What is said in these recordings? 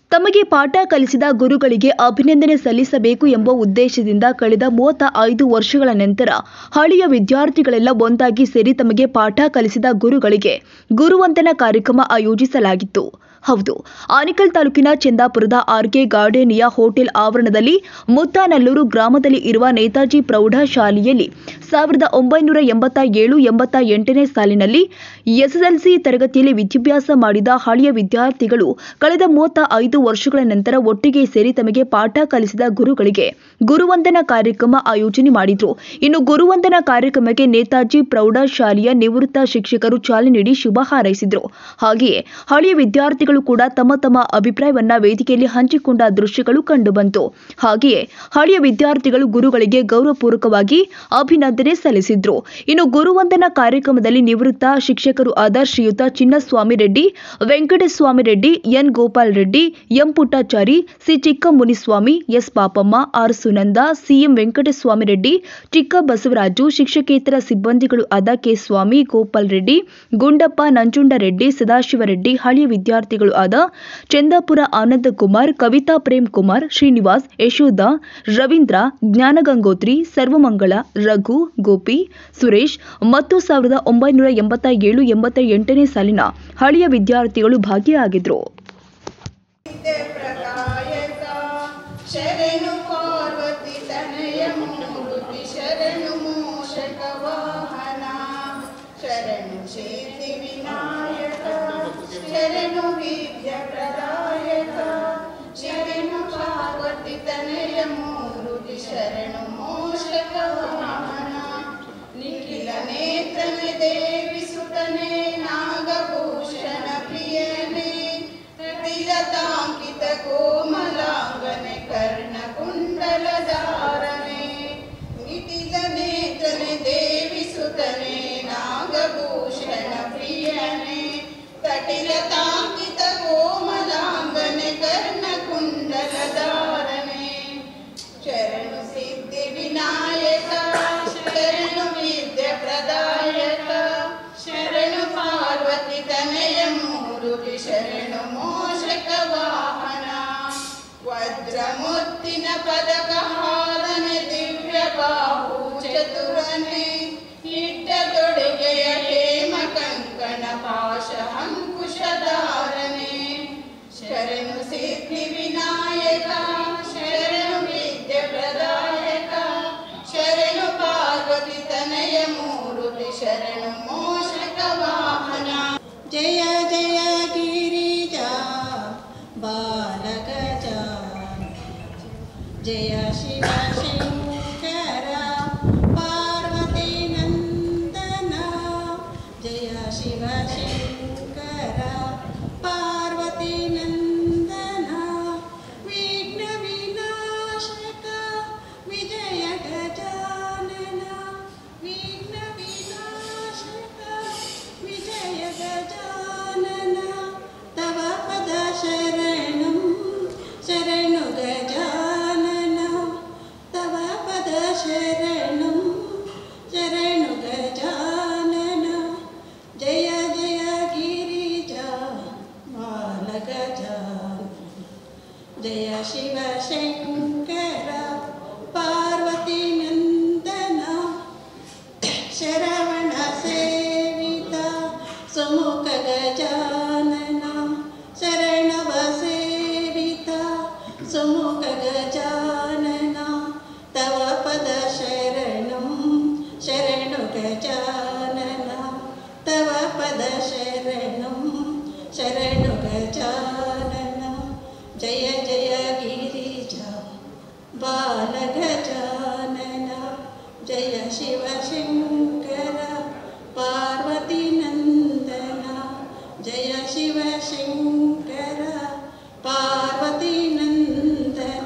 ತಮಗೆ ಪಾಠ ಕಲಿಸಿದ ಗುರುಗಳಿಗೆ ಅಭಿನಂದನೆ ಸಲ್ಲಿಸಬೇಕು ಎಂಬ ಉದ್ದೇಶದಿಂದ ಕಳೆದ ಮೂವತ್ತ ಐದು ವರ್ಷಗಳ ನಂತರ ಹಳೆಯ ವಿದ್ಯಾರ್ಥಿಗಳೆಲ್ಲ ಒಂದಾಗಿ ಸೇರಿ ತಮಗೆ ಪಾಠ ಕಲಿಸಿದ ಗುರುಗಳಿಗೆ ಗುರುವಂದನಾ ಕಾರ್ಯಕ್ರಮ ಆಯೋಜಿಸಲಾಗಿತ್ತು ಹೌದು ಆನೇಕಲ್ ತಾಲೂಕಿನ ಚಂದಾಪುರದ ಆರ್ಕೆ ಗಾರ್ಡೇನಿಯ ಹೋಟೆಲ್ ಆವರಣದಲ್ಲಿ ಮುತ್ತಾನಲ್ಲೂರು ಗ್ರಾಮದಲ್ಲಿ ಇರುವ ನೇತಾಜಿ ಪ್ರೌಢಶಾಲೆಯಲ್ಲಿ ಸಾವಿರದ ಒಂಬೈನೂರ ಎಂಬತ್ತ ಏಳು ಎಂಬತ್ತ ಎಂಟನೇ ಸಾಲಿನಲ್ಲಿ ಎಸ್ಎಸ್ಎಲ್ಸಿ ತರಗತಿಯಲ್ಲಿ ವಿದ್ಯಾಭ್ಯಾಸ ಮಾಡಿದ ಹಳೆಯ ವಿದ್ಯಾರ್ಥಿಗಳು ಕಳೆದ ಮೂವತ್ತ ಐದು ವರ್ಷಗಳ ನಂತರ ಒಟ್ಟಿಗೆ ಸೇರಿ ತಮಗೆ ಪಾಠ ಕಲಿಸಿದ ಗುರುಗಳಿಗೆ ಗುರುವಂದನಾ ಕಾರ್ಯಕ್ರಮ ಆಯೋಜನೆ ಮಾಡಿದ್ರು ಇನ್ನು ಗುರುವಂದನಾ ಕಾರ್ಯಕ್ರಮಕ್ಕೆ ನೇತಾಜಿ ಪ್ರೌಢಶಾಲೆಯ ನಿವೃತ್ತ ಶಿಕ್ಷಕರು ಚಾಲನೆ ನೀಡಿ ಶುಭ ಹಾರೈಸಿದ್ರು ಹಾಗೆಯೇ ಹಳೆಯ ವಿದ್ಯಾರ್ಥಿಗಳು ಕೂಡ ತಮ್ಮ ತಮ್ಮ ಅಭಿಪ್ರಾಯವನ್ನ ವೇದಿಕೆಯಲ್ಲಿ ಹಂಚಿಕೊಂಡ ದೃಶ್ಯಗಳು ಕಂಡುಬಂತು ಹಾಗೆಯೇ ಹಳೆಯ ವಿದ್ಯಾರ್ಥಿಗಳು ಗುರುಗಳಿಗೆ ಗೌರವಪೂರ್ವಕವಾಗಿ ಅಭಿನಂದನೆ ಸಲ್ಲಿಸಿದ್ರು ಇನ್ನು ಗುರುವಂದನಾ ಕಾರ್ಯಕ್ರಮದಲ್ಲಿ ನಿವೃತ್ತ ಶಿಕ್ಷಕರು ಆದ Shriyuta Chinnaswamy Reddy Venkataswamy Reddy N Gopal Reddy M Puttachari C Chikkamuniswamy S Papamma R Sunanda C M Venkataswamy Reddy Chikka Basavaraju ಶಿಕ್ಷಕೇತರ ಸಿಬ್ಬಂದಿಗಳು ಆದ ಕೆ ಸ್ವಾಮಿ ಗೋಪಾಲ್ ರೆಡ್ಡಿ ಗುಂಡಪ್ಪ ನಂಜುಂಡರೆಡ್ಡಿ ಸದಾಶಿವರೆಡ್ಡಿ ಹಳೆಯ ವಿದ್ಯಾರ್ಥಿಗಳು ಆದ ಚಂದಾಪುರ ಆನಂದ ಕುಮಾರ್ ಕವಿತಾ ಪ್ರೇಮ್ ಕುಮಾರ್ ಶ್ರೀನಿವಾಸ್ ಯಶೋಧ ರವೀಂದ್ರ ಜ್ಞಾನಗಂಗೋತ್ರಿ ಸರ್ವಮಂಗಳ ರಘು ಗೋಪಿ ಸುರೇಶ್ ಮತ್ತು ಸಾವಿರದ ಒಂಬೈನೂರ ಎಂಬತ್ತ ಏಳು ಎಂಬತ್ತ ಎಂಟನೇ ಸಾಲಿನ ಹಳೆಯ ವಿದ್ಯಾರ್ಥಿಗಳು ಭಾಗಿಯಾಗಿದ್ರು ಪ್ರಕಾಯಕ ಶರಣು ಪಾರ್ವತಿ ತನಯ ಮೂರ್ತಿ ಶರಣು ಮೂಷಕ ವಾಹನ ಶರಣು ಶೀತಿ ವಿನಾಯಕ ಶರಣು ವಿದ್ಯ ಪ್ರದಾಯಕ ಶರಣು ಪಾರ್ವತಿ ತನಯ ಮೂರ್ತಿ ಶರಣು ಮೂಷಕ ವಾಹನ ನಿಖಿಲ ನೇತ್ರನ ದೇವಿ ಸುತನೆ ನಾಗಭೂಷಣ ಪ್ರಿಯನೇ ತಿಲತಾಂಕಿತ ಕೋಮಲಾಂಗನೆ ಕರ್ಣಕುಂಡಲಧಾರನೆ ನಿಟಿಲ ನೇತ್ರನೆ ದೇವಿ ಸುತನೆ ನಾಗಭೂಷಣ ಪ್ರಿಯನೆ ತಟಿಲತಾಂಕಿತ ಕೋಮಲಾಂಗನೆ ಕರ್ಣಕುಂಡಲಧಾರನೆ ಶರಣು ಸಿದ್ಧಿ ವಿನಾಯಕ ಶರಣು ವಿದ್ಯ ಪ್ರದಾಯಕ ಶರಣು ಪಾರ್ವತಿ ತನಯ ಮೂರುತಿ ಶರಣು ಮೋಷಕ ವಾಹನ ವಜ್ರಮುತ್ತಿನ ಪದಕ ಹಾರನೆ ದಿವ್ಯ ಬಾಹು ಚತುರನೆ ಇಟ್ಟ ತೊಡುಗೆಯ ಹೇಮ ಕಂಕಣ ಪಾಶ ಅಂಕುಶಧಾರನೆ ಶರಣು ಸಿದ್ಧಿ ವಿನಾಯಕ ಶರಣು ವಿದ್ಯ ಪ್ರದಾಯಕ ಶರಣು ಪಾರ್ವತಿ ತನಯ ಮೂರುತಿ ಶರಣು ಮೋಷಕ ವಾಹನ ಜಯ ಜಯ ಗಿರಿಜಾ ಬಾಲಗಜ ಜಯ ಶಿವ ಶಂಕರ ಪಾರ್ವತಿ ನಂದನ ಜಯ ಶಿವ ಶಂಕರ ಪಾರ್ವತಿ ನಂದನ ವಿಘ್ನ ವಿನಾಶಕ ವಿಜಯ ಗಜಾನನ ವಿಘ್ನ ವಿನಾಶಕ ವಿಜಯ ಗಜಾನನ ತವ ಪದ ಶರಣಂ ಶರಣು ಗಜಾನನ ತವ ಪದ ಶರಣಂ ಶರಣು ಗಜಾನನ ಜಯ ಜಯ ಗಿರಿಜಾ ಬಾಲಗಜಾನನ ಜಯ ಶಿವ ಶಂಕರ ಪಾರ್ವತಿ ನಂದನ ಶರವಣ ಸೇವಿತ ಸುಮುಖ ಗಜಾನನ ಶರಣವ ಸೇವಿತ ಸುಮುಖ ಗಜಾನನ ತವ ಪದ ಶರಣಂ ಶರಣು ಗಜಾನನ ತವ ಪದ ಶರಣಂ ಶರಣು ಗಜಾನನ ಜಯ ಜಯ ಗಿರಿಜಾ ಬಾಲಗಜಾನನ ಜಯ ಶಿವ ಶಂಕರ ಪಾರ್ವತಿ ನಂದನ ಜಯ ಶಿವ ಶಂಕರ ಪಾರ್ವತಿ ನಂದನ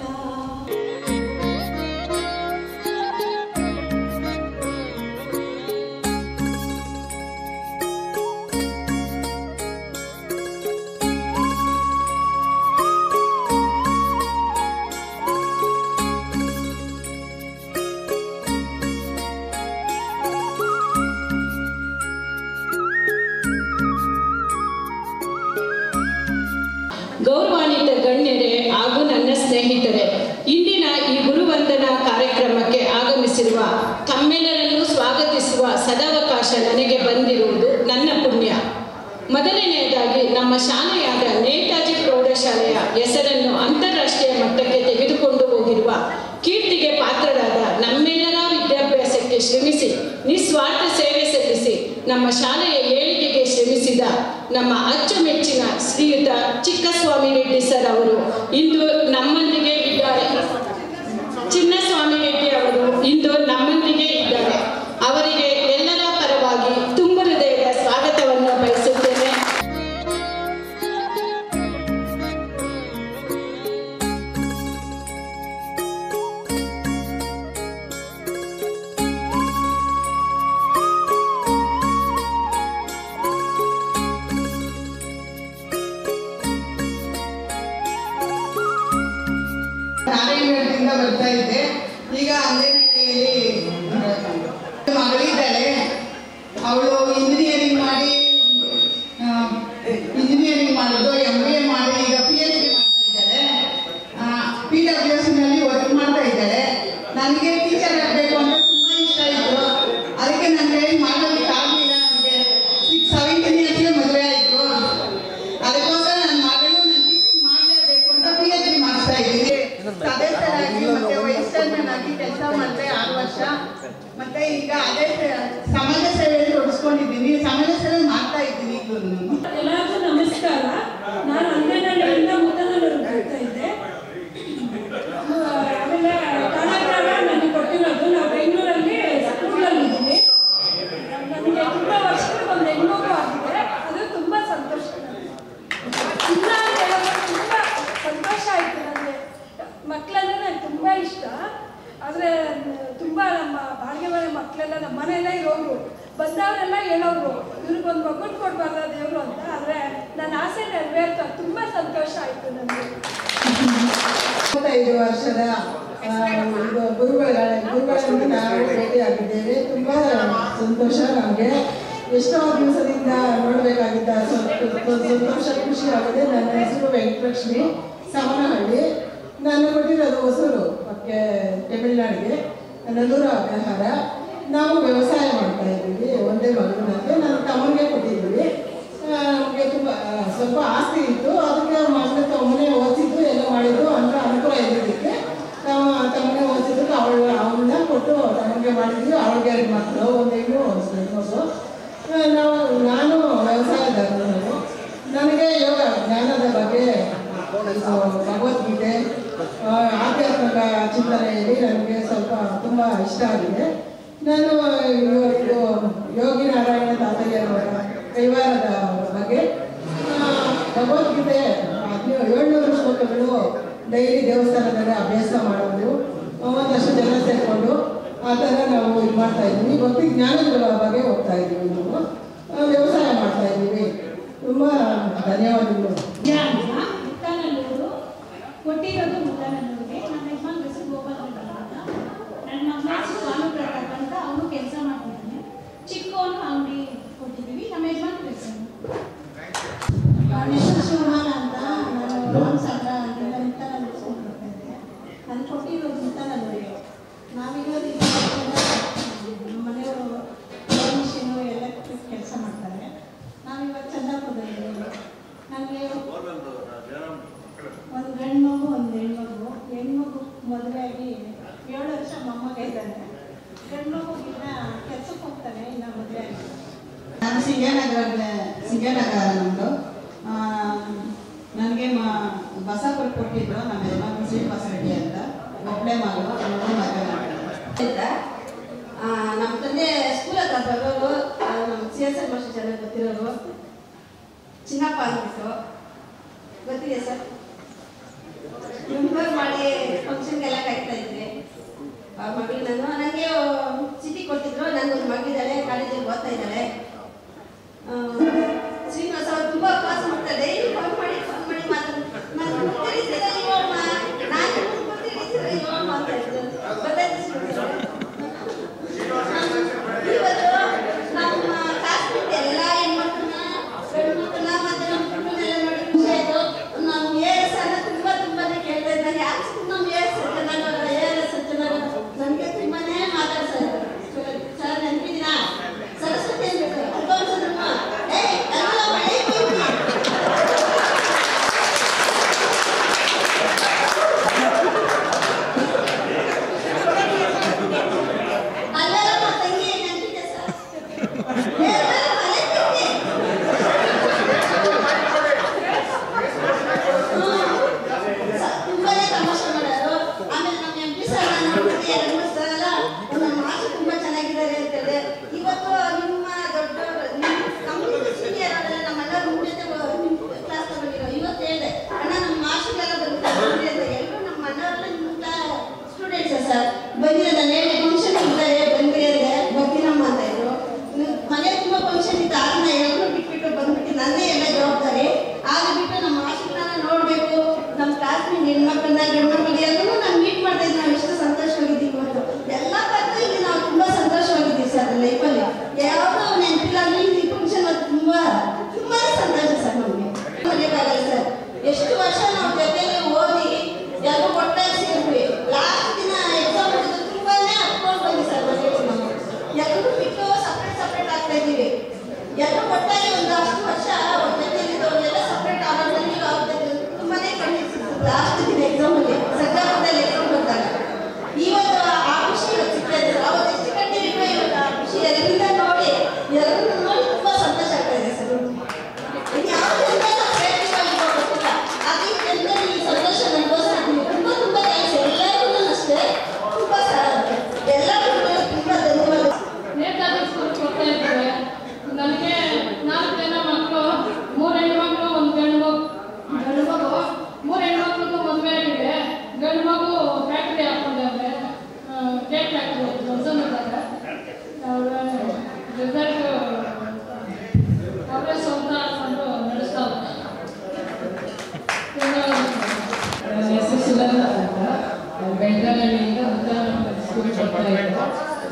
ಶಾಲೆಯಾದ ನೇತಾಜಿ ಪ್ರೌಢಶಾಲೆಯ ಹೆಸರನ್ನು ಅಂತಾರಾಷ್ಟ್ರೀಯ ಮಟ್ಟಕ್ಕೆ ತೆಗೆದುಕೊಂಡು ಹೋಗಿರುವ ಕೀರ್ತಿಗೆ ಪಾತ್ರರಾದ ನಮ್ಮೆಲ್ಲರ ವಿದ್ಯಾಭ್ಯಾಸಕ್ಕೆ ಶ್ರಮಿಸಿ ನಿಸ್ವಾರ್ಥ ಸೇವೆ ಸಲ್ಲಿಸಿ ನಮ್ಮ ಶಾಲೆಯ ಏಳಿಗೆಗೆ ಶ್ರಮಿಸಿದ ನಮ್ಮ ಅಚ್ಚುಮೆಚ್ಚಿನ ಶ್ರೀಯುತ ಚಿಕ್ಕಸ್ವಾಮಿ ರೆಡ್ಡಿ ಸರ್ ಅವರು ಇಂದು ನಮ್ಮೊಂದಿಗೆ ಇದ್ದಾರೆ ಚಿನ್ನಸ್ವಾಮಿ ರೆಡ್ಡಿ ಅವರು ಇಂದು ನಮ್ಮೊಂದಿಗೆ ಇದ್ದಾರೆ ಅವರಿಗೆ ಎಲ್ಲರ ಪರವಾಗಿ ತುಂಬ ಹೃದಯದ ಸ್ವಾಗತವನ್ನು ಬಯಸುತ್ತೇನೆ ನಾರಾಯಣದಿಂದ ಬರ್ತಾ ಇದ್ದೆ ಈಗ ಅಂಗನಹಳ್ಳಿಯಲ್ಲಿ ಮಗಳಿದ್ದಾಳೆ ಅವಳು ಇಂಜಿನಿಯರಿಂಗ್ ಮಾಡಿ ಇಂಜಿನಿಯರಿಂಗ್ ಮಾಡಿದ್ದು ಎಂ ಬಿ ಎ ಮಾಡಿ ಈಗ ಪಿ ಎಚ್ ಡಿ ಮಾಡ್ತಾ ಇದ್ದಾಳೆ ಪಿ ಡಬ್ಲ್ಯೂ ಎಸ್ನಲ್ಲಿ ವರ್ಕ್ ಮಾಡ್ತಾ ಇದ್ದಾಳೆ ನನಗೆ ಟೀಚರ್ ಆಗಬೇಕು ಅಂತ ತುಂಬ ಇಷ್ಟ ಇತ್ತು ಅದಕ್ಕೆ ನನಗೆ ಮಾಡೋದಕ್ಕೆ ಆಗಲಿಲ್ಲ ನನಗೆ ಸಿಕ್ಸ್ ಸೆವೆಂಟೀನ್ ಇಯರ್ಸ್ಗೆ ಮದುವೆ ಆಯಿತು ಅದಕ್ಕೋಸ್ಕರ ನನ್ನ ಮಗಳು ನನ್ನ ಟೀಚಿಂಗ್ ಮಾಡಲೇಬೇಕು ಅಂತ ಪಿ ಎಚ್ ಡಿ ಮಾಡಿಸ್ತಾ ಇದ್ದೀನಿ ಸದಸ್ಯರಾಗಿ ಮತ್ತೆ ವೈಸ್ ಆಗಿ ಕೆಲಸ ಮಾಡಿದೆ ಆರು ವರ್ಷ ಮತ್ತೆ ಈಗ ಅದೇ ಸ- ಸಮಾಜ ಸೇವೆಯಲ್ಲಿ ತೊಡಗಿಸ್ಕೊಂಡಿದ್ದೀನಿ ಸಮಾಜ ಸೇವೆ ಮಾಡ್ತಾ ಇದ್ದೀನಿ ಈಗಲೂ ಎಲ್ಲರಿಗೂ ನಮಸ್ಕಾರ ನಾನು ಅಂಗನಹಳ್ಳಿಯಿಂದ ಮುದ್ದನಲ್ಲೂರು ಬರ್ತಾ ಇದ್ದೆ ಆ, ಆಮೇಲೆ ಕಲಾಗ್ರಾಮ ನನಗೆ ಕೊಟ್ಟಿರೋದು ನಾವು ಬೆಂಗಳೂರಲ್ಲಿ ಸ್ಕೂಲಲ್ಲಿ ಇದ್ದೀವಿ ನನಗೆ ತುಂಬ ವರ್ಷಕ್ಕೆ ಒಂದು ಹೆಣ್ಮಗು ಆಗಿದೆ ಅದು ತುಂಬ ಸಂತೋಷ ನನಗೆ. ಇಲ್ಲ ಅಂತ ಹೇಳೋದು ತುಂಬ ಸಂತೋಷ ಆಯಿತು ನನಗೆ ಮಕ್ಕಳಂದ್ರೆ ನನಗೆ ತುಂಬ ಇಷ್ಟ ಆದರೆ ತುಂಬ ನಮ್ಮ ಬಾಡಿಗೆ ಮನೆ ಮಕ್ಕಳೆಲ್ಲ ನಮ್ಮ ಮನೆಯಲ್ಲೇ ಇರೋರು ಬಂದವರೆಲ್ಲ ಹೇಳೋರು ಇವ್ರಿಗೊಂದು ಮಗುನ್ ಕೊಡ್ಬಾರ್ದ ದೇವರು ಅಂತ ಆದರೆ ನನ್ನ ಆಸೆ ನೆರವೇರ್ತು ತುಂಬ ಸಂತೋಷ ಆಯಿತು ನನಗೆ ಇಪ್ಪತ್ತೈದು ವರ್ಷದ ಆ, ಇದು ಗುರುಗಳ ಗುರುಗಳನ್ನು ನಾವು ಭೇಟಿಯಾಗಿದ್ದೇವೆ ತುಂಬ ಸಂತೋಷ ನಮಗೆ ಎಷ್ಟೋ ದಿವಸದಿಂದ ನೋಡಬೇಕಾಗಿದ್ದ ಸಂತೋಷ ಖುಷಿ ಆಗಿದೆ ನನ್ನ ಹೆಸರು ವೆಂಕಟಲಕ್ಷ್ಮಿ ಸಮನಹಳ್ಳಿ ನಾನು ಕೊಟ್ಟಿರೋದು ಹೊಸೂರು ಪಕ್ಕೆ ತಮಿಳ್ನಾಡಿಗೆ ನಲ್ಲೂರು ಅಗ್ರಹಾರ ನಾವು ವ್ಯವಸಾಯ ಮಾಡ್ತಾ ಇದ್ದೀವಿ ಒಂದೇ ಮಗು ನನಗೆ ನನ್ನ ತಮ್ಮನಿಗೆ ಕೊಟ್ಟಿದ್ದೀವಿ ನಮಗೆ ತುಂಬ ಆ, ಸ್ವಲ್ಪ ಆಸ್ತಿ ಇತ್ತು ಅದಕ್ಕೆ ಮಗನ ತಮ್ಮನೇ ಓದಿದ್ದು ಎಲ್ಲ ಮಾಡಿದ್ದು ಅಂದ್ರೆ ಅನುಕೂಲ ಇದ್ದಿದ್ದಕ್ಕೆ ನಾವು ತಮ್ಮನೇ ಓದಿದ್ದಕ್ಕೆ ಅವಳು ಅವಳನ್ನ ಕೊಟ್ಟು ತಮಗೆ ಮಾಡಿದ್ವಿ ಅವಳಿಗೆ ಎರಡು ಮಕ್ಕಳು ಒಂದು ಹೆಣ್ಣು ಒಂದು ಗಂಡು ಮಗು ಆ, ನಾವು ನಾನು ವ್ಯವಸಾಯದಾರರು ನಾನು ನನಗೆ ಯೋಗ ಜ್ಞಾನದ ಬಗ್ಗೆ ಇದು ಭಗವದ್ಗೀತೆ ಆ, ಆಧ್ಯಾತ್ಮಿಕ ಚಿಂತನೆಯಲ್ಲಿ ನನಗೆ ಸ್ವಲ್ಪ ತುಂಬ ಇಷ್ಟ ಆಗಿದೆ ನಾನು ಇವತ್ತು ಯೋಗಿ ನಾರಾಯಣ ತಾತಯ್ಯನವರ ಕೈವಾರದ ಬಗ್ಗೆ ಆ, ಭಗವದ್ಗೀತೆ ಹದಿನೇಳು ಏಳ್ನೂರು ಶ್ಲೋಕಗಳು ಡೈಲಿ ದೇವಸ್ಥಾನದಲ್ಲಿ ಅಭ್ಯಾಸ ಮಾಡೋದು ಒಂದಷ್ಟು ಜನ ಸೇರಿಕೊಂಡು ಆ ಥರ ನಾವು ಇದು ಮಾಡ್ತಾ ಇದ್ದೀವಿ ಭಕ್ತಿ ಜ್ಞಾನಗಳ ಬಗ್ಗೆ ಹೋಗ್ತಾ ಇದ್ದೀವಿ ನಾವು ಆ, ವ್ಯವಸಾಯ ಮಾಡ್ತಾ ಇದ್ದೀವಿ ತುಂಬ ಧನ್ಯವಾದಗಳು ಜ್ಞಾನ ಮುತ್ತನಲ್ಲೂರು ಕೊಟ್ಟಿರೋದು ಮುತ್ತನಲ್ಲೂರಿಗೆ ನಮ್ಮ ಯಜಮಾನ್ ಹೆಸರು ಗೋಪಾಲ ಅಂತ ನನ್ನ ಮಗ ಹೆಸರು ಸ್ವಾಮಿ ಪ್ರತಾಪ್ ಅಂತ ಅವನು ಕೆಲಸ ಮಾಡ್ತಿದ್ದಾನೆ ಚಿಕ್ಕವನು ಅಂಗಡಿ ಕೊಟ್ಟಿದ್ದೀವಿ ನಮ್ಮ ಯಜಮಾನ್ ಕೆಲಸ ನನ್ನ ಹೆಸರು ಸುಹಾನ ಅಂತ ನಾನು ಲೋನ್ ಸಂಘ ಅಂತ ಮುತ್ತನಲ್ಲೂರು ಸ್ಕೂಲ್ ಬರ್ತಾ ಇದ್ದೆ ನಾನು ಕೊಟ್ಟಿರೋದು ಮುತ್ತನಲ್ಲೂರಿಗೆ ನಾವಿರೋದು ಈಗ ನಮ್ಮ ಮನೆಯವರು ಲೋನ್ ಮಿಷಿನು ಎಲೆಕ್ಟ್ರಿಕ್ ಕೆಲಸ ಮಾಡ್ತಾರೆ ನಾವಿವಾಗ ಚಂದಾಪುರದಲ್ಲಿರೋದು ನನಗೆ ಒಂದು ಗಂಡು ಮಗು ಒಂದು ಹೆಣ್ಮಗು ಹೆಣ್ಮಗು ಮದುವೆಯಾಗಿ ಏಳು ವರ್ಷ ಮೊಮ್ಮಗ ಇದ್ದಾನೆ ಗಂಡು ಮಗುಗಿನ್ನ ಕೆಲ್ಸಕ್ಕೆ ಹೋಗ್ತಾನೆ ಇನ್ನು ಮದುವೆ ಆಗಿ ನಾನು ಸಿಂಗನಗರ ಸಿಂಗನಗರ ನಮ್ಮದು ನನಗೆ ಮ ಬಸಾಪುರ ಕೊಟ್ಟಿದ್ರು ನಮ್ಮ ಯಜಮಾನ ಶ್ರೀನಿವಾಸ ರೆಡ್ಡಿ ಅಂತ ಒಬ್ಬಳೆ ಮಗಳು ಅವಳು ಮಗನ ಅಂತ ಆ, ನಮ್ಮ ತಂದೆ ಸ್ಕೂಲ್ ಹತ್ರ ಬರೋರು ಆ, ನಮ್ಮ ಸಿ ಎಸ್ ಎಲ್ ಮಾಸ್ಟರ್ ಚೆನ್ನಾಗಿ ಗೊತ್ತಿರೋರು ಚಿನ್ನಪ್ಪ ಅಂದ್ಬಿಟ್ಟು ಗೊತ್ತಿದೆ ಸರ್ ಮುಂಬರ್ ಮಾಡಿ ಫಂಕ್ಷನ್ಗೆಲ್ಲ ಕಾಯ್ತಾ ಇದ್ರಿ ಆ ಮಗಳು ನಾನು ನನಗೆ ಸಿಟಿ ಕೊಟ್ಟಿದ್ರು ನನಗೊಂದು ಮಗಳಿದ್ದಾಳೆ ಕಾಲೇಜಲ್ಲಿ ಓದ್ತಾ ಇದ್ದಾಳೆ ಆ, ಶ್ರೀನಿವಾಸ ಅವ್ರು ತುಂಬ ಪಾಸ್ ಮಾಡ್ತಾರೆ ಡೈಲಿ ಫೋನ್ ಮಾಡಿ ಫೋನ್ ಮಾಡಿ ಮಾತಾಡ್ತಾರೆ ನಾನು ಗೊತ್ತಿಲ್ಲ ಸರ್ ಇವಮ್ಮ ನಾನು ಗೊತ್ತಿಲ್ಲ ಸರ್ ಇವಮ್ಮ ಅಂತ ಹೇಳ್ತಾರೆ ಗೊತ್ತಾಯ್ತು ಶ್ರೀನಿವಾಸ ಇವತ್ತು ನಮ್ಮ ಕಾಸ್ಮೆಟ್ ಎಲ್ಲ ಹೆಣ್ಮಕ್ಳನ್ನ ಗಂಡ್ಮಕ್ಳನ್ನ ಮತ್ತೆ ನಮ್ಮ ಕುಟುಂಬನೆಲ್ಲ ನೋಡಿ ಖುಷಿ ಆಯ್ತು ನಾವು ಎ ಎಸ್ ಅನ್ನ ತುಂಬಾ ತುಂಬಾನೇ ಕೇಳ್ತಾ ಇದ್ದಾಗ ಯಾಕೆ ನಮ್ಮ A S Satyanarayana A S Satyanarayana ನನಗೆ ತುಂಬಾನೇ ಮಾತಾಡ್ತಾರೆ ಸರ್ ನೆನಪಿದ್ದೀನಾ ಸರಸ್ವತಿ ಅಂದ್ಬಿಟ್ಟು ಗಂಡು ಎಲ್ಲರೂ ನಾನು ಮೀಟ್ ಮಾಡ್ತಾ ಇದ್ದೀನಿ ನಾವು ಎಷ್ಟು ಸಂತೋಷವಾಗಿದ್ದೀವಿ ಮತ್ತು ಎಲ್ಲ ಪಾತ್ರದಲ್ಲಿ ನಾವು ತುಂಬ ಸಂತೋಷವಾಗಿದ್ದೀವಿ ಸರ್ ಲೈಫಲ್ಲಿ ಯಾವುದೋ ನೆನಪಿಲ್ಲ ಈ ಫಂಕ್ಷನ್ ಅದು ತುಂಬ ತುಂಬಾ ಸಂತೋಷ ಸರ್ ನಮಗೆ ಮರೆಯೋಕ್ಕಾಗಲ್ಲ ಸರ್ ಎಷ್ಟು ವರ್ಷ ನಾವು ಜೊತೆಲಿ ಓದಿ ಎಲ್ಲರೂ ಒಟ್ಟಾಗಿ ಸೇರಿದ್ವಿ ಲಾಸ್ಟ್ ದಿನ ಎಕ್ಸಾಮ್ ಮಾಡಿದ್ರು ತುಂಬಾನೇ ಹತ್ಕೊಂಡು ಬಂದ್ವಿ ಸರ್ ಮನೆಯಲ್ಲಿ ನಾವು ಎಲ್ಲರೂ ಬಿಟ್ಟು ಸಪ್ರೇಟ್ ಸಪ್ರೇಟ್ ಆಗ್ತಾ ಇದ್ದೀವಿ ಎಲ್ಲರೂ ಒಟ್ಟಾಗಿ ಒಂದು ಅಷ್ಟು ವರ್ಷ ಜೊತೆಲಿದ್ದವ್ರೆಲ್ಲ ಸಪ್ರೇಟ್ ಆಗೋದ್ರಲ್ಲಿ ಆಗ್ತದೆ ತುಂಬಾನೇ ಖಂಡಿಸಿತ್ತು ಲಾಸ್ಟ್ ದಿನ ಎಕ್ಸಾಮಲ್ಲಿ ಸರ್ಕಾರದಲ್ಲಿ ಎಕ್ಸಾಮ್ ಬಂದಾಗ ಇವತ್ತು ಆ ಖುಷಿ ಇವತ್ತು ಸಿಗ್ತದೆ ಸರ್ ಅವತ್ತು ಎಷ್ಟು ಕಂಡಿದ್ದೀವಿ ಇವತ್ತು ಆ ಖುಷಿ ಎಲ್ಲರಿಂದ ನೋಡಿ ಎಲ್ಲರನ್ನೂ ನೋಡಿ ತುಂಬಾ ಸಂತೋಷ ಆಗ್ತಾ ಇದೆ ಸರ್ ಯಾವುದರಿಂದ ನಾವು ಪ್ರಯತ್ನವಾಗಿರೋ ಗೊತ್ತಿಲ್ಲ ಆದ್ರೆ ಎಲ್ಲರೂ ಈ ಸಂತೋಷ ಅನುಭವಿಸ್ತೀವಿ ತುಂಬಾ ತುಂಬಾ ಥ್ಯಾಂಕ್ಸ್ ಎಲ್ಲರಿಗೂ ಅಷ್ಟೇ ತುಂಬಾ ಎಲ್ಲರಿಗೂ ತುಂಬಾ ಧನ್ಯವಾದ ನೇತಾಜಿ ಸ್ಕೂಲ್ ಹೋಗ್ತಾ ಇದ್ದೇವೆ ನನಗೆ ನಾಲ್ಕು ಜನ ಮಕ್ಕಳು ಮೂರು ಹೆಣ್ಮಕ್ಳು ಒಂದು ಗಂಡು ಮಗು ಗಂಡು ಮಗು ಮೂರು ಹೆಣ್ಮಕ್ಳಿಗೂ ಮದುವೆ ಆಗಿದೆ ಗಂಡು ಮಗು ಫ್ಯಾಕ್ಟ್ರಿ ಹಾಕೊಂಡವ್ರೆ ಕೇಕ್ ಫ್ಯಾಕ್ಟ್ರಿ ಹೊಸಮಿದ್ದಾರೆ ಅವರ ರಿಸಲ್ಟ್ ಅವರೇ ಸ್ವಂತ ಹಾಕೊಂಡು ನಡೆಸ್ತಾರೆ ನನ್ನ ಹೆಸರು ಸುಗಂಧ ಅಂತ ಬೆಳಗಾವಿಯಿಂದ ಉತ್ತರ ಸ್ಕೂಲ್ ಬರ್ತಾ ಇದ್ದೆ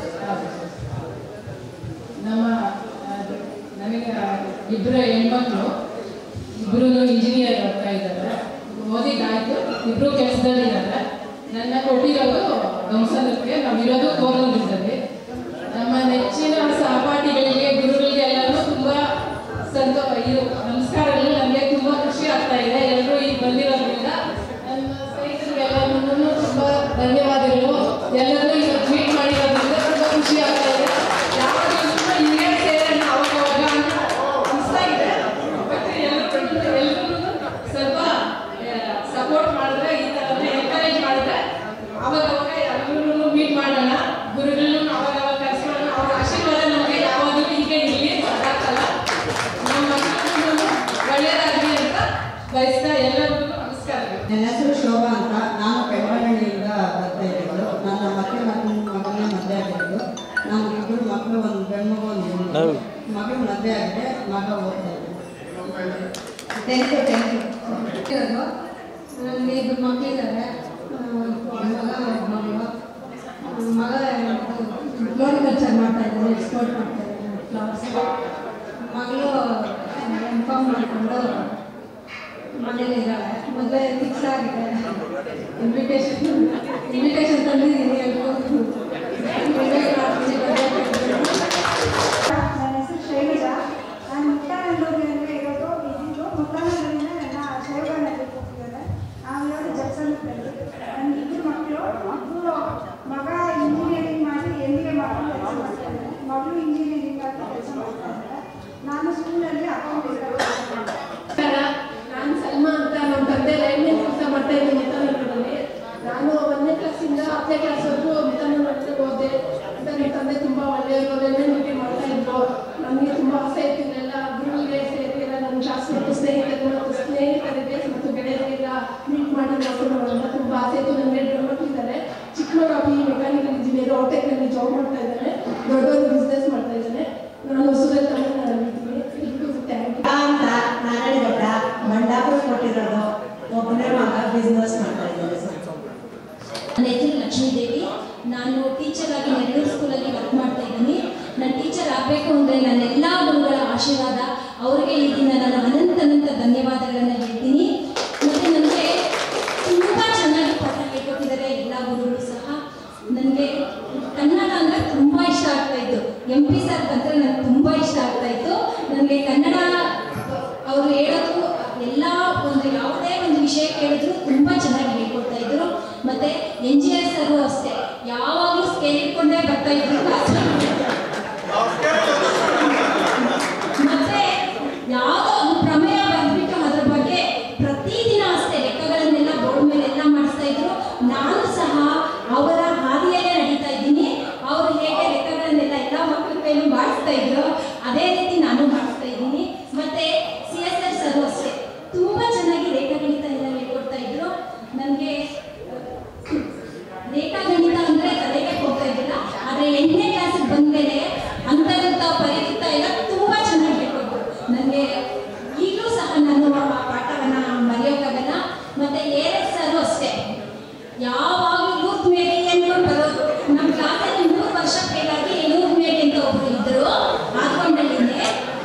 ನಮ್ಮ ಆ, ನನಗೆ ಇಬ್ಬರು ಹೆಣ್ಮಕ್ಳು ಇಬ್ಬರು ಇಂಜಿನಿಯರ್ ಓದ್ತಾ ಇದ್ದಾರೆ ಓದಿದ್ದಾಯ್ತು ಇಬ್ಬರು ಕೆಲಸದಲ್ಲಿದ್ದಾರೆ ನನ್ನ ಕೊಟ್ಟಿರೋದು ಧ್ವಂಸನಕ್ಕೆ ನಾವಿರೋದು ಕೋರಲದಲ್ಲಿ ನಮ್ಮ ನೆಚ್ಚಿನ ಸಹಪಾಠಿಗಳಿಗೆ ಗುರುಗಳಿಗೆ ಎಲ್ಲರೂ ತುಂಬ ಸಂತೋ ಇದು ನಮಸ್ಕಾರಗಳು ನನಗೆ ತುಂಬ ಖುಷಿ ಆಗ್ತಾ ಇದೆ ಎಲ್ಲರೂ ಈಗ ಬಂದಿರೋದ್ರಿಂದ ನನ್ನ ಸ್ನೇಹಿತರಿಗೆಲ್ಲರೂ ತುಂಬ ಧನ್ಯವಾದಗಳು ಎಲ್ಲರೂ ಇವತ್ತು ಮೀಟ್ ಮಾಡಿರೋದ್ರಿಂದ ತುಂಬ ಖುಷಿ ಆಗ್ತಾ ಇದೆ ಯಾವಾಗ ಹಿಂಗೆ ಸೇರೋಣ ಅವಾಗ ಅವಾಗ ಅಂತ ಅನಿಸ್ತಾ ಇದೆ ಬಟ್ ಎಲ್ಲರೂ ಎಲ್ಲರೂ ಸ್ವಲ್ಪ ಸಪೋರ್ಟ್ ಮಾಡಿದ್ರೆ ಈ ಥರ ಎನ್ಕರೇಜ್ ಮಾಡಿದ್ರೆ ಅವಾಗ ಅವಾಗ ಎಲ್ಲರೂ ಮೀಟ್ ಮಾಡೋಣ ಗುರುಗಳನ್ನ ಅವಾಗ ಅವಾಗ ಕರ್ಸ್ಕೊಳ್ಳೋಣ ಅವ್ರ ಆಶೀರ್ವಾದ ನಮಗೆ ಯಾವಾಗಲೂ ಹೀಗೆ ಇರಲಿ ಸಾಕಾಗಲ್ಲ ನಮ್ಮ ಮಕ್ಕಳು ಒಳ್ಳೆಯದಾಗಲಿ ಅಂತ ಬಯಸ್ತಾ ಎಲ್ಲರಿಗೂ ನಮಸ್ಕಾರಗಳು ನನ್ನ ಹೆಸರು ಶೋಭಾ ಅಂತ ನಾನು ಬೆಳವಣಿಗೆಯಿಂದ ಬರ್ತಾ ಇರೋದು ನನ್ನ ಮಕ್ಕಳ ಮಕ್ಕಳ ಮಗನೇ ಮದುವೆ ಆಗಿರೋದು ನಮ್ಮ ಇಬ್ಬರು ಮಕ್ಕಳು ಒಂದು ಗಂಡು ಮಗು ಒಂದು ಹೆಣ್ಣು ಮಗು. ಮಗಳು ಮದುವೆ ಆಗಿದೆ ಮಗ ಓದ್ತಾ ಇದ್ದಾರೆ ಥ್ಯಾಂಕ್ ಯು ಥ್ಯಾಂಕ್ ಯು ನನಗೆ ಇಬ್ಬರು ಮಕ್ಕಳಿದ್ದಾರೆ ಮಗ ಒಬ್ಬ ಮಗಳು ಆ, ಮಗ ಫ್ಲೋರಿಕಲ್ಚರ್ ಮಾಡ್ತಾ ಇದ್ದಾರೆ ಎಕ್ಸ್ಪೋರ್ಟ್ ಮಾಡ್ತಾ ಇದ್ದಾರೆ ಫ್ಲವರ್ಸ್ ಮಗಳು ಎಮ್ ಕಾಮ್ ಮಾಡಿಕೊಂಡು ಮನೇಲಿ ಇದ್ದಾಳೆ ಮದುವೆ ಫಿಕ್ಸ್ ಆಗಿದೆ ಇನ್ವಿಟೇಷನ್ ಇನ್ವಿಟೇಷನ್ ತಂದಿದ್ದೀನಿ ಎಲ್ರಿಗೂ invite ಮಾಡ್ತೀನಿ, ಮದುವೆ ಮಾಡ್ತೀನಿ. ನನ್ನ ಹೆಸರು ಶೈಲಜಾ ನಾನು ಮುಕ್ತಾನಲ್ಲೂರಿನಲ್ಲಿ ಇರೋದು ಇದ್ದು ಮುಕ್ತಾನಲ್ಲೂರಿನ ನನ್ನ ಶೈವನಲ್ಲಿ ಹೋಗ್ತಿದ್ದಾರೆ ನಾವು ಇರೋದು ಜಗಸಂದ್ರದಲ್ಲಿ ನನ್ನ ಇಬ್ಬರು ಮಕ್ಕಳು ಮಕ್ಕಳು ಮಗ ಇಂಜಿನಿಯರಿಂಗ್ ಮಾಡಿ ಎಮ್ ಬಿ ಎ ಮಾಡ್ಕೊಂಡು ಕೆಲಸ ಮಾಡ್ತಾ ಇದ್ದಾರೆ ಮಗಳು ಇಂಜಿನಿಯರಿಂಗ್ ಆಗಿ ಕೆಲಸ ಮಾಡ್ತಾ ಇದ್ದಾರೆ ನಾನು ಸ್ಕೂಲಲ್ಲಿ ಅಕೌಂಟ್ ನಮಸ್ಕಾರ ನಾನು ಸಲ್ಮಾ ಅಂತ ನಮ್ಮ ತಂದೆ ಲೈನ್ನೇ ಕೆಲಸ ಮಾಡ್ತಾ ಇದ್ದೀನಿ ಮಿತಾನಗರದಲ್ಲಿ ನಾನು ಒಂದನೇ ಕ್ಲಾಸಿಂದ ಹತ್ತನೇ ಕ್ಲಾಸ್ವರೆಗೂ ಮಿತಾನಗರದಲ್ಲಿ ಓದಿದೆ ಅಂತ ನಮ್ಮ ತಂದೆ ತುಂಬ ಒಳ್ಳೆಯವರು ಒಳ್ಳೆ ಮೀಟಿಂಗ್ ಮಾಡ್ತಾ ಇದ್ರು ನನಗೆ ತುಂಬ ಆಸೆ ಇತ್ತು ಇಲ್ಲೆಲ್ಲ ಗುರುಗಳಿಗೆ ಸೇರಿ ಎಲ್ಲ ನನ್ನ ಶಾಸ್ತ್ರ ಸ್ನೇಹಿತರು ಮತ್ತು ಸ್ನೇಹಿತರಿಗೆ ಮತ್ತು ಗೆಳೆಯರಿಗೆಲ್ಲ ಮೀಟ್ ಮಾಡಿ ನೋಡೋಣ ತುಂಬ ಆಸೆ ಇತ್ತು ನನಗೆ ಎರಡು ಮಕ್ಕಳಿದ್ದಾರೆ ಚಿಕ್ಕಮಗಳೂರು ಮೆಕ್ಯಾನಿಕಲ್ ಇಂಜಿನಿಯರ್ ಔಟೆಕ್ನಲ್ಲಿ ಜಾಬ್ ಮಾಡ್ತಾ ಇದ್ದಾನೆ ದೊಡ್ಡವರು ಬಿಸ್ನೆಸ್ ಮಾಡ್ತಾ ಇದ್ದಾನೆ ನಾನು ಹೊಸೂರಲ್ಲಿ ತಮಿಳ್ನಾಡಲ್ಲಿದ್ದೀನಿ ಎಲ್ರಿಗೂ ಥ್ಯಾಂಕ್ ಯು ಅಂತ ನಾರಾಯಣಗೌಡ ಮಂಡಾಪುರ ಕೊಟ್ಟಿರೋದು ಒಬ್ಬನೇ ಮಗ ಬಿಸ್ನೆಸ್ ಮಾಡ್ತಾ ಇದ್ದಾರೆ ಸರ್ ನನ್ನ ಹೆಸರು ಲಕ್ಷ್ಮೀದೇವಿ ನಾನು ಟೀಚರ್ ಆಗಿ ನೆರಳು ಸ್ಕೂಲಲ್ಲಿ ವರ್ಕ್ ಮಾಡ್ತಾ ಇದ್ದೀನಿ ನಾನು ಟೀಚರ್ ಆಗಬೇಕು ಅಂದರೆ ನನ್ನ ಎಲ್ಲ ಗುರುಗಳ ಆಶೀರ್ವಾದ ಅವರಿಗೆ ಈ ದಿನ ನಾನು ಅನಂತ ಅನಂತ ಧನ್ಯವಾದಗಳನ್ನು ಹೇಳ್ತೀನಿ ಮತ್ತು ನನಗೆ ತುಂಬ ಚೆನ್ನಾಗಿ ಪಾಠ ಹೇಳ್ಕೊಟ್ಟಿದ್ದಾರೆ ಎಲ್ಲ ಗುರುಗಳು ಸಹ ನನಗೆ ಕನ್ನಡ ಅಂದರೆ ತುಂಬ ಇಷ್ಟ ಆಗ್ತಾ ಇತ್ತು ಎಂ ಪಿ ಸರ್ ಬಂದರೆ ನನಗೆ ತುಂಬ ಇಷ್ಟ ಆಗ್ತಾ ಇತ್ತು ನನಗೆ ಕನ್ನಡ ಅವರು ಹೇಳೋದು ಎಲ್ಲ ಒಂದು ಯಾವುದೇ ಒಂದು ವಿಷಯ ಕೇಳಿದ್ರು ತುಂಬ ಚೆನ್ನಾಗಿ ಹೇಳ್ಕೊಡ್ತಾ ಇದ್ರು ಮತ್ತೆ ಎಂಜಿನಿಯರ್ ಸರ್ ಅಷ್ಟೇ ಯಾವಾಗಲೂ ಸ್ಕೇಲ್ ಇಟ್ಕೊಂಡೇ ಬರ್ತಾ ಇದ್ರು ಮತ್ತೆ ಯಾವುದೋ ಒಂದು ಪ್ರಮೇಯ ಬಂದ್ಬಿಟ್ಟು ಅದ್ರ ಬಗ್ಗೆ ಪ್ರತಿದಿನ ಅಷ್ಟೇ ಲೆಕ್ಕಗಳನ್ನೆಲ್ಲ ಬೋರ್ಡ್ ಮೇಲೆ ಎಲ್ಲ ಮಾಡಿಸ್ತಾ ಇದ್ರು ನಾನು ಸಹ ಅವರ ಹಾದಿಯಲ್ಲೇ ನಡೀತಾ ಇದ್ದೀನಿ ಅವರು ಹೇಗೆ ಲೆಕ್ಕಗಳನ್ನೆಲ್ಲ ಎಲ್ಲ ಮಕ್ಕಳ ಕೈಲೂ ಮಾಡಿಸ್ತಾ ಇದ್ರು ಅದೇ ರೀತಿ ನಾನು ಮಾಡಿಸ್ತಾ ಇದ್ದೀನಿ ಮತ್ತೆ ಸಿ ಎಸ್ ಆರ್ ಸರ್ ಅಷ್ಟೇ ತುಂಬಾ ಚೆನ್ನಾಗಿ ರೇಖಾಗಣಿತ ಎಲ್ಲ ಹೇಳ್ಕೊಡ್ತಾ ಇದ್ರು ನನಗೆ ರೇಖಾಗಣಿತ ಅಂದ್ರೆ ತಲೆಗೆ ಹೋಗ್ತಾ ಇದ್ದಿಲ್ಲ ಆದ್ರೆ ಎಂಟನೇ ಕ್ಲಾಸಿಗೆ ಬಂದ್ಮೇಲೆ ಅಂತರ್ಗತ ಪರಿವೃತ್ತ ಎಲ್ಲ ತುಂಬಾ ಚೆನ್ನಾಗಿ ಹೇಳ್ಕೊಟ್ರು ನನಗೆ ಈಗಲೂ ಸಹ ನಾನು ಆ ಪಾಠವನ್ನ ಮರೆಯೋಕ್ಕಾಗಲ್ಲ ಮತ್ತೆ ಎ ಎಸ್ ಸರ್ ಸರ್ ಅಷ್ಟೇ ಯಾವಾಗಲೂ ಲೂತ್ ಮೇರಿ ಅನ್ಕೊಂಡು ಬರೋದು ನಮ್ಮ ಕ್ಲಾಸಲ್ಲಿ ಮೂರು ವರ್ಷ ಫೇಲ್ ಆಗಿ ಲೂತ್ ಮೇರಿ ಅಂತ ಒಬ್ರು ಇದ್ರು ಆದ್ಕೊಂಡಲ್ಲಿಂದೆ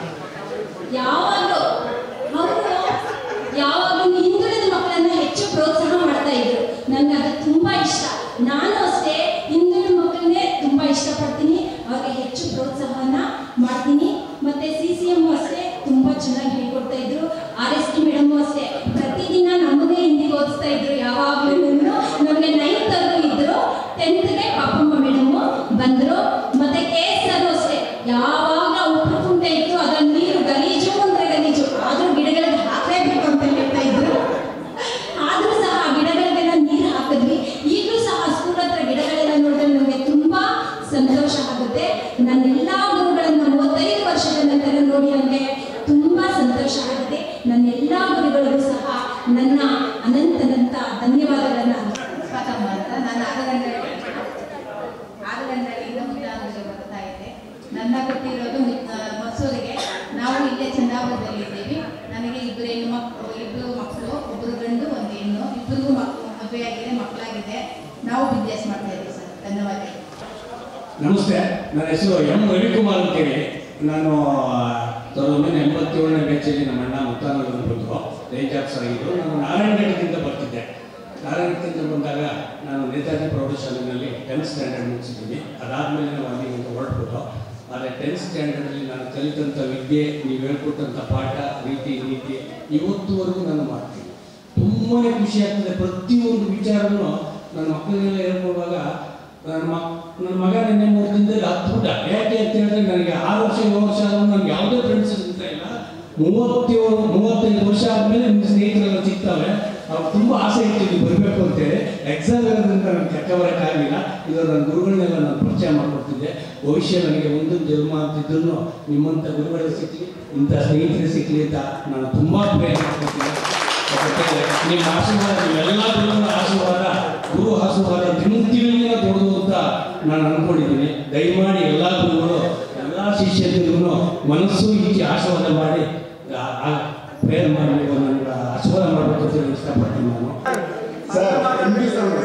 ಯಾವಾಗಲೂ ಅವರು ಯಾವಾಗಲೂ ಹಿಂದುಳಿದ ಮಕ್ಕಳನ್ನ ಹೆಚ್ಚು ಪ್ರೋತ್ಸಾಹ ಮಾಡ್ತಾ ಇದ್ರು ನನಗೆ ಅದು ತುಂಬಾ ಇಷ್ಟ ನಾನು ಅಷ್ಟೇ ಹಿಂದುಳಿದ ಮಕ್ಕಳನ್ನೇ ತುಂಬಾ ಇಷ್ಟಪಡ್ತೀನಿ ಅವ್ರಿಗೆ ಹೆಚ್ಚು ಪ್ರೋತ್ಸಾಹನ ಮಾಡ್ತೀನಿ ಮತ್ತೆ ಸಿ ಸಿ ಎಂ ಅಷ್ಟೇ ತುಂಬಾ ಚೆನ್ನಾಗಿ ಹೇಳ್ಕೊಡ್ತಾ ಇದ್ರು ಆರ್ ಎಸ್ ಟಿ ಮೇಡಮ್ ಅಷ್ಟೇ ಪ್ರತಿದಿನ ನಮ್ಮನ್ನೇ ಹಿಂದಿಗೆ ಓದಿಸ್ತಾ ಇದ್ರು ಯಾವಾಗಲೂ ನಮಗೆ ನೈನ್ತ್ ಅವರು ಇದ್ರು ಟೆಂತ್ಗೆ ಪಾಪಮ್ಮ ಮೇಡಮ್ ಬಂದ್ರು ಮತ್ತೆ ಕೆ ಎಸ್ ಅವರು ಅಷ್ಟೇ ಯಾವಾಗ ಉಪ್ಪು ಕುಂಟೆ ಇತ್ತು ಅದನ್ನ ನೀರು ಗಲೀಜು ಅಂದ್ರೆ ಗಲೀಜು ಆದ್ರೂ ಗಿಡಗಳಿಗೆ ಹಾಕಲೇಬೇಕು ಅಂತ ಹೇಳ್ತಾ ಇದ್ರು ಆದ್ರೂ ಸಹ ಆ ಗಿಡಗಳಿಗೆಲ್ಲ ನೀರು ಹಾಕಿದ್ವಿ ಈಗಲೂ ಸಹ ಸ್ಕೂಲ್ ಹತ್ರ ಗಿಡಗಳೆಲ್ಲ ನೋಡಿದ್ರೆ ನಮಗೆ ತುಂಬಾ ಸಂತೋಷ ಆಗುತ್ತೆ ನನ್ನೆಲ್ಲಾ ಗುರುಗಳನ್ನ ಮೂವತ್ತೈದು ವರ್ಷದ ನಂತರ ನೋಡಿ ನನಗೆ ತುಂಬಾ ಸಂತೋಷ ಆಗುತ್ತೆ ನನ್ನೆಲ್ಲಾ ಗುರುಗಳಿಗೂ ಸಹ ನನ್ನ ಅನಂತನಂತ ಧನ್ಯವಾದಗಳನ್ನ ಸ್ವಾಗತ ಅಂತ ನಾನು ಆರು ಗಂಟೆ ಆರು ಗಂಟೆಯಿಂದ ಮುದ್ದಾಂಶ ಬರ್ತಾ ಇದ್ದೆ ನನ್ನ ಗೊತ್ತಿರೋದು ಮಸೂರಿಗೆ ನಾವು ಇಲ್ಲೇ ಚಂದಾಪುರದಲ್ಲಿ ಇದ್ದೀವಿ ನನಗೆ ಇಬ್ಬರು ಹೆಣ್ಣು ಮಕ್ಕಳು ಇಬ್ಬರು ಮಕ್ಕಳು ಒಬ್ಬರು ಗಂಡು ಒಂದು ಹೆಣ್ಣು ಇಬ್ಬರಿಗೂ ಮಕ್ಕಳು ಮದುವೆ ಆಗಿದೆ ಮಕ್ಕಳಾಗಿದೆ ನಾವು ಬಿಸ್ನೆಸ್ ಮಾಡ್ತಾ ಇದ್ದೀವಿ ಸರ್ ಧನ್ಯವಾದಗಳು ನಮಸ್ತೆ ನನ್ನ ಹೆಸರು ಎಂ ರವಿಕುಮಾರ್ ಅಂತೇಳಿ ನಾನು ಸಾವಿರದ ಒಂಬೈನೂರ ಎಂಬತ್ತೇಳನೇ ಬ್ಯಾಚಲ್ಲಿ ನಮ್ಮ ಅಣ್ಣ ಮುತ್ತಾನವರು ಬಂದು ರೇಂಜ್ ಆಫೀಸರ್ ಆಗಿದ್ದು ನಾನು ನಾರಾಯಣಗಢದಿಂದ ಬರ್ತಿದ್ದೆ ನಾರಾಯಣಗಢದಿಂದ ಬಂದಾಗ ನಾನು ನೇತಾಜಿ ಪ್ರೌಢಶಾಲೆಯಲ್ಲಿ ಟೆಂತ್ ಸ್ಟ್ಯಾಂಡರ್ಡ್ ಮುಗಿಸಿದ್ದೀನಿ ಅದಾದಮೇಲೆ ನಾವು ಅಲ್ಲಿಂದ ಹೊರಟ್ಬಿಟ್ಟು ಆದರೆ ಟೆಂತ್ ಸ್ಟ್ಯಾಂಡರ್ಡಲ್ಲಿ ನಾನು ಕಲಿತಂಥ ವಿದ್ಯೆ ನೀವು ಹೇಳ್ಕೊಟ್ಟಂಥ ಪಾಠ ರೀತಿ ನೀತಿ ಇವತ್ತುವರೆಗೂ ನಾನು ಮಾಡ್ತೀನಿ ತುಂಬಾ ಖುಷಿ ಆಗ್ತದೆ ಪ್ರತಿಯೊಂದು ವಿಚಾರವನ್ನು ನನ್ನ ಮಕ್ಕಳಿಗೆಲ್ಲ ಹೇಳ್ಕೊಡುವಾಗ ನನ್ನ ಮಕ್ ನನ್ನ ಮಗ ನಿನ್ನೆ ಮೂರು ದಿನದಲ್ಲಿ ಹತ್ಬಿಟ್ಟ ಯಾಕೆ ಅಂತ ಹೇಳಿದ್ರೆ ನನಗೆ ಆರು ವರ್ಷ ಏಳು ವರ್ಷ ಆದ್ರೂ ನನಗೆ ಯಾವುದೇ ಫ್ರೆಂಡ್ಸ್ ಸಿಗ್ತಾ ಇಲ್ಲ ಮೂವತ್ತೇಳು ಮೂವತ್ತೈದು ವರ್ಷ ಆದಮೇಲೆ ನಿಮ್ಮ ಸ್ನೇಹಿತರೆಲ್ಲ ಸಿಗ್ತವೆ ಅವ್ರು ತುಂಬ ಆಸೆ ಇತ್ತು ಇಲ್ಲಿ ಬರಬೇಕು ಅಂತೇಳಿ ಎಕ್ಸಾಮ್ ಇರೋದ್ರಿಂದ ನನಗೆ ಕಕ್ಕ ಬರೋಕ್ಕಾಗಲಿಲ್ಲ ಇದು ನನ್ನ ಗುರುಗಳನ್ನೆಲ್ಲ ನಾನು ಪರಿಚಯ ಮಾಡಿಕೊಡ್ತಿದ್ದೆ ಭವಿಷ್ಯ ನನಗೆ ಒಂದೊಂದು ಜನ್ಮ ಅಂತಿದ್ರು ನಿಮ್ಮಂಥ ಗುರುಗಳೇ ಸಿಕ್ಕಲಿ ಇಂಥ ಸ್ನೇಹಿತರೆ ಸಿಕ್ಕಲಿ ಅಂತ ನಾನು ತುಂಬ ಪ್ರಯತ್ನ ಮಾಡ್ಕೊತೀನಿ ಮತ್ತೆ ನಿಮ್ಮ ಆಶೀರ್ವಾದ ನೀವೆಲ್ಲ ಗುರುಗಳ ಆಶೀರ್ವಾದ ಗುರು ಆಶೀರ್ವಾದ ದಿನದಿನ ದೊಡ್ಡದು ಅಂತ ನಾನು ಅನ್ಕೊಂಡಿದ್ದೀನಿ ದಯಮಾಡಿ ಎಲ್ಲ ಗುರುಗಳು ಎಲ್ಲ ಶಿಷ್ಯರಿಗೂ ಮನಸ್ಸು ಇಚ್ಚಿ ಆಶೀರ್ವಾದ ಮಾಡಿ ಆ- ಆ ಪ್ರೇಯರ್ ಮಾಡಬೇಕು ನನಗೆ ಆಶೀರ್ವಾದ ಮಾಡಬೇಕು ಅಂತ ಹೇಳಿ ಇಷ್ಟಪಡ್ತೀನಿ ನಾನು sir M P sir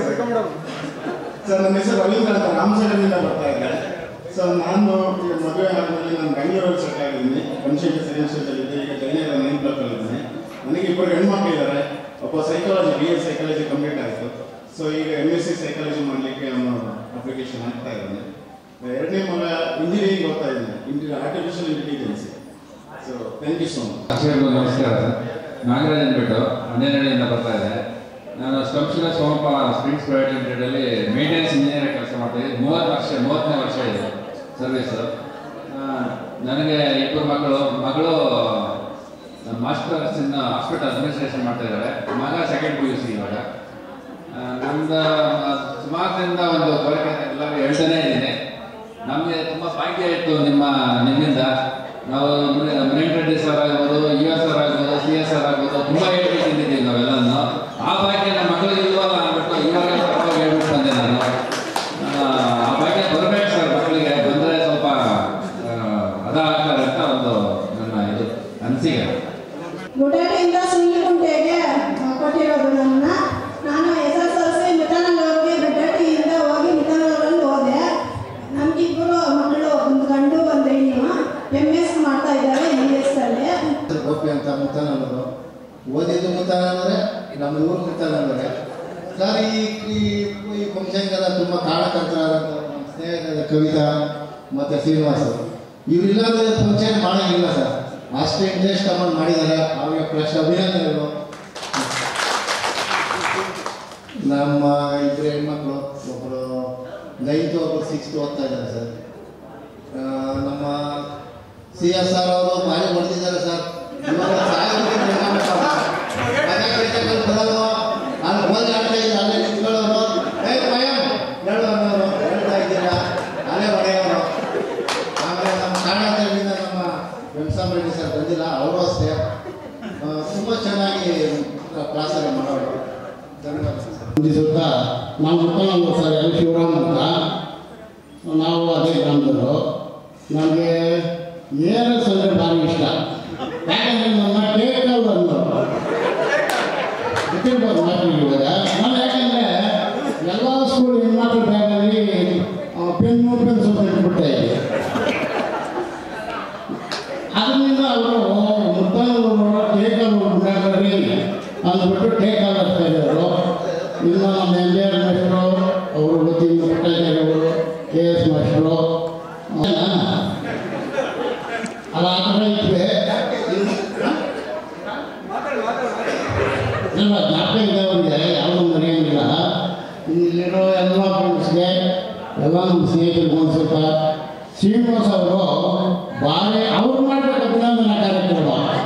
sir ನನ್ನ ಹೆಸರು ರವೀಂದ್ರ ಅಂತ ರಾಮಸರದಿಂದ ಬರ್ತಾ ಇದ್ದೆ ಸರ್ ನಾನು ಈಗ ಮದುವೆ ಆದಮೇಲೆ ನಾನು ಬೆಂಗಳೂರಲ್ಲಿ ಸೆಟ್ ಆಗಿದ್ದೀನಿ ಬನಶಂಕರ್ ಸೆಕೆಂಡ್ ಇದ್ದೆ ಈಗ ಜೈನರ ನೈನ್ ಬ್ಲಾಕಲ್ಲಿದ್ದೀನಿ ನನಗೆ ಇಬ್ಬರು ಹೆಣ್ಮಕ್ಳಿದ್ದಾರೆ ಒಬ್ಬ psychology B S psychology complete ಆಯಿತು ಸೊ ಈಗ ಎಮ್ ಎಸ್ ಸಿ ಸೈಕಾಲಜಿ ಮಾಡಲಿಕ್ಕೆ ಅವನು ಅಪ್ಲಿಕೇಶನ್ ಹಾಕ್ತಾ ಇದ್ದಾನೆ ಎರಡನೇ ಮಗ ಇಂಜಿನಿಯರಿಂಗ್ ಓದ್ತಾ ಇದ್ದಾನೆ ಇಂಟಿ artificial intelligence so thank you so much ಎಲ್ಲರಿಗೂ ನಮಸ್ಕಾರ ನಾಗರಾಜ್ ಅಂದ್ಬಿಟ್ಟು ಹನ್ನೆರಡರಿಂದ ಬರ್ತಾ ಇದೆ ನಾನು ಸ್ಕಂಶಿಲ ಸೋಮಪ್ಪ ಸ್ಪ್ರಿಂಗ್ಸ್ ಪ್ರೈವೇಟ್ ಲಿಮಿಟೆಡಲ್ಲಿ ಮೇಂಟೆನೆನ್ಸ್ ಇಂಜಿನಿಯರ್ ಕೆಲಸ ಮಾಡ್ತಾ ಇದ್ದೀನಿ ಮೂವತ್ತು ವರ್ಷ ಮೂವತ್ತನೇ ವರ್ಷ ಇದೆ ಸರ್ವಿಸು ನನಗೆ ಇಬ್ಬರು ಮಕ್ಕಳು ಮಗಳು ಮಾಸ್ಟರ್ಸ್ ಇನ್ ಹಾಸ್ಪಿಟಲ್ ಅಡ್ಮಿನಿಸ್ಟ್ರೇಷನ್ ಮಾಡ್ತಾ ಇದ್ದಾರೆ ಮಗ ಸೆಕೆಂಡ್ ಪಿ ಯು ಸಿ ಇವಾಗ ಆ, ನಮ್ದು ಸುಮಾರು ದಿನದ ಒಂದು ಕೋರಿಕೆ ಎಲ್ಲರೂ ಹೇಳ್ತಾನೆ ಇದ್ದೀನಿ ನಮಗೆ ತುಂಬ ಭಾಗ್ಯ ಇತ್ತು ನಿಮ್ಮ ನಿಮ್ಮಿಂದ ನಾವು ಮುನೇನ್ ರೆಡ್ಡಿ ಸರ್ ಆಗ್ಬೋದು ಯು ಎಸ್ ಆರ್ ಆಗ್ಬೋದು ಸಿ ಎಸ್ ಆರ್ ಆಗ್ಬೋದು ತುಂಬ ಹೇಳ್ಬಿಟ್ಟು ತಿಂದಿದ್ದೀವಿ ನಾವೆಲ್ಲನೂ ಆ ಭಾಗ್ಯ ನಮ್ಮ ಮಕ್ಕಳಿಗೆ ಇಲ್ವಲ್ಲ ಅಂದ್ಬಿಟ್ಟು ಇವಾಗ ಪರವಾಗಿ ಹೇಳ್ಬಿಟ್ಟು ಬಂದೆ ನಾನು ಆ, ಆ ಭಾಗ್ಯ ಬರಬೇಕು ಸರ್ ಮಕ್ಕಳಿಗೆ ಬಂದರೆ ಸ್ವಲ್ಪ ಆ, ಹದ ಆಗ್ತಾರೆ ಅಂತ ಒಂದು ನನ್ನ ಇದು ಅನಿಸಿಕೆ ಮುಡೇಟಿಯಿಂದ ಸುಳ್ಳಿಗುಂಟೆಗೆ ಕೊಟ್ಟಿರೋದು ನನ್ನ ನಾನು ಎಸ್ ಎಸ್ ಎಲ್ ಸಿ ಮಿತನಲ್ಲೂರಿಗೆ ಮುಡೇಟಿಯಿಂದ ಹೋಗಿ ಮಿತನಲ್ಲೂರಲ್ಲಿ ಹೋದೆ ನಮಗಿಬ್ಬರು ಮಕ್ಕಳು ಒಂದು ಗಂಡು ಒಂದು ಹೆಣ್ಣು ಎಮ್ ಎಸ್ ಮಾಡ್ತಾ ಇದ್ದಾರೆ ಎಮ್ ಎಸ್ ಅಲ್ಲಿ ಗೋಪಿ ಅಂತ ಮುತ್ತಾನವರು ಓದಿದ್ದು ಮುತ್ತಾನವರೇ ನಮ್ಮ ಊರು ಮುತ್ತಾನವರೇ ಸರ್ ಈ ಈ- ಈ ಫಂಕ್ಷನ್ಗೆಲ್ಲ ತುಂಬ ಕಾರಣಕರ್ತರಾದಂಥ ನಮ್ಮ ಸ್ನೇಹಿತರಾದ ಕವಿತಾ ಮತ್ತು ಶ್ರೀನಿವಾಸ್ ಇವರಿಲ್ಲದ ಫಂಕ್ಷನ್ ಮಾಡೋಂಗಿಲ್ಲ ಸರ್ ಅಷ್ಟು ಇಂಟ್ರೆಸ್ಟ್ ತಗೊಂಡು ಮಾಡಿದ್ದಾರೆ ಅವ್ರಿಗೆ ಫ್ರೆಶ್ ಅಭಿನಂದನೆಗಳು ನಮ್ಮ ಇಬ್ಬರು ಹೆಣ್ಮಕ್ಳು ಒಬ್ಬರು ನೈನ್ತು ಒಬ್ಬರು ಸಿಕ್ಸ್ತ್ ಓದ್ತಾ ಇದ್ದಾರೆ ಸರ್ ಆ, ನಮ್ಮ ಸಿ ಎಸ್ ಆರ್ ಅವರು ಭಾರಿ ಹೊಡೆದಿದ್ದಾರೆ ಸರ್ ಇವಾಗ ಸಾಯೋದಕ್ಕೆ ಪ್ರಯತ್ನ ಮಾಡ್ತಾರೆ. ಮನೆ ಕಡಿತಕ್ಕೆ ಬರೋದು ನಾನು ಓದಿ ಆಡ್ತಾ ಇದ್ದೆ ಅಲ್ಲೇ ನಿಂತ್ಕೊಳ್ಳೋರು ಏ ಪಯಂ ಹೇಳು ಅನ್ನೋರು ಹೇಳ್ತಾ ಇದ್ದೀರಾ ಅಲ್ಲೇ ಹೊಡೆಯೋರು ಆಮೇಲೆ ನಮ್ಮ ಕಾರಣದಿಂದ ನಮ್ಮ ವೆಂಕಟಸ್ವಾಮಿ ರೆಡ್ಡಿ ಸರ್ ಬಂದಿಲ್ಲ ಅವರು ಅಷ್ಟೇ ತುಂಬ ಚೆನ್ನಾಗಿ ಕ್ಲಾಸಲ್ಲಿ ಮಾಡೋರು ಧನ್ಯವಾದ ಸರ್ ಸುತ್ತ ನಾವು ಮುಖಂಡ ಸರ್ ಎಲ್ ಶಿವರಾಮ್ ಅಂತ ನಾವು ಅದೇ ಗ್ರಾಮದವರು ನನಗೆ ಏರ್ ಅಂದರೆ ಭಾರಿ ಇಷ್ಟ ಯಾಕಂದರೆ ನನ್ನ ಟೇಕಲ್ ಅಂದರು ಗೊತ್ತಿರ್ಬೋದು ಮಕ್ಕಳಿಗೆ ಇವಾಗ ನಾನು ಯಾಕಂದರೆ ಎಲ್ಲ ಸ್ಕೂಲ್ ಹೆಣ್ಮಕ್ಳ ಬ್ಯಾಗಲ್ಲಿ ಪೆನ್ನು ಪೆನ್ಸಿಲ್ ಇಟ್ಬಿಡ್ತಾ ಇದ್ದೆ ಅದರಿಂದ ಅವರು ಮುದ್ದಾನೂರು ಟೇಕಲ್ ಬ್ಯಾಗಲ್ಲಿ ಅಂದ್ಬಿಟ್ಟು ಟೇಕಲ್ ಆಗ್ತಾ ಇದ್ದಾರೆ ಇನ್ನು ನಮ್ಮ ಎಮ್ ಬಿ ಆರ್ ಮಾಸ್ಟ್ರು ಅವರು ಗೊತ್ತಿಲ್ಲ ಪುಟ್ಟಯ್ಯನವರು ಕೆ ಎಸ್ ಮಾಸ್ಟ್ರು ಅಲ್ಲ ಆ ಥರ ಇದ್ವಿ ಇಲ್ಲ ಜ್ಞಾಪಕ ಇದ್ದವರಿಗೆ ಯಾವುದೂ ಮರೆಯೋಂಗಿಲ್ಲ ಇಲ್ಲಿರೋ ಎಲ್ಲ ಫ್ರೆಂಡ್ಸ್ಗೆ ಎಲ್ಲ ನಮ್ಮ ಸ್ನೇಹಿತರಿಗೆ ಒಂದು ಸ್ವಲ್ಪ ಶ್ರೀನಿವಾಸ್ ಅವರು ಭಾರಿ ಅವ್ರು ಮಾಡಬೇಕು ಅಭಿನಂದನಾ ಕಾರ್ಯಕ್ರಮ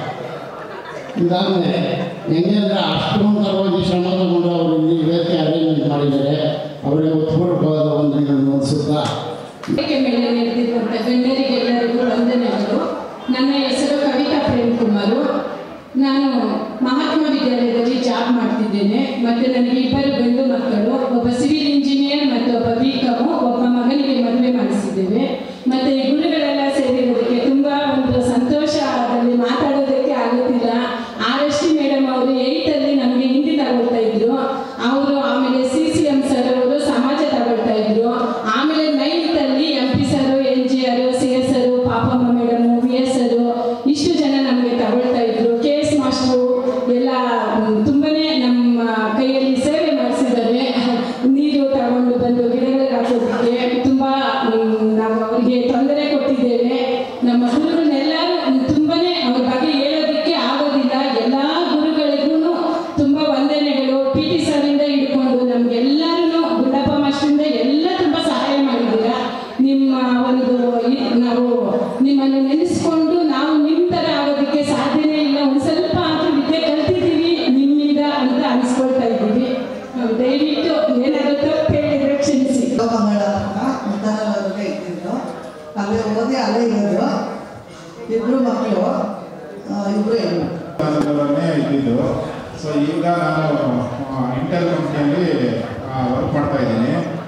ಇದಾದ್ಮೇಲೆ ಹೆಂಗೆ ಅಂದರೆ ಅಷ್ಟೊಂದು ತರವಾಗಿ ಶ್ರಮ ತಗೊಂಡು ಅವರು ಇಲ್ಲಿ ವೇದಿಕೆ ಅರೇಂಜ್ಮೆಂಟ್ ಮಾಡಿದ್ದಾರೆ ಅವರಿಗೆ ಉತ್ಪೂರ್ವಕವಾದ ಒಂದು ಒಂದು ಸುತ್ತ ವೇದಿಕೆ ಮೇಲೆ ನೆರೆದಿರುವಂಥ ಗಣ್ಯರಿಗೆಲ್ಲರಿಗೂ ವಂದನೆಗಳು ನನ್ನ ಹೆಸರು ಕವಿತಾ ಪ್ರೇಮ್ ಕುಮಾರು ನಾನು ಮಹಾತ್ಮ ವಿದ್ಯಾಲಯದಲ್ಲಿ ಜಾಬ್ ಮಾಡ್ತಿದ್ದೇನೆ ಮತ್ತು ನನಗೆ ಇಬ್ಬರು ಗಂಡು ಮಕ್ಕಳು ಒಬ್ಬ ಸಿವಿಲ್ ಇಂಜಿನಿಯರ್ ಮತ್ತು ಒಬ್ಬ ಬಿ ಕಾಮು ಒಬ್ಬ ಮಗನಿಗೆ ಮದುವೆ ಮಾಡಿಸಿದ್ದೇವೆ ಮತ್ತು ಈ ಗುರುಗಳೆಲ್ಲ ಸೇರಿರೋದಕ್ಕೆ ತುಂಬ ಒಂದು ಸಂತೋಷದಲ್ಲಿ ಮಾತಾಡೋದಕ್ಕೆ ಆಗುತ್ತಿಲ್ಲ ಆರಷ್ಟಿ ಮೇಡಮ್ ಅವರು ಏಯ್ತಲ್ಲಿ ನಮಗೆ ಹಿಂದಿ ತಗೊಳ್ತಾ ಇದ್ರು ಅವರು ಆಮೇಲೆ ಸಿ ಸಿ ಎಂ ಸರ್ ಅವರು ಸಮಾಜ ತಗೊಳ್ತಾ ಇದ್ರು ಆಮೇಲೆ ನೈನ್ತ್ ಅಲ್ಲಿ M P sir N G R C S R Papamma madam V S R ಇಷ್ಟು ಜನ ನಮಗೆ ತಗೊಳ್ತಾ ಇದ್ರು ಕೆ ಎಸ್ ಮಾಸ್ಟ್ರು ಎಲ್ಲ ಮ್, ತುಂಬಾನೇ ನಮ್ಮ ಕೈಯಲ್ಲಿ ಸೇವೆ ಮಾಡಿಸಿದ್ದಾರೆ ನೀರು ತಗೊಂಡು ಬಂದು ಗಿಡಗಳಿಗೆ ಹಾಕೋದಕ್ಕೆ ತುಂಬಾ ಮ್, ನಾವು ಅವರಿಗೆ ತೊಂದರೆ ಕೊಟ್ಟಿದ್ದೇವೆ ನಮ್ಮ ಗುರುಗಳನ್ನೆಲ್ಲರೂ ತುಂಬಾನೇ ಅವ್ರ ಬಗ್ಗೆ ಹೇಳೋದಕ್ಕೆ ಆಗೋದಿಲ್ಲ ಎಲ್ಲ ಗುರುಗಳಿಗೂ ತುಂಬಾ ವಂದನೆಗಳು ಪಿ ಟಿ ಸರಿಂದ ಹಿಡ್ಕೊಂಡು ನಮ್ಗೆಲ್ಲರೂ ಗುಂಡಪ್ಪ ಮಾಸ್ಟ್ರಿಂದ ಎಲ್ಲ ತುಂಬಾ ಸಹಾಯ ಮಾಡಿದ್ದೀರಾ ನಿಮ್ಮ ಒಂದು ಈ- ನಾವು ನಿಮ್ಮನ್ನು ನೆನೆಸ್ಕೊಂಡು ನಾವು ನಿಮ್ಮ ಥರ ಆಗೋದಕ್ಕೆ ಸಾಧ್ಯನೇ ಇಲ್ಲ ಒಂದು ಸ್ವಲ್ಪ ಆದ್ರೂ ವಿದ್ಯೆ ಕಲ್ತಿದ್ದೀವಿ ನಿಮ್ಮಿಂದ ಅಂತ ಅನಿಸ್ಕೊಳ್ತಾ ಇದ್ದೀವಿ ನಾವು ದಯವಿಟ್ಟು ಏನಾದರೂ ತಪ್ಪು ಹೇಳಿದ್ರೆ ಕ್ಷಮಿಸಿ ಮುದ್ದಾನವರೆಗೆ ಇದ್ದಿದ್ದು ಅಲ್ಲೇ ಓದಿ ಅಲ್ಲೇ ಇರೋದು ಇಬ್ಬರು ಮಕ್ಕಳು ಇಬ್ಬರು ಹೆಣ್ಣು ನೇ ಇದ್ದಿದ್ದು ಸೊ ಈಗ ನಾನು ಇಂಟೆಲ್ ಕಂಪ್ನಿಯಲ್ಲಿ ವರ್ಕ್ ಮಾಡ್ತಾ ಇದ್ದೀನಿ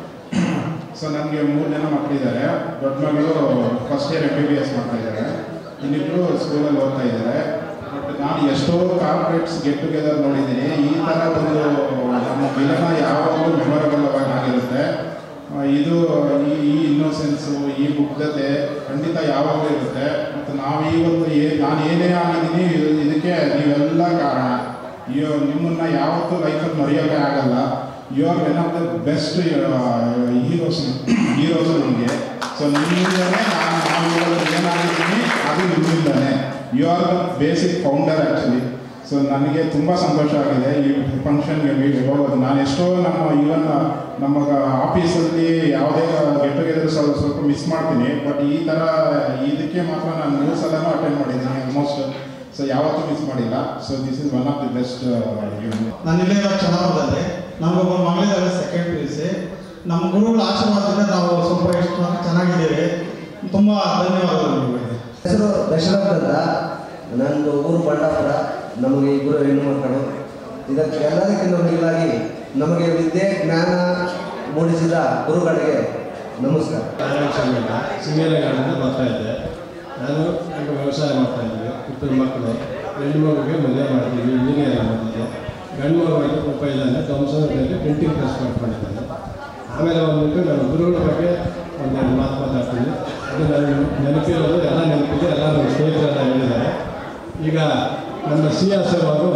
ಸೊ ನನಗೆ ಮೂರು ಜನ ಮಕ್ಕಳಿದ್ದಾರೆ ದೊಡ್ಡ ಮಗಳು first year M B B S ಮಾಡ್ತಾ ಇದ್ದಾರೆ ಇನ್ನಿಬ್ಬರು ಸ್ಕೂಲಲ್ಲಿ ಓದ್ತಾ ಇದ್ದಾರೆ ಬಟ್ ನಾನು ಎಷ್ಟೋ ಕಾರ್ಪೊರೇಟ್ಸ್ ಗೆಟ್ ಟುಗೆದರ್ ನೋಡಿದ್ದೀನಿ ಈ ಥರ ಒಂದು ನಮ್ಮ ವಿಲನ ಯಾವಾಗಲೂ ಮೆಮೊರಬಲ್ ಆಗಿರುತ್ತೆ ಆ, ಇದು ಈ ಈ ಇನ್ನೋಸೆನ್ಸು ಈ ಮುಗ್ಧತೆ ಖಂಡಿತ ಯಾವಾಗಲೂ ಇರುತ್ತೆ ಮತ್ತು ನಾವು ಇವತ್ತು ಏ ನಾನು ಏನೇ ಆಗಿದ್ದೀನಿ ಇದು ಇದಕ್ಕೆ ನೀವೆಲ್ಲ ಕಾರಣ ಅಯ್ಯೋ ನಿಮ್ಮನ್ನ ಯಾವತ್ತೂ ಲೈಫಲ್ಲಿ ಮರೆಯೋಕೆ ಆಗಲ್ಲ you are one of the best heroes heroes ನಮಗೆ ಸೊ ನಿಮ್ಮಿಂದಲೇ ನಾನು ನಾವು ಇವಾಗ ಏನಾಗಿದ್ದೀನಿ ಅದು ನಿಮ್ಮಿಂದಲೇ you are the basic founder actually so ನನಗೆ ತುಂಬ ಸಂತೋಷ ಆಗಿದೆ ಈ ಫಂಕ್ಷನ್ಗೆ ಮೀಟ್ ಹೋಗೋದು ನಾನು ಎಷ್ಟೋ ನಮ್ಮ ಈವನ್ ನಮ್ಮ ಆಫೀಸಲ್ಲಿ ಯಾವುದೇ ಗೆಟ್ ಟುಗೆದರ್ ಸ್ವಲ್ಪ ಸ್ವಲ್ಪ ಮಿಸ್ ಮಾಡ್ತೀನಿ ಬಟ್ ಈ ಥರ ಇದಕ್ಕೆ ಮಾತ್ರ ನಾನು ಮೂರು ಸಲನೂ ಅಟೆಂಡ್ ಮಾಡಿದ್ದೀನಿ ಆಲ್ಮೋಸ್ಟ್ ಸೊ ಯಾವತ್ತೂ ಮಿಸ್ ಮಾಡಿಲ್ಲ so this is one of the best ನಾನು ಇಲ್ಲೇ ಇರೋ ಚೆನ್ನಾಗಿ ನಮಗೊಬ್ಬ ಮಗಳಿದ್ದಾರೆ ಸೆಕೆಂಡ್ ಪಿ ಯು ಸಿ ನಮ್ಮ ಗುರುಗಳ ಆಶೀರ್ವಾದದಿಂದ ನಾವು ಸ್ವಲ್ಪ ಎಷ್ಟು ಚೆನ್ನಾಗಿದ್ದೇವೆ ತುಂಬ ಧನ್ಯವಾದಗಳು ನಿಮಗೆ ಹೆಸರು ದಶರಥ್ ಅಂತ ನಂದು ಊರು ಬಂಡಾಪುರ ನಮಗೆ ಇಬ್ಬರು ಹೆಣ್ಣು ಮಕ್ಕಳು ಇದಕ್ಕೆ ಎಲ್ಲದಕ್ಕಿಂತ ಮಿಗಿಲಾಗಿ ನಮಗೆ ವಿದ್ಯೆ ಜ್ಞಾನ ಮೂಡಿಸಿದ ಗುರುಗಳಿಗೆ ನಮಸ್ಕಾರ ಸಿಂಗೇನಗಾಡಿಂದ ಬರ್ತಾ ಇದ್ದೆ ನಾನು ಈಗ ವ್ಯವಸಾಯ ಮಾಡ್ತಾ ಇದ್ವಿ ಇಬ್ಬರು ಮಕ್ಕಳು ಹೆಣ್ಣು ಮಗುಗೆ ಮದುವೆ ಮಾಡ್ತೀವಿ ಇಂಜಿನಿಯರ್ ಮಾಡಿದ್ದೆ ಗಂಡು ಮಗು ಐದು ಪಾಪ ಇದ್ದಾನೆ ಧ್ವಂಸದಲ್ಲಿ ಪ್ರಿಂಟಿಂಗ್ ಪ್ರೆಸ್ ಮಾಡ್ಕೊಂಡಿದ್ದಾನೆ ಆಮೇಲೆ ಬಂದ್ಬಿಟ್ಟು ನಾನು ಗುರುಗಳ ಬಗ್ಗೆ ಒಂದೆರಡು ಮಾತು ಮಾತಾಡ್ತೀನಿ ಅದು ನನಗೆ ನೆನಪಿರೋದು ಎಲ್ಲ ನೆನಪಿದೆ ಎಲ್ಲ ನನ್ನ ಸ್ನೇಹಿತರೆಲ್ಲ ಹೇಳಿದ್ದಾರೆ ಈಗ ನಮ್ಮ ಸಿ ಎಸ್ ಆರ್ ಅವರು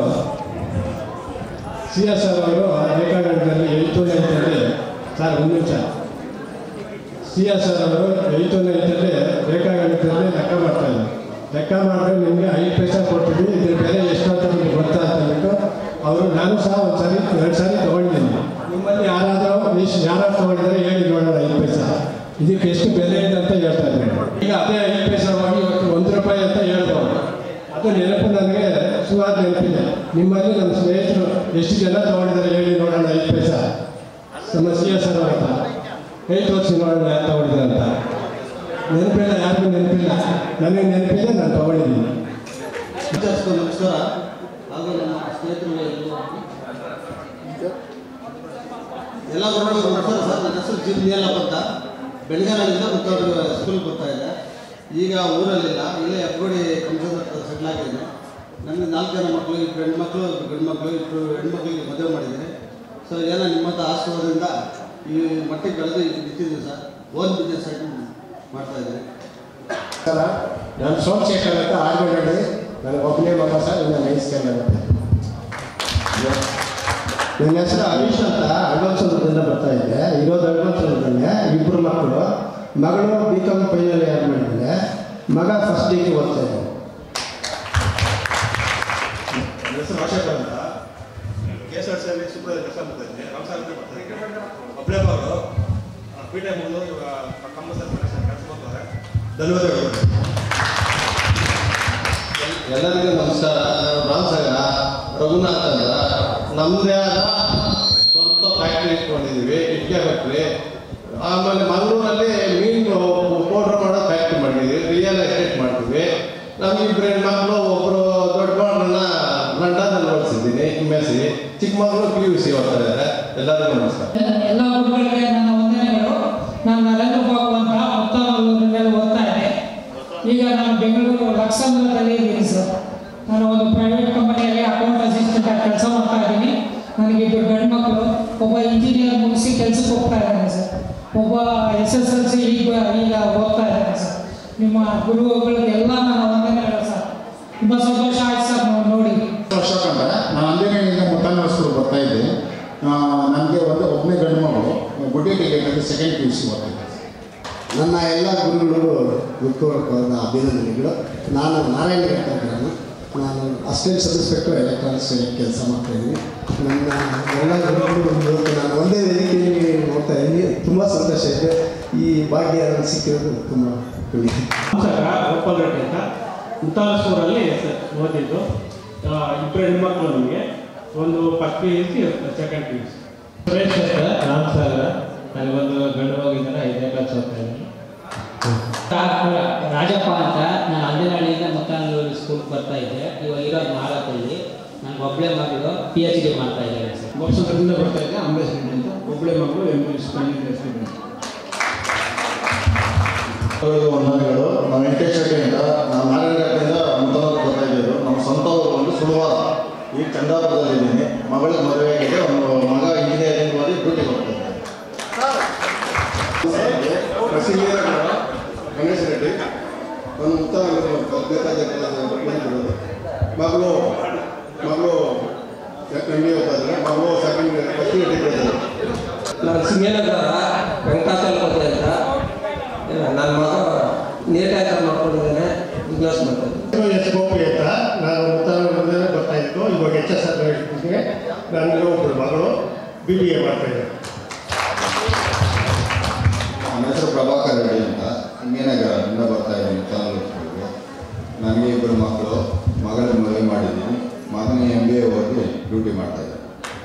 ಸಿ ಎಸ್ ಆರ್ ಅವರು ಬೇಕಾಗಂಟಲ್ಲಿ ಎಂಟು ನೈಟಲ್ಲಿ ಸರ್ ಒಂದು ನಿಮಿಷ ಸಿ ಎಸ್ ಆರ್ ಅವರು ಐದು ನೈಟಲ್ಲಿ ಬೇಕಾಗಂಟಲ್ಲಿ ಲೆಕ್ಕ ಮಾಡ್ತಾ ಇದ್ದಾರೆ ಲೆಕ್ಕ ಮಾಡಿದ್ರೆ ನಿಮಗೆ ಐದು ಪೈಸೆ ಕೊಟ್ಟಿದ್ದೀವಿ ಇದ್ರ ಬೆಲೆ ಎಷ್ಟು ಅಂತ ನಿಮಗೆ ಗೊತ್ತಾ ಅಂತ ಅಂದ್ಬಿಟ್ಟು ಅವರು ನಾನು ಸಹ ಒಂದು ಸಾರಿ ಎರಡು ಸಾರಿ ತೊಗೊಂಡಿದ್ದೀನಿ ನಿಮ್ಮಲ್ಲಿ ಯಾರಾದರೂ ಎಷ್ಟು ಯಾರು ತೊಗೊಂಡಿದ್ದಾರೆ ಹೇಳಿ ನೋಡೋಣ ಐದು ಪೈಸೆ ಇದಕ್ಕೆ ಎಷ್ಟು ಬೆಲೆ ಇದೆ ಅಂತ ಹೇಳ್ತಾ ಇದ್ದಾರೆ ಈಗ ಅದೇ ಐದು ಪೈಸೆ ಹೋಗಿ ಇವತ್ತು ಒಂದು ರೂಪಾಯಿ ಅಂತ ಹೇಳ್ಬೋದು ಅದು ನೆನಪು ನನಗೆ ಸುಮಾರು ನೆನಪಿದೆ ನಿಮ್ಮಲ್ಲಿ ನಮ್ಮ ಸ್ನೇಹಿತರು ಎಷ್ಟು ಜನ ತೊಗೊಂಡಿದ್ದಾರೆ ಹೇಳಿ ನೋಡೋಣ ಐದು ಪೈಸೆ ನಮ್ಮ ಸಿ ಎಸ್ ಆರ್ ಅಂತ ಕೈ ತೋರಿಸಿ ನೋಡೋಣ ಯಾರು ತೊಗೊಂಡಿದ್ದಾರೆ ಅಂತ ನೆನಪಿಲ್ಲ ಯಾರಿಗೂ ನೆನಪಿಲ್ಲ ನನಗೆ ನೆನಪಿದೆ ನಾನು ತೊಗೊಂಡಿದ್ದೀನಿ ನಮಸ್ಕಾರ ಹಾಗೂ ನಮ್ಮ ಸ್ನೇಹಿತರು ಎಲ್ಲ ಗುರುಗಳು ನಮಸ್ಕಾರ ಸರ್ ನನ್ನ ಹೆಸರು ಜಿ ನಿಯಲ್ಲಪ್ಪ ಅಂತ ಬೆಳಗಾವಿಯಿಂದ ಮುತ್ತವ್ರ ಸ್ಕೂಲ್ಗೆ ಬರ್ತಾ ಇದ್ದೆ ಈಗ ಊರಲ್ಲಿಲ್ಲ ಇಲ್ಲೇ ಹೆಬ್ಬಗೋಡಿ ಕಂಪ್ಯೂಟರ್ ಹತ್ರ ಸೆಟ್ಲ್ ಆಗಿದ್ದೀನಿ ನನಗೆ ನಾಲ್ಕು ಜನ ಮಕ್ಕಳು ಇಬ್ಬರು ಹೆಣ್ಮಕ್ಳು ಇಬ್ಬರು ಗಂಡು ಮಕ್ಕಳು ಇಬ್ಬರು ಹೆಣ್ಮಕ್ಳಿಗೆ ಮದುವೆ ಮಾಡಿದ್ದೀನಿ ಸೊ ಏನೋ ನಿಮ್ಮಂಥ ಆಶೀರ್ವಾದದಿಂದ ಈ ಮಟ್ಟಿಗೆ ಬೆಳೆದು ನಿಂತಿದ್ದೀನಿ ಸರ್ ಓನ್ ಬಿಸ್ನೆಸ್ ಆಗಿ ಮಾಡ್ತಾ ಇದ್ದೀನಿ ಸರ್ ನಾನು ಸೋಮಶೇಖರ್ ಅಂತ ಆರ್ಗನಳ್ಳಿ ನನಗೆ ಒಬ್ಬನೇ ಮಗ ಸರ್ ಇನ್ನು ನೈಸ್ಕೊಂಡು ನನ್ನ ಹೆಸರು ಹರೀಶ್ ಅಂತ ಅಡ್ವಾನ್ಸದಿಂದ ಬರ್ತಾ ಇದ್ದೆ ಇರೋದು ಅಡ್ವಾನ್ಸದಲ್ಲಿ ಇಬ್ಬರು ಮಕ್ಕಳು ಮಗಳು ಬಿ ಕಾಮ್ ಫೈನಲ್ ಇಯರ್ ಮಾಡಿದ್ದೆ ಮಗ ಫಸ್ಟ್ ಡಿಗ್ರಿ ಓದ್ತಾ ಇದ್ದೆ ನನ್ನ ಹೆಸರು ರಾಜಶೇಖರ್ ಅಂತ ಕೆ ಎಸ್ ಆರ್ ಸಿ ಅಲ್ಲಿ ಸೂಪರ್ ಕೆಲಸ ಮಾಡ್ತಾ ಇದ್ದೀನಿ ರಾಮಸಾಗರ ಬರ್ತಾ ಇದ್ದೀನಿ ಒಬ್ಬಳೇ ಅವರು ಪಿ ಟಿ ಮುಗಿದು ಇವಾಗ ಕಂಪಲ್ಸರಿ ಕೆಲಸ ಮಾಡ್ತಾರೆ ಧನ್ಯವಾದಗಳು ಎಲ್ಲರಿಗೂ ನಮಸ್ಕಾರ ನಾನು ರಾಮಸಾಗರ ರಘುನಾಥ್ ಅಂತ ನಮ್ಮದೇ ಆದ ಸ್ವಂತ ಫ್ಯಾಕ್ಟ್ರಿ ಇಟ್ಕೊಂಡಿದ್ದೀವಿ ಇಟ್ಕೆ ಫ್ಯಾಕ್ಟ್ರಿ ಆಮೇಲೆ ಮಂಗಳೂರಲ್ಲಿ ಮೀನು ಪೌಡ್ರ್ ಮಾಡೋ ಫ್ಯಾಕ್ಟ್ರಿ ಮಾಡಿದ್ದೀವಿ ರಿಯಲ್ ಎಸ್ಟೇಟ್ ಮಾಡ್ತೀವಿ ನಮ್ಮ ಇಬ್ಬರು ಹೆಣ್ಮಕ್ಳು ಒಬ್ಬರು ದೊಡ್ಡ ಮಗಳನ್ನ ಲಂಡನಲ್ಲಿ ಓಡಿಸಿದ್ದೀನಿ ಎಮ್ ಎಸ್ ಸಿ ಚಿಕ್ಕ ಮಗಳು ಪಿ ಯು ಸಿ ಓದ್ತಾ ಇದ್ದಾರೆ ಎಲ್ಲರಿಗೂ ನಮಸ್ಕಾರ ಎಲ್ಲ ಗುರುಗಳಿಗೆ ನನ್ನ ವಂದನೆಗಳು ನಾನು ನರೇಂದ್ರ ಬಾಬು ಅಂತ ಮುತ್ತಾನಲ್ಲೂರಿನಲ್ಲಿ ಓದ್ತಾ ಇದ್ದೆ ಈಗ ನಾನು ಬೆಂಗಳೂರು ಲಕ್ಸಂದ್ರದಲ್ಲಿ ಇದ್ದೀನಿ ಸರ್ ನಾನು ಒಂದು ಪ್ರೈವೇಟ್ ಕಂಪನಿಯಲ್ಲಿ ಅಕೌಂಟ್ ಅಸಿಸ್ಟೆಂಟ್ ಆಗಿ ಕೆಲಸ ಮಾಡ್ತಾ ಇದ್ದೀನಿ ನನಗೆ ಇಬ್ಬರು ಗಂಡು ಮಕ್ಕಳು ಒಬ್ಬ ಇಂಜಿನಿಯರ್ ಮುಗಿಸಿ ಕೆಲಸಕ್ಕೆ ಹೋಗ್ತಾ ಇದ್ದಾನೆ ಸರ್ ಒಬ್ಬ ಎಸ್ ಎಸ್ ಎಲ್ ಸಿ ಈಗ ಈಗ ಓದ್ತಾ ಇದ್ದಾನೆ ಸರ್ ನಿಮ್ಮ ಗುರುಗಳಿಗೆಲ್ಲ ನನ್ನ ವಂದನೆಗಳು ಸರ್ ತುಂಬ ಸಂತೋಷ ಆಯ್ತು ಸರ್ ನೋಡಿ ಅಶೋಕ್ ಅಂತ ನಾನು ಅಂಜನೇಯಿಂದ ಮುತ್ತಾನ ಸ್ಕೂಲ್ ಬರ್ತಾ ಇದ್ದೆ ನನಗೆ ಒಂದು ಒಬ್ಬನೇ ಗಂಡು ಮಗಳು ಗುಡ್ಡೆ ticket second P U C ಓದ್ತಿದ್ದೆ ನನ್ನ ಎಲ್ಲ ಗುರುಗಳು ಹುಟ್ಟುಹಬ್ಬದ ಅಭಿನಂದನೆಗಳು ನಾನು ನಾರಾಯಣ ಘಟ್ಟಗಳನ್ನು ನಾನು ಅಸಿಸ್ಟೆಂಟ್ ಸಬ್ ಇನ್ಸ್ಪೆಕ್ಟರ್ ಎಲೆಕ್ಟ್ರಾನಿಕ್ಸ್ ಕೆಲಸ ಮಾಡ್ತಾ ಇದ್ದೀನಿ ನನ್ನ ಎಲ್ಲ ಗುರುಗಳು ಇವತ್ತು ನಾನು ಒಂದೇ ವೇದಿಕೆಯಲ್ಲಿ ನೋಡ್ತಾ ಇದ್ದೀನಿ ತುಂಬ ಸಂತೋಷ ಇದೆ ಈ ಭಾಗ್ಯ ನನಗೆ ಸಿಕ್ಕಿರೋದು ತುಂಬ ಪುಣ್ಯ ನಮಸ್ಕಾರ ಗೋಪಾಲ್ ರೆಡ್ಡಿ ಅಂತ ಮುತ್ತಾಲಸ್ಪೂರಲ್ಲಿ ಓದಿದ್ದು ಆ, ಇಬ್ಬರು ಹೆಣ್ಮಕ್ಳು ನಮಗೆ ಒಂದು first P U C second P U C Suresh ಅಂತ ರಾಮಸಾಗರ ನನಗೊಂದು ಗಂಡು ಹೋಗಿದ್ದಾನೆ ಐದನೇ ಕ್ಲಾಸ್ ಓದ್ತಾ ಇದ್ದೀನಿ ರಾಜಪ್ಪ ಅಂತ ನಾನು ಅಂಜನಹಳ್ಳಿಯಿಂದ ಮುತ್ತಾನಲ್ಲೂರು ಸ್ಕೂಲ್ಗೆ ಬರ್ತಾ ಇದ್ದೆ ಇವಾಗ ಇರೋದು ಮಾರತ್ತಲ್ಲಿ ನನಗೆ ಒಬ್ಬಳೆ ಮಗಳು ಪಿ ಎಚ್ ಡಿ ಮಾಡ್ತಾ ಇದ್ದಾರೆ ಸರ್ ವರ್ಷದಿಂದ ಬರ್ತಾ ಇದ್ದೆ ಅಂಬೇಶ್ ರೆಡ್ಡಿ ಅಂತ ಒಬ್ಬಳೆ ಮಗಳು ಎಂ ಎಸ್ ಸ್ಟೂಡೆಂಟ್ ವಂದನೆಗಳು ನಾವು ವೆಂಕಟೇಶ್ ರೆಡ್ಡಿಯಿಂದ ನಾವು ನಾರಾಯಣಘಟ್ಟದಿಂದ ಮುತ್ತನೂರು ಬರ್ತಾ ಇದ್ದೀವಿ ನಮ್ಮ ಸ್ವಂತ ಊರು ಬಂದು ಸುಳ್ವಾರ ಈಗ ಚಂದಾಪುರದಲ್ಲಿದ್ದೀನಿ ಮಗಳಿಗೆ ಮದುವೆ ಆಗಿದೆ ಒಂದು ಮಗ ಇಂಜಿನಿಯರಿಂಗ್ ಓದಿ ಡ್ಯೂಟಿ ಕೊಡ್ತಾ ಇದ್ದಾರೆ ಗಣೇಶ್ ರೆಡ್ಡಿ ಒಂದು ಮುತ್ತ ಮಗಳು ಮಗಳು ಎಮ್ ಬಿ ಓದ್ತಾ ಇದ್ದಾರೆ ಮಗಳು ಸೆಕೆಂಡ್ ಫಸ್ಟ್ ಇಯರ್ ಡಿಗ್ರಿ ನಾನು ಸಿಂಗನಗರ ವೆಂಕಟಾಚಲಪತಿ ಅಂತ ನನ್ನ ಮಗ ನೀಟಾಗಿ ಮಾಡ್ಕೊಂಡಿದ್ದಾನೆ ಬಿಸ್ನೆಸ್ ಮಾಡ್ತಾನೆ ಎಸ್ ಗೋಪಿ ಅಂತ ನಾನು ಉತ್ತರಾಖಂಡದಿಂದ ಬರ್ತಾ ಇದ್ದು ಇವಾಗ ಎಚ್ ಎಸ್ ಆರ್ ನನಗೆ ಒಬ್ಬರು ಮಗಳು ಬಿ ಬಿ ಎ ಮಾಡ್ತಾ ಇದ್ದಾರೆ ನನ್ನ ಹೆಸರು ಪ್ರಭಾಕರ್ ರೆಡ್ಡಿ ಅಂತ ಇಂಗೇನಗರದಿಂದ ಬರ್ತಾ ಇದ್ದೀನಿ ತಾಲೂಕಿಗೆ ನನಗೆ ಇಬ್ಬರು ಮಕ್ಕಳು ಮಗಳ ಮದುವೆ ಮಾಡಿದ್ದೀನಿ ಮಗನಿಗೆ ಎಮ್ ಬಿ ಎ ಓದಿ ಡ್ಯೂಟಿ ಮಾಡ್ತಾ ಇದ್ದಾರೆ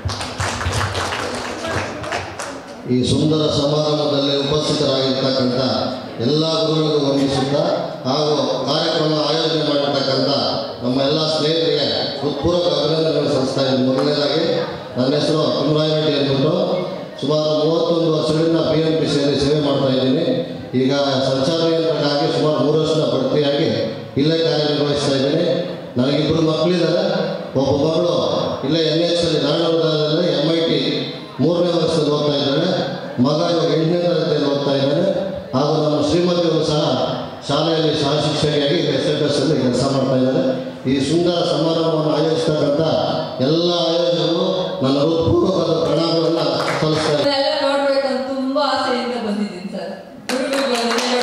ಈ ಸುಂದರ ಸಮಾರಂಭದಲ್ಲಿ ಉಪಸ್ಥಿತರಾಗಿರ್ತಕ್ಕಂಥ ಎಲ್ಲ ಗುರುಗಳಿಗೂ ವಂದಿಸುತ್ತಾ ಹಾಗೂ ಕಾರ್ಯಕ್ರಮ ಆಯೋಜನೆ ಮಾಡಿರ್ತಕ್ಕಂಥ ನಮ್ಮ ಎಲ್ಲ ಸ್ನೇಹಿತರಿಗೆ ಹೃತ್ಪೂರ್ವಕ ಅಭಿನಂದನೆಗಳು ಸಲ್ಲಿಸ್ತಾ ಇದ್ದೀನಿ ಮೊದಲನೇದಾಗಿ ನನ್ನ ಹೆಸರು ಕುಮರಾಯ ರೆಡ್ಡಿ ಅಂದ್ಬಿಟ್ಟು ಸುಮಾರು ಮೂವತ್ತೊಂದು ವರ್ಷಗಳಿಂದ ಪಿ ಎಂ ಪಿ ಸಿಯಲ್ಲಿ ಸೇವೆ ಮಾಡ್ತಾ ಇದ್ದೀನಿ ಈಗ ಸಂಚಾರ ನಿಯಂತ್ರಕ್ಕಾಗಿ ಸುಮಾರು ಮೂರು ವರ್ಷದ ಬಡ್ತಿಯಾಗಿ ಇಲ್ಲೇ ಕಾರ್ಯನಿರ್ವಹಿಸ್ತಾ ಇದ್ದೀನಿ ನನಗಿಬ್ಬರು ಮಕ್ಕಳಿದ್ದಾರೆ ಒಬ್ಬ ಮಗಳು ಇಲ್ಲೇ ಎನ್ ಎಚ್ ಅಲ್ಲಿ ನಾರಾಯಣದಲ್ಲಿ ಎಮ್ ಐ ಟಿ ಮೂರನೇ ವರ್ಷದಲ್ಲಿ ಓದ್ತಾ ಇದ್ದಾಳೆ ಮಗ ಇವಾಗ ಎಂಟನೇ ತರಗತಿಯಲ್ಲಿ ಓದ್ತಾ ಇದ್ದಾನೆ ಹಾಗೂ ನಮ್ಮ ಶ್ರೀಮತಿಯವರು ಸಹ ಶಾಲೆಯಲ್ಲಿ ಸಹ ಶಿಕ್ಷಕಿಯಾಗಿ ಎಸ್ ಎಲ್ ಎಸ್ ಅಲ್ಲಿ ಕೆಲಸ ಮಾಡ್ತಾ ಇದ್ದಾರೆ ಈ ಸುಂದರ ಸಮಾರಂಭವನ್ನು ಆಯೋಜಿಸ್ತಕ್ಕಂಥ ಎಲ್ಲ ಆಯೋಜಕರು ನನ್ನ ಹೃತ್ಪೂರ್ವಕವಾದ ಪ್ರಣಾಮಗಳನ್ನು ಸಲ್ಲಿಸ್ತಾ ಇದ್ದಾರೆ ಇದನ್ನೆಲ್ಲ ನೋಡ್ಬೇಕಂತ ತುಂಬಾ ಆಸೆಯಿಂದ ಬಂದಿದ್ದೀನಿ ಸರ್ ಗುರುಗಳು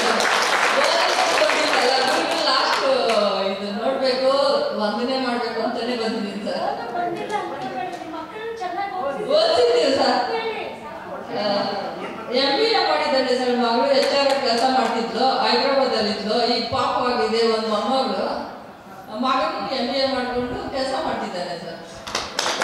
ಲಾಸ್ಟ್ ಇದು ನೋಡ್ಬೇಕು ವಂದನೆ ಮಾಡ್ಬೇಕು ಅಂತಾನೆ ಬಂದಿದ್ದೀನಿ ಸರ್ ಓದ್ತಿದ್ದೀವಿ ಸರ್ ಎಂ ಬಿ ಎ ಮಾಡಿದ್ದಾನೆ ಸರ್ ಮಗಳು ಎಚ್ ಆರ್ ಕೆಲಸ ಮಾಡ್ತಿದ್ಲು ಹೈದ್ರಾಬಾದಲ್ಲಿದ್ಲು ಈಗ ಪಾಪ ಆಗಿದೆ ಒಂದು ಮೊಮ್ಮಗಳು ಮಗನಿಗೆ ಎಂ ಬಿ ಎ ಮಾಡಿಕೊಂಡು ಕೆಲಸ ಮಾಡ್ತಿದ್ದಾನೆ ಸರ್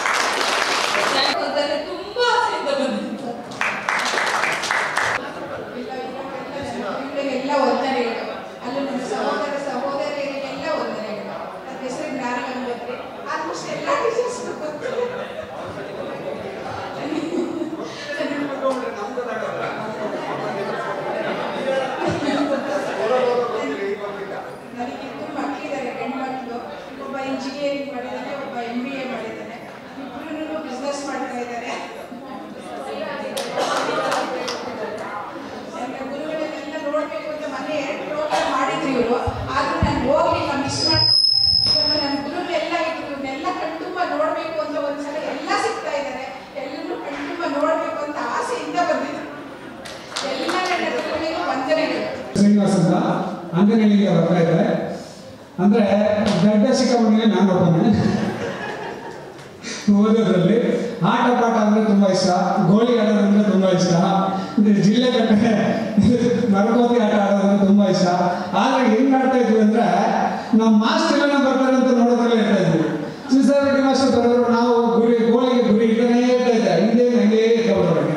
ಅಂದಿನಳ್ಳಿಗೆ ಬರ್ತಾ ಇದ್ದಾರೆ ಅಂದರೆ ಗಡ್ಡ ಸಿಕ್ಕಾಪಟ್ಟೆ ನಾನು ಒಬ್ಬನೇ ಓದೋದ್ರಲ್ಲಿ ಆಟ ಪಾಠ ಅಂದರೆ ತುಂಬ ಇಷ್ಟ ಗೋಳಿ ಆಡೋದಂದ್ರೆ ತುಂಬ ಇಷ್ಟ ಇದು ಜಿಲ್ಲೆ ಕಟ್ಟೆ ಮರಕೋತಿ ಆಟ ಆಡೋದಂದ್ರೆ ತುಂಬ ಇಷ್ಟ ಆದರೆ ಹೆಂಗ್ ಆಡ್ತಾ ಇದ್ವಿ ಅಂದರೆ ನಮ್ಮ ಮಾಸ್ಟರ್ ಎಲ್ಲ ಬರ್ತಾರೆ ಅಂತ ನೋಡೋದ್ರಲ್ಲೇ ಇರ್ತಾ ಇದ್ವಿ ಸಿಸಾರಿಟಿ ಮಾಸ್ಟರ್ ಬರೋರು ನಾವು ಗುರಿ ಗೋಳಿಗೆ ಗುರಿ ಇಟ್ಟನೇ ಇರ್ತಾ ಇದ್ದೆ ಹಿಂದೆ ಹಂಗೆ ಇಟ್ಕೊಬಿಡೋರಿಗೆ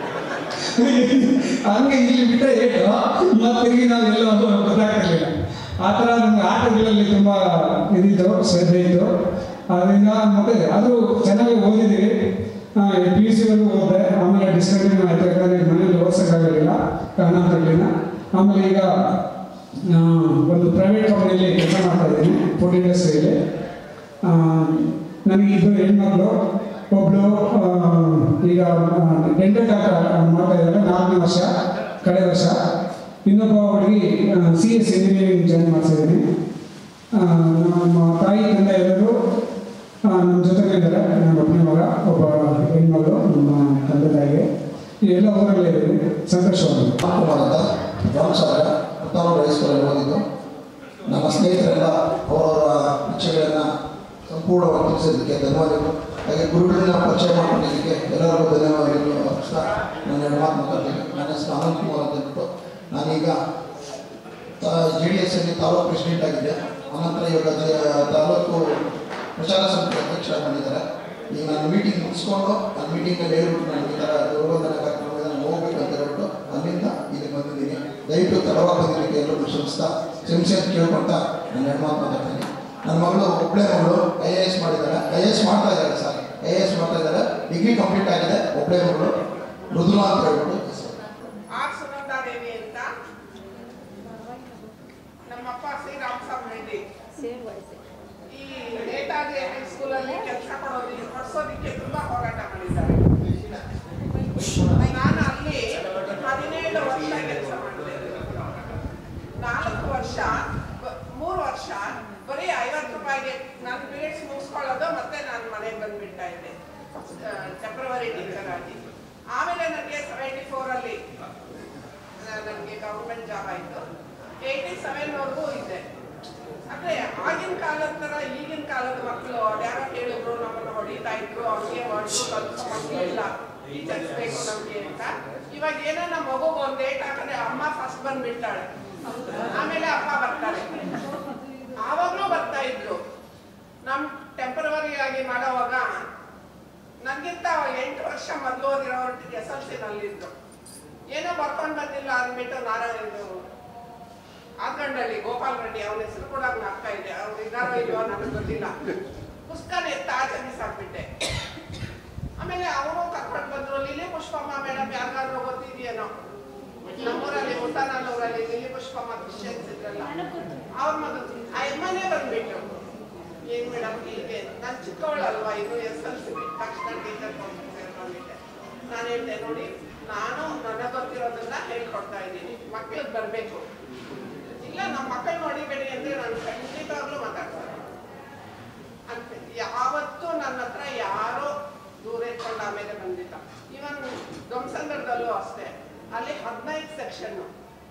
ಹಂಗೆ ಇಲ್ಲಿ ಬಿಟ್ಟರೆ ಏಟು ಮತ್ತೆ ತಿರುಗಿ ನಾವು ಎಲ್ಲೋ ಗೊತ್ತಾಗ್ತಿರ್ಲಿಲ್ಲ ಆ ಥರ ನಮ್ಗೆ ಆಟಗಳಲ್ಲಿ ತುಂಬ ಇದಿತ್ತು ಶ್ರದ್ಧೆ ಇತ್ತು ಅದರಿಂದ ಮತ್ತೆ ಅದು ಚೆನ್ನಾಗಿ ಓದಿದ್ದೀವಿ ಪಿ ಯು ಸಿವರೆಗೂ ಓದಿದೆ ಆಮೇಲೆ ಡಿಸ್ಕಂಟಿನ್ಯೂ ಆಯ್ತು ಯಾಕಂದರೆ ಮನೇಲಿ ಓದಿಸೋಕ್ಕಾಗಲಿಲ್ಲ ಕಾರಣಾಂತರಗಳಿಂದ ಆಮೇಲೆ ಈಗ ಆ, ಒಂದು ಪ್ರೈವೇಟ್ ಕಂಪನಿಯಲ್ಲಿ ಕೆಲಸ ಮಾಡ್ತಾ ಇದ್ದೀನಿ ಫುಡ್ ಇಂಡಸ್ಟ್ರಿಯಲ್ಲಿ ನನಗೆ ಇಬ್ಬರು ಹೆಣ್ಮಕ್ಳು ಒಬ್ಬಳು ಈಗ ಡೆಂಟಲ್ ಡಾಕ್ಟರ್ ಮಾಡ್ತಾ ಇದ್ದಾರೆ ನಾಲ್ಕನೇ ವರ್ಷ ಕಡೆ ವರ್ಷ ಇನ್ನೊಬ್ಬ ಹುಡುಗಿ ಸಿ ಎಸ್ ಇಂಜಿನಿಯರಿಂಗ್ ಜಾಯಿನ್ ಮಾಡ್ತಿದ್ದೀನಿ ಆ, ನಮ್ಮ ತಾಯಿ ತಂದೆ ಎಲ್ಲರೂ ಆ, ನಮ್ಮ ಜೊತೆಗೆ ಇದ್ದಾರೆ ನನ್ನ ಒಬ್ಬನೇ ಮಗ ಒಬ್ಬ ಹೆಣ್ಮಗಳು ನಮ್ಮ ತಂದೆ ತಾಯಿಗೆ ಎಲ್ಲ ಊರಲ್ಲೇ ಇದ್ದೀವಿ ಸಂತೋಷವಾಗಿ ಕುಮಾರ್ ಅಂತ ರಾಮಸಾಗರ ಹತ್ತಾರು ಹೈಸ್ಕೂಲಲ್ಲಿ ಓದಿದ್ದು ನಮ್ಮ ಸ್ನೇಹಿತರೆಲ್ಲ ಅವರವರ ಇಚ್ಛೆಗಳನ್ನು ಸಂಪೂರ್ಣವಾಗಿ ತಿಳಿಸೋದಕ್ಕೆ ಧನ್ಯವಾದಗಳು ಹಾಗೆ ಗುರುಗಳನ್ನ ಪರಿಚಯ ಮಾಡ್ಕೊಂಡಿದ್ದಕ್ಕೆ ಎಲ್ಲರಿಗೂ ಧನ್ಯವಾದಗಳು ಅರ್ಪಿಸ್ತಾ ನನ್ನ ಎರಡು ಮಾತು ಮಾತಾಡ್ತೀನಿ ನನ್ನ ಹೆಸರು ಅನಂತ್ ಕುಮಾರ್ ಅಂತ ಹೇಳ್ಬಿಟ್ಟು ನಾನೀಗ ಜೆ ಡಿ ಎಸ್ ಅಲ್ಲಿ ತಾಲೂಕು ಪ್ರೆಸಿಡೆಂಟ್ ಆಗಿದ್ದೆ ಅನಂತರ ಇವಾಗ ಜ- ತಾಲೂಕು ಪ್ರಚಾರ ಸಮಿತಿ ಅಧ್ಯಕ್ಷ ಮಾಡಿದ್ದಾರೆ ಈಗ ನಾನು ಮೀಟಿಂಗ್ ಮುಗಿಸ್ಕೊಂಡು ಆ ಮೀಟಿಂಗಲ್ಲಿ ಹೇಳ್ಬಿಟ್ಟು ನಾನು ಈ ಥರ ಗೌರವಂದನ ಕಾರ್ಯಕ್ರಮಕ್ಕೆ ನಾನು ಹೋಗ್ಬೇಕು ಅಂತ ಹೇಳ್ಬಿಟ್ಟು ಅಲ್ಲಿಂದ ಇಲ್ಲಿ ಬಂದಿದ್ದೀನಿ ದಯವಿಟ್ಟು ತಡವಾಗಿ ಬಂದಿದ್ದಕ್ಕೆ ಎಲ್ಲರೂ ಶ್ರಮಿಸ್ತಾ ಕ್ಷಮಿಸಿ ಅಂತ ಕೇಳ್ಕೊಳ್ತಾ ನಾನು ಎರಡು ಮಾತು ಮಾತಾಡ್ತೀನಿ ನನ್ನ ಮಗಳು ಒಬ್ಬಳೇ ಮಗಳು ಐ ಎ ಎಸ್ ಮಾಡಿದ್ದಾರೆ ಐ ಎ ಎಸ್ ಮಾಡ್ತಾ ಇದ್ದಾರೆ ಸರ್ ಐ ಎ ಎಸ್ ಮಾಡ್ತಾ ಇದ್ದಾರೆ ಡಿಗ್ರಿ ಕಂಪ್ಲೀಟ್ ಆಗಿದೆ ಒಬ್ಬಳೇ ಮಗಳು ಮೃದುಲಾ ಅಂತ ಹೇಳ್ಬಿಟ್ಟು ಆರ್ ಸುನಂದಾದೇವಿ ಅಂತ ನಮ್ಮಪ್ಪ ಶ್ರೀರಾಮಸ್ವಾಮಿ ರೆಡ್ಡಿ ಈ ನೇತಾಜಿ ಹೈಸ್ಕೂಲಲ್ಲಿ ಕೆಲಸ ಕೊಡೋದು ಕೊಡಿಸೋದಕ್ಕೆ ತುಂಬಾ ಹೋರಾಟ ಮಾಡಿದ್ದಾರೆ ನಾನು ಅಲ್ಲಿ ಹದಿನೇಳು ವರ್ಷ ಕೆಲಸ ಮಾಡಿದೆ ನಾಲ್ಕು ವರ್ಷ ಬ- ಮೂರು ವರ್ಷ ಬರೀ ಐವತ್ತು ರೂಪಾಯಿಗೆ ನಾನು ಪೀರಿಯಡ್ಸ್ ಮುಗಿಸ್ಕೊಳ್ಳೋದು ಮತ್ತೆ ನಾನು ಮನೆಗೆ ಬಂದ್ಬಿಡ್ತಾ ಇದ್ದೆ ಟೆಂಪ್ರವರಿ ಟೀಚರ್ ಆಗಿ ಆಮೇಲೆ ನನಗೆ ಸೆವೆಂಟಿ ಫೋರಲ್ಲಿ ನನಗೆ ಗೌರ್ಮೆಂಟ್ ಜಾಬ್ ಆಯಿತು ಏಯ್ಟಿ ಸೆವೆನ್ವರೆಗೂ ಇದ್ದೆ ಅಂದ್ರೆ ಆಗಿನ ಕಾಲದ ಥರ ಈಗಿನ ಕಾಲದ ಮಕ್ಕಳು ಯಾರೋ ಹೇಳಿದ್ರು ನಮ್ಮನ್ನು ಹೊಡಿತಾ ಇದ್ರು ಅವ್ರಿಗೆ ಹೊಡೆದು ಕಲ್ಸೋ ಮಕ್ಕಳು ಇಲ್ಲ ಟೀಚರ್ಸ್ ಬೇಕು ನಮಗೆ ಅಂತ ಇವಾಗ ಏನೋ ನಮ್ಮ ಮಗುಗೆ ಒಂದು ಏಟ್ ಹಾಕಿದ್ರೆ ಅಮ್ಮ ಫಸ್ಟ್ ಬಂದ್ಬಿಡ್ತಾಳೆ ಆಮೇಲೆ ಅಪ್ಪ ಬರ್ತಾರೆ ಆವಾಗಲೂ ಬರ್ತಾ ಇದ್ರು ನಮ್ ಟೆಂಪರವರಿ ಆಗಿ ಮಾಡೋವಾಗ ನನಗಿಂತ ಎಂಟು ವರ್ಷ ಮೊದಲು ಓದಿರೋರು ಎಸ್ ಎಲ್ ಸಿನಲ್ಲಿದ್ರು ಏನೋ ಬರ್ಕೊಂಡು ಬಂದಿಲ್ಲ ಅಂದ್ಬಿಟ್ಟು ನಾರಾಯಣ ಆದ್ಗಂಡಲ್ಲಿ ಗೋಪಾಲ್ ರೆಡ್ಡಿ ಅವನ ಹೆಸರು ಕೂಡ ಆಗ್ತಾ ಇದೆ ಅವ್ರು ಇದಾರೋ ಇಲ್ವೋ ನನಗೆ ಗೊತ್ತಿಲ್ಲ ಪುಸ್ತಕ ಎತ್ತ ಆಚೆ ಬಿಸಾಕ್ಬಿಟ್ಟೆ ಆಮೇಲೆ ಅವರು ಕರ್ಕೊಂಡು ಬಂದ್ರು ಲಿಲಿ ಪುಷ್ಪಮ್ಮ ಮೇಡಮ್ ಯಾರಿಗಾದ್ರೂ ಗೊತ್ತಿದೆಯೇನೋ ನಮ್ಮೂರಲ್ಲಿ ಮುತ್ತಾನಲ್ಲೂರಲ್ಲಿ ಲಿಲಿ ಪುಷ್ಪಮ್ಮ ಕ್ರಿಶ್ಚಿಯನ್ಸ್ ಇದ್ರಲ್ಲ ಅವ್ರ ಮಗ ಆ ಯಮ್ಮನೇ ಬಂದ್ಬಿಟ್ರು ಏನ್ ಮೇಡಮ್ ಹೀಗೆ ನಾನು ಚಿಕ್ಕವಳಲ್ವಾ ಇದು ಎಸ್ ಎಲ್ ಸಿ ತಕ್ಷಣ ಟೀಚರ್ ಬಂದ್ಬಿಟ್ಟೆ ನಾನು ಹೇಳ್ದೆ ನೋಡಿ ನಾನು ನನಗೆ ಗೊತ್ತಿರೋದನ್ನ ಹೇಳ್ಕೊಡ್ತಾ ಇದ್ದೀನಿ ಮಕ್ಳಿಗೆ ಬರಬೇಕು ಇಲ್ಲ ನಮ್ಮ ಮಕ್ಕಳು ನೋಡಿಬೇಡಿ ಅಂದ್ರೆ ನಾನು ಖಂಡಿತವಾಗ್ಲೂ ಮಾತಾಡ್ತಾರೆ ಅಂತ ಯಾವತ್ತೂ ನನ್ನ ಹತ್ರ ಯಾರೋ ದೂರ ಇಟ್ಕೊಂಡು ಆಮೇಲೆ ಬಂದಿಲ್ಲ ಇವನ್ ಧ್ವಂಸಂಗರದಲ್ಲೂ ಅಷ್ಟೇ ಅಲ್ಲಿ ಹದಿನೈದು ಸೆಕ್ಷನ್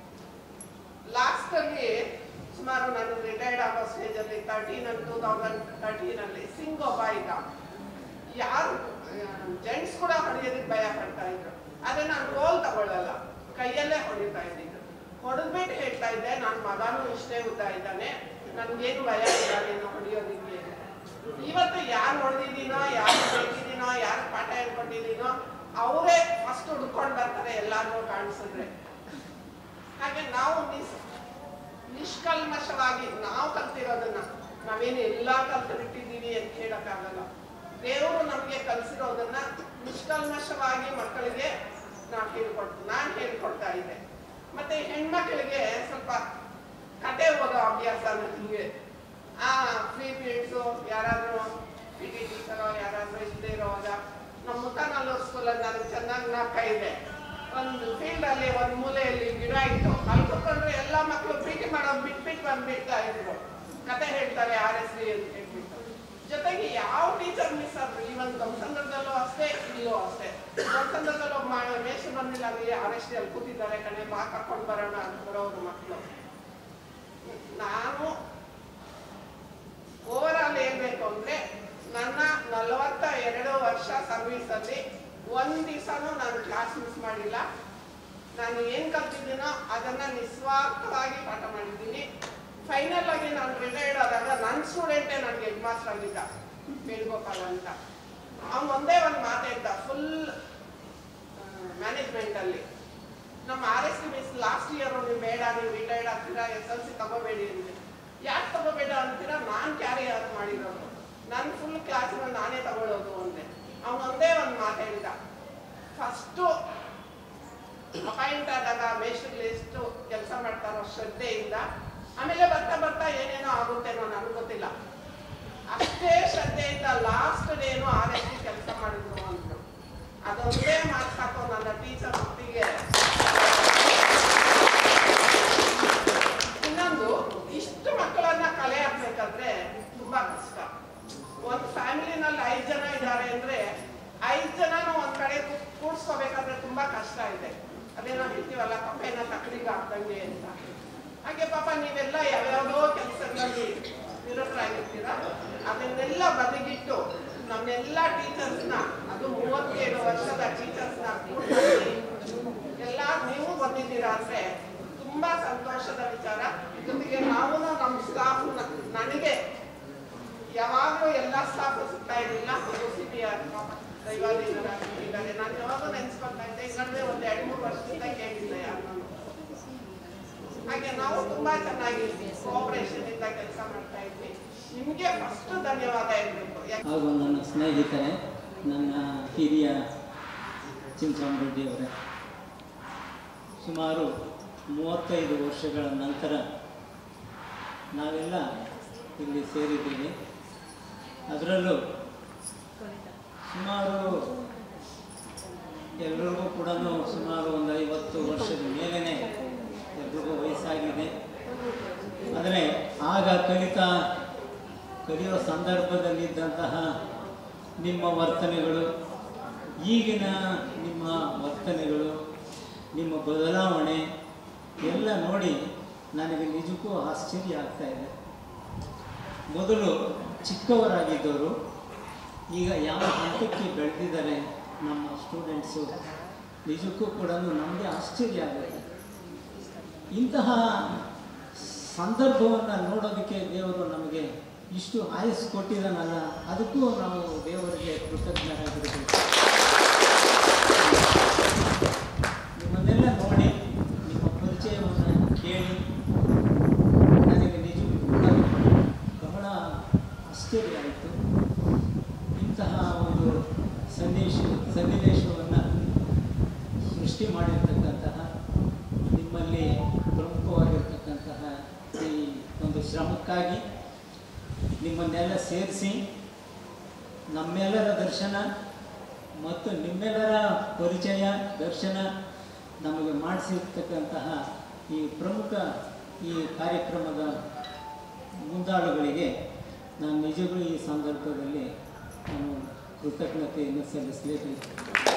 ಲಾಸ್ಟ್ ಅಲ್ಲಿ ಸುಮಾರು ನಾನು ರಿಟೈರ್ಡ್ ಆಗೋ ಸ್ಟೇಜ್ ಅಲ್ಲಿ ತರ್ಟೀನ್ ಟೂ ತೌಸಂಡ್ ತರ್ಟೀನ್ ಅಲ್ಲಿ ಸಿಂಗ್ ಒಬ್ಬ ಇದ್ದ ಯಾರು ಜೆಂಟ್ಸ್ ಕೂಡ ಹೊಡೆಯೋದಕ್ಕೆ ಭಯ ಪಡ್ತಾ ಇದ್ರು ಆದ್ರೆ ನಾನು ರೋಲ್ ತಗೊಳ್ಳಲ್ಲ ಕೈಯಲ್ಲೇ ಹೊಡಿತಾ ಇದ್ದಿದ್ದು ಹೊಡೆದ್ಬಿಟ್ಟು ಹೇಳ್ತಾ ಇದ್ದೆ ನನ್ನ ಮಗನೂ ಇಷ್ಟೇ ಉದ್ದ ಇದ್ದಾನೆ ನನ್ಗೇನು ಭಯ ಇಲ್ಲ ನೀನು ಹೊಡಿಯೋದಿಕ್ಕೆ ಇವತ್ತು ಯಾರು ಹೊಡೆದಿದ್ದೀನೋ ಯಾರು ಬೇಕಿದ್ದೀನೋ ಯಾರು ಪಾಠ ಹೇಳ್ಕೊಟ್ಟಿದ್ದೀನೋ ಅವರೇ ಫಸ್ಟ್ ಹುಡ್ಕೊಂಡು ಬರ್ತಾರೆ ಎಲ್ಲಾರು ಕಾಣಿಸಿದ್ರೆ ಹಾಗೆ ನಾವು ನಿಸ್ ನಿಷ್ಕಲ್ಮಶವಾಗಿ ನಾವು ಕಲ್ತಿರೋದನ್ನ ನಾವೇನು ಎಲ್ಲ ಕಲ್ತು ಬಿಟ್ಟಿದ್ದೀವಿ ಅಂತ ಹೇಳಕ್ಕಾಗಲ್ಲ ದೇವರು ನಮಗೆ ಕಲಿಸಿರೋದನ್ನ ನಿಷ್ಕಲ್ಮಶವಾಗಿ ಮಕ್ಕಳಿಗೆ ನಾವು ಹೇಳ್ಕೊಡ್ತೀವಿ ನಾನು ಹೇಳ್ಕೊಡ್ತಾ ಇದ್ದೆ ಮತ್ತೆ ಹೆಣ್ಮಕ್ಳಿಗೆ ಸ್ವಲ್ಪ ಕತೆ ಓದೋ ಅಭ್ಯಾಸ ನನಗೆ ಆ ಫ್ರೀ ಪೀರಿಯಡ್ಸು ಯಾರಾದರೂ ಪಿ ಟಿ ಟೀಚರೋ ಯಾರಾದರೂ ಇಲ್ಲದೆ ಇರೋವಾಗ ನಮ್ಮ ಮುತ್ತಾನಲ್ಲೂರು ಸ್ಕೂಲಲ್ಲಿ ನನಗೆ ಚೆನ್ನಾಗಿ ನಾಲ್ಕ ಇದೆ ಒಂದು ಫೀಲ್ಡಲ್ಲಿ ಒಂದು ಮೂಲೆಯಲ್ಲಿ ಗಿಡ ಇತ್ತು ಅಲ್ಲಿ ಕೂತ್ಕೊಂಡ್ರೆ ಎಲ್ಲ ಮಕ್ಕಳು ಪ್ರೀತಿ ಮಾಡೋದು ಬಿಟ್ಬಿಟ್ಟು ಬಂದ್ಬಿಡ್ತಾ ಇದ್ರು ಕತೆ ಹೇಳ್ತಾರೆ ಆರ್ ಎಸ್ ಡಿ ಅಂತ ಹೇಳ್ಬಿಟ್ಟು ಜೊತೆಗೆ ಯಾವ ಟೀಚರ್ ಮಿಸ್ ಆದ್ರು ಇವನ್ ಸಂದರ್ಭದಲ್ಲೂ ಅಷ್ಟೇ ಇಲ್ಲೂ ಅಷ್ಟೇ ಸಂದರ್ಭದಲ್ಲಿ ಒಬ್ಬ ಮಾ- ಮೇಷ ಬಂದಿಲ್ಲ ಅಲ್ಲಿ ಆರ್ ಎಸ್ ಡಿ ಅಲ್ಲಿ ಕೂತಿದ್ದಾರೆ ಕಣೆ ಬಾ ಕರ್ಕೊಂಡು ಬರೋಣ ಅಂತ ಬರೋರು ಮಕ್ಕಳು ನಾನು ಓವರ್ ಆಲ್ ಹೇಳ್ಬೇಕು ಅಂದ್ರೆ ನನ್ನ ನಲವತ್ತ ಎರಡು ವರ್ಷ ಸರ್ವಿಸಲ್ಲಿ ಒಂದ್ ದಿವಸನೂ ನಾನು ಕ್ಲಾಸ್ ಮಿಸ್ ಮಾಡಿಲ್ಲ ನಾನು ಏನ್ ಕಲ್ತಿದ್ದೀನೋ ಅದನ್ನ ನಿಸ್ವಾರ್ಥವಾಗಿ ಪಾಠ ಮಾಡಿದ್ದೀನಿ ಫೈನಲ್ ಆಗಿ ನಾನು ರಿಟೈರ್ಡ್ ಆದಾಗ ನನ್ನ ಸ್ಟೂಡೆಂಟೇ ನನಗೆ ಹೆಡ್ ಮಾಸ್ಟರ್ ಆಗಿದ್ದ ವೇಣುಗೋಪಾಲ್ ಅಂತ ಅವ್ನು ಒಂದೇ ಒಂದು ಮಾತಾಡ್ದ ಫುಲ್ ಮ್ಯಾನೇಜ್ಮೆಂಟ್ ಅಲ್ಲಿ ನಮ್ಮ R S miss last year ನೀವು ಬೇಡ ನೀವು ರಿಟೈರ್ಡ್ ಆಗ್ತೀರಾ ಎಸ್ ಎಲ್ ಸಿ ತಗೋಬೇಡಿ ಅಂದೆ ಯಾಕೆ ತಗೋಬೇಡ ಅಂತೀರಾ ನಾನು ಕ್ಯಾರಿ ಯಾರು ಮಾಡಿರೋದು ನನ್ನ ಫುಲ್ ಕ್ಲಾಸ್ನ ನಾನೇ ತಗೊಳ್ಳೋದು ಅಂದೆ ಅವನು ಒಂದೇ ಒಂದು ಮಾತಾಡಿದ ಫಸ್ಟು ಅಪಾಯಿಂಟ್ ಆದಾಗ ಮೇಸ್ಟ್ರಿಗೆ ಎಷ್ಟು ಕೆಲಸ ಮಾಡ್ತಾರೋ ಶ್ರದ್ಧೆಯಿಂದ ಆಮೇಲೆ ಬರ್ತಾ ಬರ್ತಾ ಏನೇನೋ ಆಗುತ್ತೇನೋ ನನಗೆ ಗೊತ್ತಿಲ್ಲ ಅಷ್ಟೇ ಶ್ರದ್ಧೆಯಿಂದ ಲಾಸ್ಟ್ ಡೇನು ಆ ರೀತಿ ಕೆಲಸ ಮಾಡಿದ್ರು ಅಂದ್ರು ಅದೊಂದೇ ಮಾತು ಸಾಕು ನನ್ನ ಟೀಚರ್ ಮಟ್ಟಿಗೆ ಇನ್ನೊಂದು ಇಷ್ಟು ಮಕ್ಕಳನ್ನ ಕಲೆ ಹಾಕ್ಬೇಕಾದ್ರೆ ತುಂಬಾ ಕಷ್ಟ ಒಂದು ಫ್ಯಾಮಿಲಿನಲ್ಲಿ ಐದು ಜನ ಇದ್ದಾರೆ ಅಂದ್ರೆ ಐದು ಜನನು ಒಂದ್ ಕಡೆ ಕೂ- ಕೂಡ್ಸ್ಕೋಬೇಕಾದ್ರೆ ತುಂಬಾ ಕಷ್ಟ ಇದೆ ಅದೇ ನಾವು ಹೇಳ್ತೀವಲ್ಲ ಕಪ್ಪೆನ ತಕ್ಕಡಿಗೆ ಹಾಕ್ದಂಗೆ ಅಂತ ಹಾಗೆ ಪಾಪ ನೀವೆಲ್ಲ ಯಾವ್ಯಾವುದೋ ಕೆಲಸಗಳಲ್ಲಿ ನಿರತರಾಗಿರ್ತೀರ ಅದನ್ನೆಲ್ಲ ಬದಿಗಿಟ್ಟು ನಮ್ಮೆಲ್ಲ ಟೀಚರ್ಸ್ನ ಅದು ಮೂವತ್ತೇಳು ವರ್ಷದ ಟೀಚರ್ಸ್ನ ಎಲ್ಲ ನೀವು ಬಂದಿದ್ದೀರಾ ಅಂದ್ರೆ ತುಂಬಾ ಸಂತೋಷದ ವಿಚಾರ ಜೊತೆಗೆ ನಾವು ನಮ್ಮ ಸ್ಟಾಫ್ ನನಗೆ ಯಾವಾಗಲೂ ಎಲ್ಲ ಸ್ಟಾಫ್ ಸಿಗ್ತಾ ಇರಲಿಲ್ಲ ಸಿ ಪಿ ಆರ್ ದೈವಾಧೀನರಾಗಿದ್ದಾರೆ ನಾನು ಯಾವಾಗಲೂ ನೆನೆಸ್ಕೊಳ್ತಾ ಇದ್ದೆ ಈ ನಡುವೆ ಒಂದು ಎರಡು ಮೂರು ವರ್ಷದಿಂದ ಕೇಳಿಲ್ಲ ಯಾರನ್ನೂ ಹಾಗೆ ನಾವು ತುಂಬಾ ಚೆನ್ನಾಗಿ ಕೋಆಪರೇಷನ್ ಇಂದ ಕೆಲಸ ಮಾಡ್ತಾ ಇದ್ವಿ ನಿಮ್ಗೆ ಫಸ್ಟ್ ಧನ್ಯವಾದ ಹೇಳ್ಬೇಕು ಯಾಕೆ ಹಾಗೂ ನನ್ನ ಸ್ನೇಹಿತರೆ ನನ್ನ ಹಿರಿಯ ಚಿಂತಾಮರೆಡ್ಡಿ ಅವರೇ ಸುಮಾರು ಮೂವತ್ತೈದು ವರ್ಷಗಳ ನಂತರ ನಾವೆಲ್ಲ ಇಲ್ಲಿ ಸೇರಿದ್ದೀವಿ ಅದರಲ್ಲೂ ಸುಮಾರು ಎಲ್ರಿಗೂ ಕೂಡ ಸುಮಾರು ಒಂದು ಐವತ್ತು ವರ್ಷದ ಮೇಲೇ ಎಲ್ರಿಗೂ ವಯಸ್ಸಾಗಿದೆ ಆದರೆ ಆಗ ಕಲಿತ ಕಲಿಯೋ ಸಂದರ್ಭದಲ್ಲಿದ್ದಂತಹ ನಿಮ್ಮ ವರ್ತನೆಗಳು ಈಗಿನ ನಿಮ್ಮ ವರ್ತನೆಗಳು ನಿಮ್ಮ ಬದಲಾವಣೆ ಎಲ್ಲ ನೋಡಿ ನನಗೆ ನಿಜಕ್ಕೂ ಆಶ್ಚರ್ಯ ಆಗ್ತಾ ಇದೆ ಮೊದಲು ಚಿಕ್ಕವರಾಗಿದ್ದವರು ಈಗ ಯಾವ ಹಂತಕ್ಕೆ ಬೆಳೆದಿದ್ದಾರೆ ನಮ್ಮ ಸ್ಟೂಡೆಂಟ್ಸು ನಿಜಕ್ಕೂ ಕೂಡ ನಮಗೆ ಆಶ್ಚರ್ಯ ಆಗುತ್ತೆ ಇಂತಹ ಸಂದರ್ಭವನ್ನು ನೋಡೋದಕ್ಕೆ ದೇವರು ನಮಗೆ ಇಷ್ಟು ಆಯಸ್ಸು ಕೊಟ್ಟಿದ್ದಾನಲ್ಲ ಅದಕ್ಕೂ ನಾವು ದೇವರಿಗೆ ಕೃತಜ್ಞರಾಗಿರಬೇಕು ನಿಮ್ಮನ್ನೆಲ್ಲ ನೋಡಿ ನಿಮ್ಮ ಪರಿಚಯವನ್ನು ಕೇಳಿ ನನಗೆ ನಿಜಕ್ಕೂ ಕೂಡ ಬಹಳ ಆಶ್ಚರ್ಯ ಆಯಿತು ಇಂತಹ ಒಂದು ಸನ್ನಿವೇಶ ಸನ್ನಿವೇಶವನ್ನು ಸೃಷ್ಟಿ ಮಾಡಿರ್ತಕ್ಕಂತಹ ನಿಮ್ಮಲ್ಲಿ ಪ್ರಮುಖವಾಗಿರ್ತಕ್ಕಂತಹ ಈ ಒಂದು ಶ್ರಮಕ್ಕಾಗಿ ನಿಮ್ಮನ್ನೆಲ್ಲ ಸೇರಿಸಿ ನಮ್ಮೆಲ್ಲರ ದರ್ಶನ ಮತ್ತು ನಿಮ್ಮೆಲ್ಲರ ಪರಿಚಯ ದರ್ಶನ ನಮಗೆ ಮಾಡಿಸಿರ್ತಕ್ಕಂತಹ ಈ ಪ್ರಮುಖ ಈ ಕಾರ್ಯಕ್ರಮದ ಮುಂದಾಳುಗಳಿಗೆ ನಾನು ನಿಜಕ್ಕೂ ಈ ಸಂದರ್ಭದಲ್ಲಿ ನಾನು ಕೃತಜ್ಞತೆಯನ್ನು ಸಲ್ಲಿಸಲೇಬೇಕು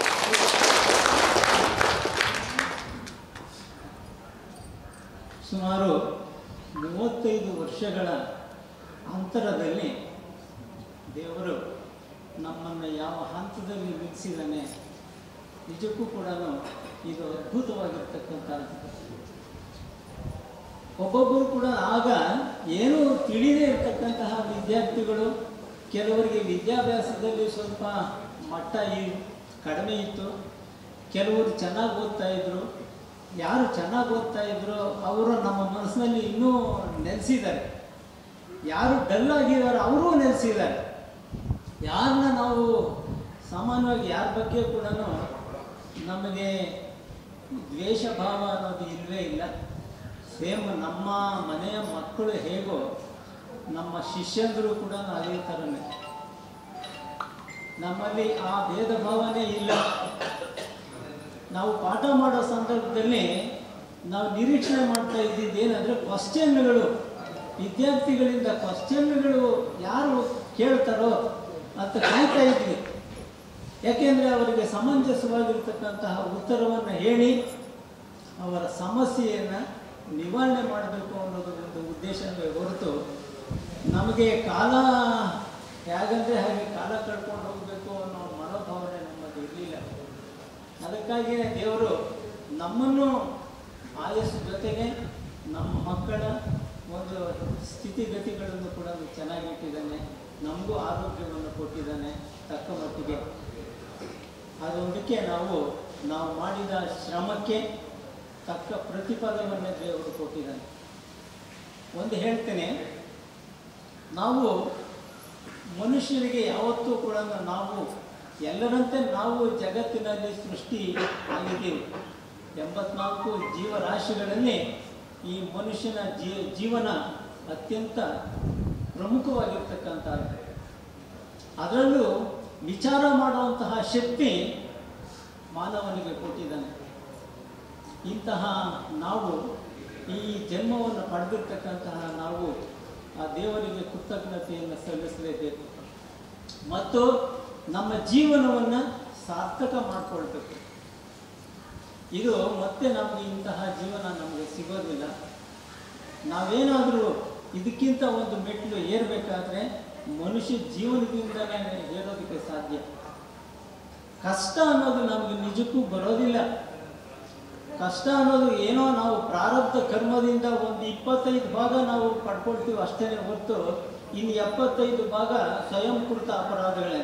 ಸುಮಾರು ಮೂವತ್ತೈದು ವರ್ಷಗಳ ಅಂತರದಲ್ಲಿ ದೇವರು ನಮ್ಮನ್ನು ಯಾವ ಹಂತದಲ್ಲಿ ನಿಲ್ಲಿಸಿದ್ದಾನೆ ನಿಜಕ್ಕೂ ಕೂಡ ಇದು ಅದ್ಭುತವಾಗಿರ್ತಕ್ಕಂಥದ್ದು ಒಬ್ಬೊಬ್ಬರು ಕೂಡ ಆಗ ಏನೂ ತಿಳಿದೇ ಇರತಕ್ಕಂತಹ ವಿದ್ಯಾರ್ಥಿಗಳು ಕೆಲವರಿಗೆ ವಿದ್ಯಾಭ್ಯಾಸದಲ್ಲಿ ಸ್ವಲ್ಪ ಮಟ್ಟ ಈ ಕಡಿಮೆ ಇತ್ತು ಕೆಲವರು ಚೆನ್ನಾಗಿ ಓದ್ತಾ ಇದ್ರು ಯಾರು ಚೆನ್ನಾಗಿ ಓದ್ತಾ ಇದ್ರು ಅವರು ನಮ್ಮ ಮನಸ್ಸಿನಲ್ಲಿ ಇನ್ನೂ ನೆಲೆಸಿದ್ದಾರೆ ಯಾರು ಡಲ್ ಆಗಿದ್ದಾರೆ ಅವರೂ ನೆಲೆಸಿದ್ದಾರೆ ಯಾರನ್ನ ನಾವು ಸಾಮಾನ್ಯವಾಗಿ ಯಾರ ಬಗ್ಗೆ ಕೂಡ ನಮಗೆ ದ್ವೇಷ ಭಾವ ಅನ್ನೋದು ಇಲ್ಲವೇ ಇಲ್ಲ ಸೇಮ್ ನಮ್ಮ ಮನೆಯ ಮಕ್ಕಳು ಹೇಗೋ ನಮ್ಮ ಶಿಷ್ಯಂದರು ಕೂಡ ಅದೇ ಥರನೇ ನಮ್ಮಲ್ಲಿ ಆ ಭೇದ ಭಾವನೆ ಇಲ್ಲ ನಾವು ಪಾಠ ಮಾಡೋ ಸಂದರ್ಭದಲ್ಲಿ ನಾವು ನಿರೀಕ್ಷಣೆ ಮಾಡ್ತಾ ಇದ್ದಿದ್ದು ಏನಂದರೆ ಕ್ವಶನ್ಗಳು ವಿದ್ಯಾರ್ಥಿಗಳಿಂದ ಕ್ವಶನ್ಗಳು ಯಾರು ಕೇಳ್ತಾರೋ ಅಂತ ಕಾಯ್ತಾ ಇದ್ವಿ ಯಾಕೆಂದರೆ ಅವರಿಗೆ ಸಮಂಜಸವಾಗಿರ್ತಕ್ಕಂತಹ ಉತ್ತರವನ್ನು ಹೇಳಿ ಅವರ ಸಮಸ್ಯೆಯನ್ನು ನಿವಾರಣೆ ಮಾಡಬೇಕು ಅನ್ನೋದು ಒಂದು ಉದ್ದೇಶವೇ ಹೊರತು ನಮಗೆ ಕಾಲ ಹೇಗಂದರೆ ಹಾಗೆ ಕಾಲ ಕಳ್ಕೊಂಡು ಹೋಗಬೇಕು ಅನ್ನೋ ಮನೋಭಾವನೆ ನಮ್ಮದು ಇರಲಿಲ್ಲ ಅದಕ್ಕಾಗಿಯೇ ದೇವರು ನಮ್ಮನ್ನು ಆಯಸ್ಸು ಜೊತೆಗೆ ನಮ್ಮ ಮಕ್ಕಳ ಒಂದು ಸ್ಥಿತಿಗತಿಗಳನ್ನು ಕೂಡ ಚೆನ್ನಾಗಿಟ್ಟಿದ್ದಾನೆ ನಮಗೂ ಆರೋಗ್ಯವನ್ನು ಕೊಟ್ಟಿದ್ದಾನೆ ತಕ್ಕ ಮಟ್ಟಿಗೆ ಅದೊಂದಕ್ಕೆ ನಾವು ನಾವು ಮಾಡಿದ ಶ್ರಮಕ್ಕೆ ತಕ್ಕ ಪ್ರತಿಫಲವನ್ನೇ ದೇವರು ಕೊಟ್ಟಿದ್ದಾನೆ ಒಂದು ಹೇಳ್ತೇನೆ ನಾವು ಮನುಷ್ಯರಿಗೆ ಯಾವತ್ತೂ ಕೂಡ ನಾವು ಎಲ್ಲರಂತೆ ನಾವು ಜಗತ್ತಿನಲ್ಲಿ ಸೃಷ್ಟಿ ಆಗಿದ್ದೀವಿ ಎಂಬತ್ನಾಲ್ಕು ಜೀವರಾಶಿಗಳಲ್ಲಿ ಈ ಮನುಷ್ಯನ ಜೀ ಜೀವನ ಅತ್ಯಂತ ಪ್ರಮುಖವಾಗಿರ್ತಕ್ಕಂಥದ್ದು ಅದರಲ್ಲೂ ವಿಚಾರ ಮಾಡುವಂತಹ ಶಕ್ತಿ ಮಾನವನಿಗೆ ಕೊಟ್ಟಿದ್ದಾನೆ ಇಂತಹ ನಾವು ಈ ಜನ್ಮವನ್ನು ಪಡೆದಿರ್ತಕ್ಕಂತಹ ನಾವು ಆ ದೇವರಿಗೆ ಕೃತಜ್ಞತೆಯನ್ನು ಸಲ್ಲಿಸಲೇಬೇಕು ಮತ್ತು ನಮ್ಮ ಜೀವನವನ್ನು ಸಾರ್ಥಕ ಮಾಡಿಕೊಳ್ಬೇಕು ಇದು ಮತ್ತೆ ನಮಗೆ ಇಂತಹ ಜೀವನ ನಮಗೆ ಸಿಗೋದಿಲ್ಲ ನಾವೇನಾದರೂ ಇದಕ್ಕಿಂತ ಒಂದು ಮೆಟ್ಟಿಲು ಏರಬೇಕಾದ್ರೆ ಮನುಷ್ಯ ಜೀವನದಿಂದಲೇ ಏರೋದಕ್ಕೆ ಸಾಧ್ಯ ಕಷ್ಟ ಅನ್ನೋದು ನಮಗೆ ನಿಜಕ್ಕೂ ಬರೋದಿಲ್ಲ ಕಷ್ಟ ಅನ್ನೋದು ಏನೋ ನಾವು ಪ್ರಾರಬ್ಧ ಕರ್ಮದಿಂದ ಒಂದು ಇಪ್ಪತ್ತೈದು ಭಾಗ ನಾವು ಪಡ್ಕೊಳ್ತೀವಿ ಅಷ್ಟೇ ಹೊರತು ಇನ್ನು ಎಪ್ಪತ್ತೈದು ಭಾಗ ಸ್ವಯಂಕೃತ ಅಪರಾಧಗಳೇ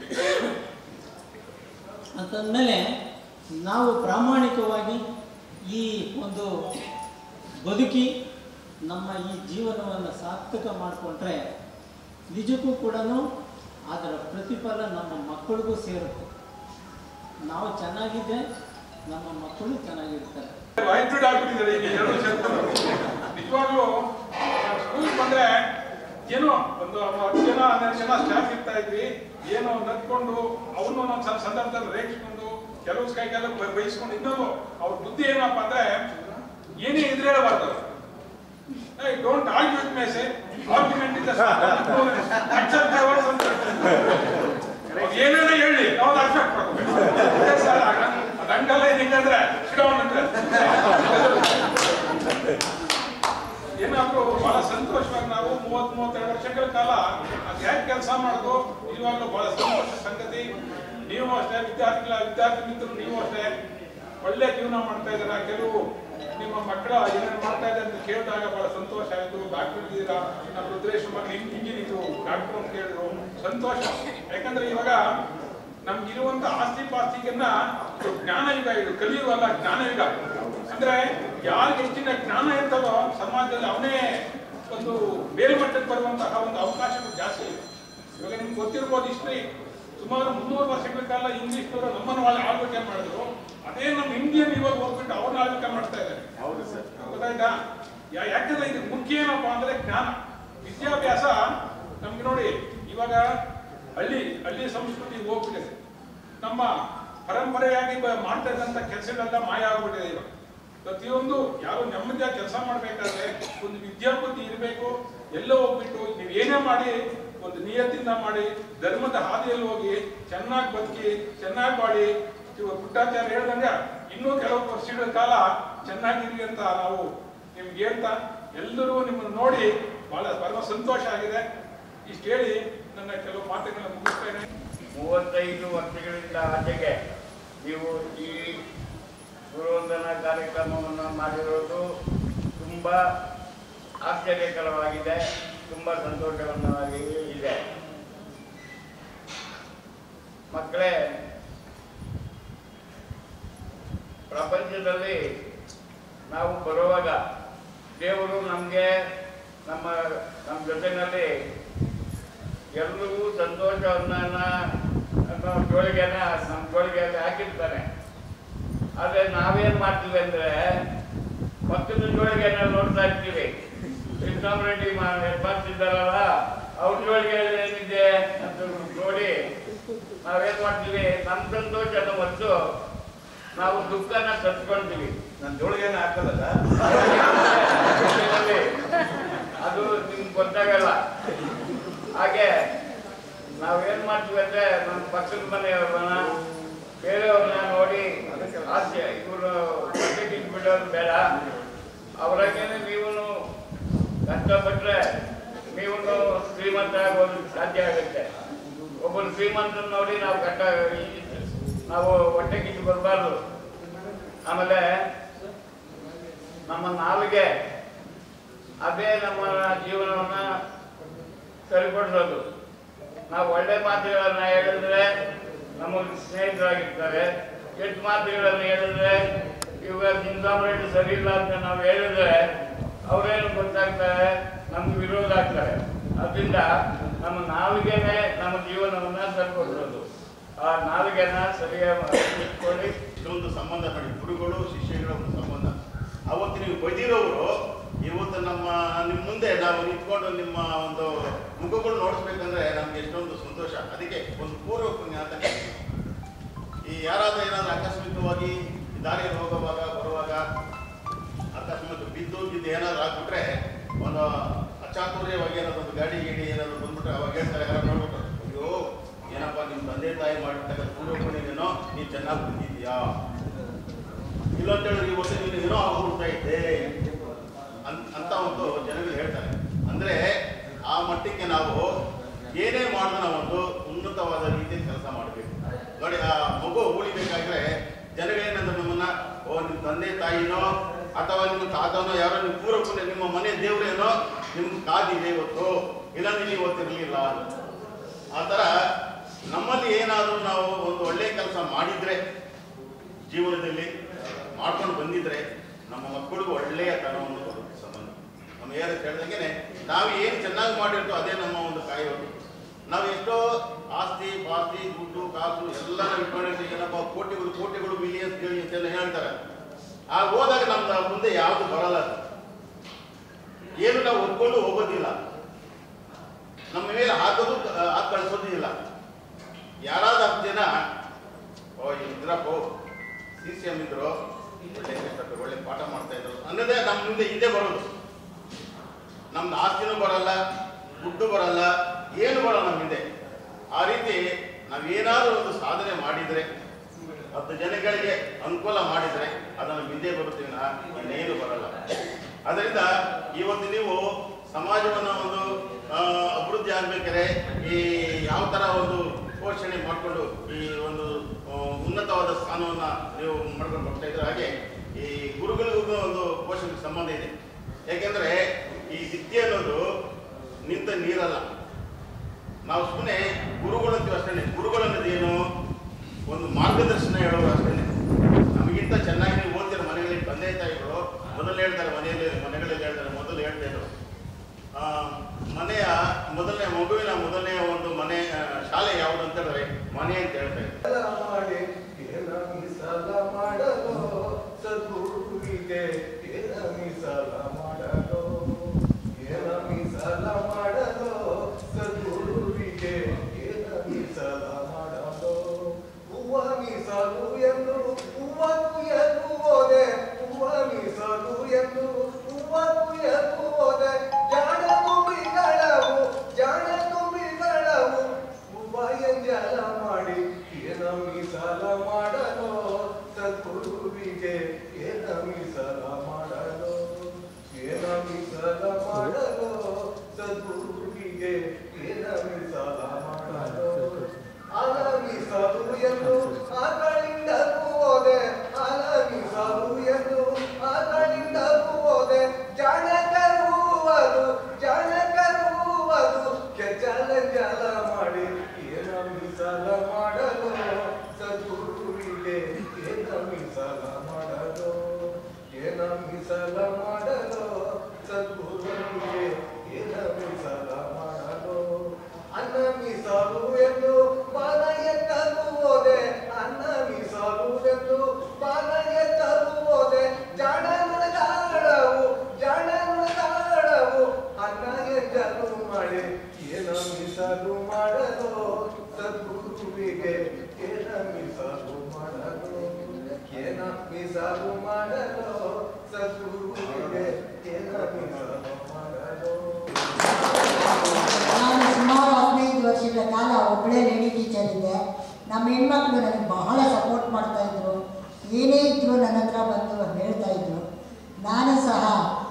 ಅಂತಂದಮೇಲೆ ನಾವು ಪ್ರಾಮಾಣಿಕವಾಗಿ ಈ ಒಂದು ಬದುಕಿ ನಮ್ಮ ಈ ಜೀವನವನ್ನು ಸಾರ್ಥಕ ಮಾಡಿಕೊಂಡ್ರೆ ನಿಜಕ್ಕೂ ಕೂಡ ಅದರ ಪ್ರತಿಫಲ ನಮ್ಮ ಮಕ್ಕಳಿಗೂ ಸೇರುತ್ತೆ ನಾವು ಚೆನ್ನಾಗಿದ್ದರೆ ನಮ್ಮ ಮಕ್ಕಳು ಚೆನ್ನಾಗಿರ್ತಾರೆ ಹೈಬ್ರಿಡ್ ಆಗ್ಬಿಟ್ಟಿದ್ದಾರೆ ಈಗ ಎರಡು ಸೇರ್ಕೊಂಡು ನಿಜವಾಗ್ಲೂ ಸ್ಕೂಲ್ ಬಂದ್ರೆ ಏನೋ ಒಂದು ಹತ್ತು ಜನ ಹನ್ನೆರಡು ಜನ ಸ್ಟಾಫ್ ಇರ್ತಾ ಇದ್ವಿ ಏನೋ ನಡ್ಕೊಂಡು ಅವನು ನಮ್ಮ ಸ- ಸಂದರ್ಭದಲ್ಲಿ ರೇಗಿಸ್ಕೊಂಡು ಕೆಲವು ಕೈ ಕೆಲವು ಬ- ಬೈಸ್ಕೊಂಡು ಇನ್ನೊಂದು ಅವ್ರ ಬುದ್ಧಿ ಏನಪ್ಪ ಅಂದ್ರೆ ಏನೇ ಇದ್ರೆ ಹೇಳಬಾರ್ದು I don't argue with my say argument is accept ಅಂತ ಏನೇನೋ ಹೇಳಿ ನಾವು ಅಕ್ಸೆಪ್ಟ್ ಮಾಡ್ಬೇಕು ಅದೇ ಸರ್ ದಂಡಲ್ಲ ಹಿಂಗಂದ್ರೆ ಸಿಡೌನ್ ಅಂದ್ರೆ ಏನಾದ್ರು ಬಹಳ ಸಂತೋಷವಾಗಿ ನಾವು ಮೂವತ್ ಮೂವತ್ತೆರಡು ವರ್ಷಗಳ ಕಾಲ ಅದ್ ಯಾಕೆ ಕೆಲಸ ಮಾಡೋದು ನಿಜವಾಗ್ಲೂ ಬಹಳ ಸಂತೋಷ ಸಂಗತಿ ನೀವು ಅಷ್ಟೇ ವಿದ್ಯಾರ್ಥಿಗಳ ವಿದ್ಯಾರ್ಥಿ ಮಿತ್ರರು ನೀವು ಅಷ್ಟೇ ಒಳ್ಳೆ ಜೀವನ ಮಾಡ್ತಾ ಇದ್ದೀರಾ ಕೆಲವು ನಿಮ್ಮ ಮಕ್ಕಳ ಏನೇನು ಮಾಡ್ತಾ ಇದೆ ಅಂತ ಕೇಳಿದಾಗ ಬಹಳ ಸಂತೋಷ ಆಯಿತು ಡಾಕ್ಟರ್ ಇದ್ದೀರಾ ನಮ್ಮ ರುದ್ರೇಶ್ ಮಗ ಇಂಜಿನಿಯರಿಂಗು ಡಾಕ್ಟರ್ ಅಂತ ಕೇಳಿದ್ರು ಸಂತೋಷ ಯಾಕಂದ್ರೆ ಇವಾಗ ನಮ್ಗಿರುವಂತ ಆಸ್ತಿ ಪಾಸ್ತಿಗನ್ನ ಇದು ಜ್ಞಾನ ಯುಗ ಇದು ಕಲಿಯುವಲ್ಲ ಜ್ಞಾನ ಯುಗ ಅಂದ್ರೆ ಯಾರಿಗೆ ಹೆಚ್ಚಿನ ಜ್ಞಾನ ಇರ್ತದೋ ಸಮಾಜದಲ್ಲಿ ಅವನೇ ಒಂದು ಮೇಲ್ಮಟ್ಟಕ್ಕೆ ಬರುವಂತಹ ಒಂದು ಅವಕಾಶಗಳು ಜಾಸ್ತಿ ಇದೆ ಇವಾಗ ನಿಮ್ಗೆ ಗೊತ್ತಿರ್ಬೋದು ಹಿಸ್ಟ್ರಿ ಸುಮಾರು ಮುನ್ನೂರು ವರ್ಷಗಳ ಕಾಲ ಇಂಗ್ಲಿಷ್ನವರು ನಮ್ಮನ್ನು ಆಳ್- ಆಳ್ವಿಕೆ ಮಾಡಿದ್ರು ಅದೇ ನಮ್ಮ ಇಂಡಿಯನ್ ಇವಾಗ ಹೋಗ್ಬಿಟ್ಟು ಅವ್ರನ್ನ ಆಳ್ವಿಕೆ ಮಾಡ್ತಾ ಇದ್ದಾರೆ ಹೌದು ಸರ್ ಗೊತ್ತಾಯ್ತಾ ಯಾ- ಯಾಕಂದ್ರೆ ಇದು ಮುಖ್ಯ ಏನಪ್ಪಾ ಅಂದ್ರೆ ಜ್ಞಾನ ವಿದ್ಯಾಭ್ಯಾಸ ನಮ್ಗೆ ನೋಡಿ ಇವಾಗ ಹಳ್ಳಿ ಹಳ್ಳಿ ಸಂಸ್ಕೃತಿ ಹೋಗ್ಬಿಟ್ಟಿದೆ ನಮ್ಮ ಪರಂಪರೆಯಾಗಿ ಬ- ಮಾಡ್ತಾ ಇದ್ದಂತ ಕೆಲಸಗಳೆಲ್ಲ ಮಾಯ ಆಗ್ಬಿಟ್ಟಿದೆ ಇವಾಗ ಪ್ರತಿಯೊಂದು ಯಾರು ನೆಮ್ಮದಿಯಾಗಿ ಕೆಲಸ ಮಾಡ್ಬೇಕಾದ್ರೆ ಒಂದು ವಿದ್ಯಾಬುದ್ಧಿ ಇರಬೇಕು ಎಲ್ಲ ಹೋಗ್ಬಿಟ್ಟು ನೀವು ಏನೇ ಮಾಡಿ ಒಂದು ನಿಯತ್ತಿಂದ ಮಾಡಿ ಧರ್ಮದ ಹಾದಿಯಲ್ಲಿ ಹೋಗಿ ಚೆನ್ನಾಗಿ ಬದುಕಿ ಚೆನ್ನಾಗಿ ಬಾಳಿ ಇವಾಗ ಪುಟ್ಟಾಚಾರ್ಯ ಹೇಳ್ದಂಗ ಇನ್ನೂ ಕೆಲವು ವರ್ಷಗಳ ಕಾಲ ಚೆನ್ನಾಗಿರಿ ಅಂತ ನಾವು ನಿಮ್ಗೆ ಹೇಳ್ತಾ ಎಲ್ಲರೂ ನಿಮ್ಮನ್ನು ನೋಡಿ ಬಹಳ ಪರಮ ಸಂತೋಷ ಆಗಿದೆ ಇಷ್ಟು ಹೇಳಿ ನನ್ನ ಕೆಲವು ಮಾತುಗಳನ್ನ ಮುಗಿಸ್ತೇನೆ ಮೂವತ್ತೈದು ವರ್ಷಗಳಿಂದ ಆಚೆಗೆ ನೀವು ಈ ಗುರುವಂದನಾ ಕಾರ್ಯಕ್ರಮವನ್ನು ಮಾಡಿರೋದು ತುಂಬ ಆಶ್ಚರ್ಯಕರವಾಗಿದೆ ತುಂಬ ಸಂತೋಷವನ್ನಾಗಿ ಇದೆ ಮಕ್ಕಳೇ ಪ್ರಪಂಚದಲ್ಲಿ ನಾವು ಬರುವಾಗ ದೇವರು ನಮಗೆ ನಮ್ಮ ನಮ್ಮ ಜೊತೆಯಲ್ಲಿ ಎಲ್ಲರಿಗೂ ಸಂತೋಷವನ್ನ ಅನ್ನೋ ಜೋಳಿಗೆನ ನಮ್ಮ ಜೋಳಿಗೆಯಲ್ಲಿ ಹಾಕಿರ್ತಾನೆ ಆದರೆ ನಾವೇನ್ ಮಾಡ್ತೀವಿ ಅಂದ್ರೆ ಪಕ್ಕದ ಜೋಳಿಗೆನ ನೋಡ್ತಾ ಇರ್ತೀವಿ ಕೃಷ್ಣಾಮರೆಡ್ಡಿ ಮಾಡ್ತಿದ್ದಾರಲ್ಲ ಅವ್ರ ಜೋಳಿಗೆಯಲ್ಲಿ ಏನಿದೆ ಅಂತ ನೋಡಿ ನಾವೇನ್ ಮಾಡ್ತೀವಿ ನಮ್ಮ ಸಂತೋಷನ ಹೊತ್ತು ನಾವು ದುಃಖನ ತತ್ಕೊಳ್ತೀವಿ ನನ್ನ ಜೋಳಿಗೆನ ಹಾಕಲ್ಲ ಅದು ನಿಮ್ಗೆ ಗೊತ್ತಾಗಲ್ಲ ಹಾಗೆ ನಾವೇನ್ ಮಾಡ್ತೀವಿ ಅಂದ್ರೆ ನಮ್ಮ ಪಕ್ಕದ ಮನೆಯವ್ರನ್ನ ಬೇರೆಯವ್ರನ್ನ ನೋಡಿ ಆಸೆ ಇವರು ಬಿಡೋದು ಬೇಡ ಅವರಾಗೇನೆ ನೀವು ಕಷ್ಟಪಟ್ರೆ ನೀವು ಶ್ರೀಮಂತ ಆಗೋದಕ್ಕೆ ಸಾಧ್ಯ ಆಗುತ್ತೆ ಒಬ್ಬರು ಶ್ರೀಮಂತನ ನೋಡಿ ನಾವು ಕಟ್ಟ ಈ- ನಾವು ಹೊಟ್ಟೆ ಕಿಚ್ಚು ಬರಬಾರ್ದು ಆಮೇಲೆ ನಮ್ಮ ನಾಲಿಗೆ ಅದೇ ನಮ್ಮ ಜೀವನವನ್ನ ಸರಿಪಡಿಸೋದು ನಾವು ಒಳ್ಳೆ ಮಾತುಗಳನ್ನ ಹೇಳಿದ್ರೆ ನಮಗೆ ಸ್ನೇಹಿತರಾಗಿರ್ತಾರೆ ಕೆಟ್ಟ ಮಾತುಗಳನ್ನ ಹೇಳಿದ್ರೆ ಇವಾಗ ನಿಂದಾಮರೆಡ್ಡಿ ಸರಿ ಇಲ್ಲ ಅಂತ ನಾವು ಹೇಳಿದ್ರೆ ಅವರೇನು ಗೊತ್ತಾಗ್ತಾರೆ ನಮ್ಗೆ ವಿರೋಧ ಆಗ್ತಾರೆ ಅದರಿಂದ ನಮ್ಮ ನಾಲಿಗೆನೇ ನಮ್ಮ ಜೀವನವನ್ನ ಸರಿಪಡಿಸೋದು ಆ ನಾಲಿಗೆನ ಸರಿಯಾಗಿ ಇಟ್ಕೊಳ್ಳಿ ಇದೊಂದು ಸಂಬಂಧ ನೋಡಿ ಗುರುಗಳು ಶಿಷ್ಯಗಳ ಒಂದು ಸಂಬಂಧ ಅವತ್ತು ನೀವು ಬೈದಿರೋರು ಇವತ್ತು ನಮ್ಮ ನಿಮ್ಮ ಮುಂದೆ ನಾವು ನಿಂತ್ಕೊಂಡು ನಿಮ್ಮ ಒಂದು ಮುಖಗಳು ನೋಡಿಸ್ಬೇಕಂದ್ರೆ ನಮ್ಗೆ ಎಷ್ಟೊಂದು ಸಂತೋಷ ಅದಕ್ಕೆ ಒಂದು ಪೂರ್ವ ಪುಣ್ಯ ಅಂತ ಕರೀತೀವಿ. ಈ ಯಾರಾದ್ರೂ ಏನಾದ್ರೂ ಆಕಸ್ಮಿಕವಾಗಿ ದಾರಿಯಲ್ಲಿ ಹೋಗುವಾಗ ಬರುವಾಗ ಅಕಸ್ಮಾತ್ ಬಿದ್ದು ಬಿದ್ದು ಏನಾದ್ರು ಆಗ್ಬಿಟ್ರೆ ಒಂದು ಅಚಾತುರ್ಯವಾಗಿ ಏನಾದ್ರು ಒಂದು ಗಾಡಿ ಗೀಡಿ ಏನಾದ್ರು ಬಂದ್ಬಿಟ್ರೆ ಅವಾಗ ಹೇಳ್ತಾರೆ ಯಾರು ನೋಡ್ಬಿಟ್ಟು ಅಯ್ಯೋ ಏನಪ್ಪ ನಿಮ್ಮ ತಂದೆ ತಾಯಿ ಮಾಡಿರ್ತಕ್ಕ ಪೂರ್ವ ಪುಣ್ಯನೇನೋ ನೀನು ಚೆನ್ನಾಗಿ ಬಂದಿದ್ಯಾ ಇಲ್ಲ ಅಂತ ಹೇಳಿದ್ರೆ ಇವತ್ತು ನೀನು ಏನೋ ಆಗ್ಬಿಡ್ತಾ ಇದ್ದೆ ಅನ್- ಅಂತ ಒಂದು ಜನಗಳು ಹೇಳ್ತಾರೆ ಅಂದ್ರೆ ಆ ಮಟ್ಟಕ್ಕೆ ನಾವು ಏನೇ ಮಾಡಿದ್ರು ನಾವು ಒಂದು ಉನ್ನತವಾದ ರೀತಿಯಲ್ಲಿ ಕೆಲಸ ಮಾಡಬೇಕು ನೋಡಿ ಆ ಮಗು ಉಳಿಬೇಕಾದ್ರೆ ಜನಗಳೇನಂದ್ರೆ ನಮ್ಮನ್ನ ಓ ನಿಮ್ಮ ತಂದೆ ತಾಯಿನೋ ಅಥವಾ ನಿಮ್ಮ ತಾತನೋ ಯಾರೋ ನಿಮ್ಮ ಪೂರ್ವಕನೇ ನಿಮ್ಮ ಮನೆ ದೇವರೇನೋ ನಿಮ್ಗೆ ಕಾದಿದೆ ಇವತ್ತು ಇಲ್ಲ ನೀವು ಇವತ್ತಿರಲಿಲ್ಲ ಆ ಥರ ನಮ್ಮಲ್ಲಿ ಏನಾದರೂ ನಾವು ಒಂದು ಒಳ್ಳೆಯ ಕೆಲಸ ಮಾಡಿದ್ರೆ ಜೀವನದಲ್ಲಿ ಮಾಡ್ಕೊಂಡು ಬಂದಿದ್ರೆ ನಮ್ಮ ಮಕ್ಕಳಿಗೂ ಒಳ್ಳೆಯ ತನವನ್ನು ಬರುತ್ತೆ ಸಂಬಂಧ ನಮ್ಮ ಯಾರು ಹೇಳ್ದಂಗೆ ನಾವು ಏನು ಚೆನ್ನಾಗಿ ಮಾಡಿರ್ತೋ ಅದೇ ನಮ್ಮ ಒಂದು ಕಾಯೋದು ನಾವು ಎಷ್ಟೋ ಆಸ್ತಿ ಪಾಸ್ತಿ ದುಡ್ಡು ಕಾಸು ಎಲ್ಲ ನಾವು ಇಟ್ಕೊಂಡಿರ್ತೀವಿ ಏನಪ್ಪ ಕೋಟಿಗಳು ಕೋಟಿಗಳು ಮಿಲಿಯನ್ಸ್ ಹೇಳಿ ಅಂತೆಲ್ಲ ಹೇಳ್ತಾರೆ ಆ ಹೋದಾಗ ನಮ್ದು ಮುಂದೆ ಯಾವುದು ಬರಲ್ಲ ಅದು. ಏನು ನಾವು ಒಪ್ಕೊಂಡು ಹೋಗೋದಿಲ್ಲ ನಮ್ಮ ಮೇಲೆ ಹಾಕೋದು ಹಾಕಿ ಕಳಿಸೋದು ಇಲ್ಲ ಯಾರಾದ ಹತ್ತು ಜನ ಓ ಇದ್ರಪ್ಪ ಸಿ ಸಿ ಎಂ ಇದ್ರು ಒಳ್ಳೆ ಕಷ್ಟಪಟ್ಟು ಒಳ್ಳೆ ಪಾಠ ಮಾಡ್ತಾ ಇದ್ರು ಅನ್ನೋದೇ ನಮ್ಮ ಮುಂದೆ ಹಿಂದೆ ಬರೋದು ನಮ್ದು ಆಸ್ತಿನೂ ಬರಲ್ಲ ದುಡ್ಡು ಬರಲ್ಲ ಏನು ಬರಲ್ಲ ನಮ್ಮ ಹಿಂದೆ ಆ ರೀತಿ ನಾವೇನಾದ್ರೂ ಒಂದು ಸಾಧನೆ ಮಾಡಿದ್ರೆ ಹತ್ತು ಜನಗಳಿಗೆ ಅನುಕೂಲ ಮಾಡಿದ್ರೆ ಅದನ್ನು ಹಿಂದೆ ಬರುತ್ತೆ ವಿನಃ ಇನ್ನೇನು ಬರಲ್ಲ ಅದರಿಂದ ಇವತ್ತು ನೀವು ಸಮಾಜವನ್ನು ಒಂದು ಆ, ಅಭಿವೃದ್ಧಿ ಆಗ್ಬೇಕಾದ್ರೆ ಈ ಯಾವ ತರ ಒಂದು ಪೋಷಣೆ ಮಾಡಿಕೊಂಡು ಈ ಒಂದು ಆ, ಉನ್ನತವಾದ ಸ್ಥಾನವನ್ನ ನೀವು ಮಾಡ್ಕೊಂಡು ಹೋಗ್ತಾ ಇದ್ರೆ ಹಾಗೆ ಈ ಗುರುಗಳಿಗೂ ಒಂದು ಪೋಷಣೆ ಸಂಬಂಧ ಇದೆ ಯಾಕೆಂದ್ರೆ ಈ ವಿದ್ಯೆ ಅನ್ನೋದು ನಿಂತ ನೀರಲ್ಲ ನಾವು ಸುಮ್ಮನೆ ಗುರುಗಳು ಅಂತೀವಿ ಅಷ್ಟೇ ಗುರುಗಳು ಅನ್ನೋದು ಏನು ಒಂದು ಮಾರ್ಗದರ್ಶನ ಹೇಳೋರು ಅಷ್ಟೇ ನಮಗಿಂತ ಚೆನ್ನಾಗಿ ನೀವು ಓದ್ತಿರೋ ಮನೆಗಳಲ್ಲಿ ತಂದೆ ತಾಯಿಗಳು ಮೊದಲು ಹೇಳ್ತಾರೆ ಮನೆಯಲ್ಲಿ ಮನೆಗಳಲ್ಲಿ ಹೇಳ್ತಾರೆ ಮೊದಲು ಹೇಳ್ತಾ ಇದ್ರು ಆ, ಮನೆಯ ಮೊದಲನೇ ಮಗುವಿನ ಮೊದಲನೇ ಒಂದು ಮನೆ ಆ, ಶಾಲೆ ಯಾವುದು ಅಂತ ಹೇಳಿದ್ರೆ ಮನೆ ಅಂತ ಹೇಳ್ತಾ ಇದ್ರು ಮಾಡಿ ಏನ ಮೀಸಲ ಮಾಡಲು ಸದ್ಗುರುವಿಗೆ ಏನ ಮೀಸಲ ಮಾಡಲು ಏನ ಮೀಸಲ ಮಾಡಲು ಸದ್ಗುರುವಿಗೆ ಏನ ಮೀಸಲ ಮಾಡಲು ಹೂವ ಮೀಸಲು ಎಂದು ಹೂವಕ್ಕೂ ಎನ್ನುವುದೇ ಹೂವ ಮೀಸಲು ಎಂದು ಹೂವಕ್ಕೂ ಎನ್ನುವುದೇ ಜಾಣ ತುಂಬಿಗಳವು ಜಾಣ ತುಂಬಿಗಳವು ಉಭಯಂಜಲ ಮಾಡಿ ಏನ ಮೀಸಲ ಮಾಡಲು ಸದ್ಗುರುವಿಗೆ ಏನ ಮೀಸಲ ಮಾಡಲು ಏನ ಮೀಸಲ ಮಾಡಲು ಸದ್ಗುರುವಿಗೆ ಏನ ಮೀಸಲ ಮಾಡಲು ಆಲ ಮೀಸಲು ಎಂದು ಆಗಳಿಂದಲೂ ಹೋದೆ ಆಲ ಮೀಸಲು ಎಂದು ಆಗಳಿಂದಲೂ ಹೋದೆ ಜಾಣ ಕರುವುದು ಜಾಣ ಕರುವುದು ಕೆಜಲ ಜಲ ಮಾಡಿ ಏನ ಮೀಸಲ ಮಾಡಲು ಸದ್ಗುರುವಿಗೆ ಏನ ಮೀಸಲ ಮಾಡಲು ಏನ ಮೀಸಲ ಮಾಡಲು ಸದ್ಗುರುವಿಗೆ ಏನ ಮೀಸಲ ಮಾಡಲು ಅನ್ನ ಮೀಸಲು ಎಂದು ಬಾಲ ಎತ್ತಲು ಹೋದೆ ಅನ್ನ ಮೀಸಲು ಎಂದು ಬಾಲ ಎತ್ತಲು ಹೋದೆ ಜಾಣ ನುಡಿದಾಡವು ಜಾಣ ನುಡಿದಾಡವು ಅನ್ನ ಎತ್ತಲು ಮಾಡಿ ಏನ ಮೀಸಲು ಮಾಡಲು ಸದ್ಗುರುವಿಗೆ ಏನ ಮೀಸಲು ಮಾಡಲು ಏನ ಮೀಸಲು ಮಾಡಲು ಸದ್ಗುರುವಿಗೆ ಏನ ಮೀಸಲು ಮಾಡಲು ನಾನು ಸುಮಾರು ಹದಿನೈದು ವರ್ಷಗಳ ಕಾಲ ಒಬ್ಬಳೇ ಲೇಡಿ ಟೀಚರ್ ಇದ್ದೆ ನಮ್ಮ ಹೆಣ್ಮಕ್ಳು ನನಗೆ ಬಹಳ ಸಪೋರ್ಟ್ ಮಾಡ್ತಾಯಿದ್ರು ಏನೇ ಇದ್ದರೂ ನನ್ನ ಹತ್ರ ಬಂದು ಹೇಳ್ತಾಯಿದ್ರು ನಾನು ಸಹ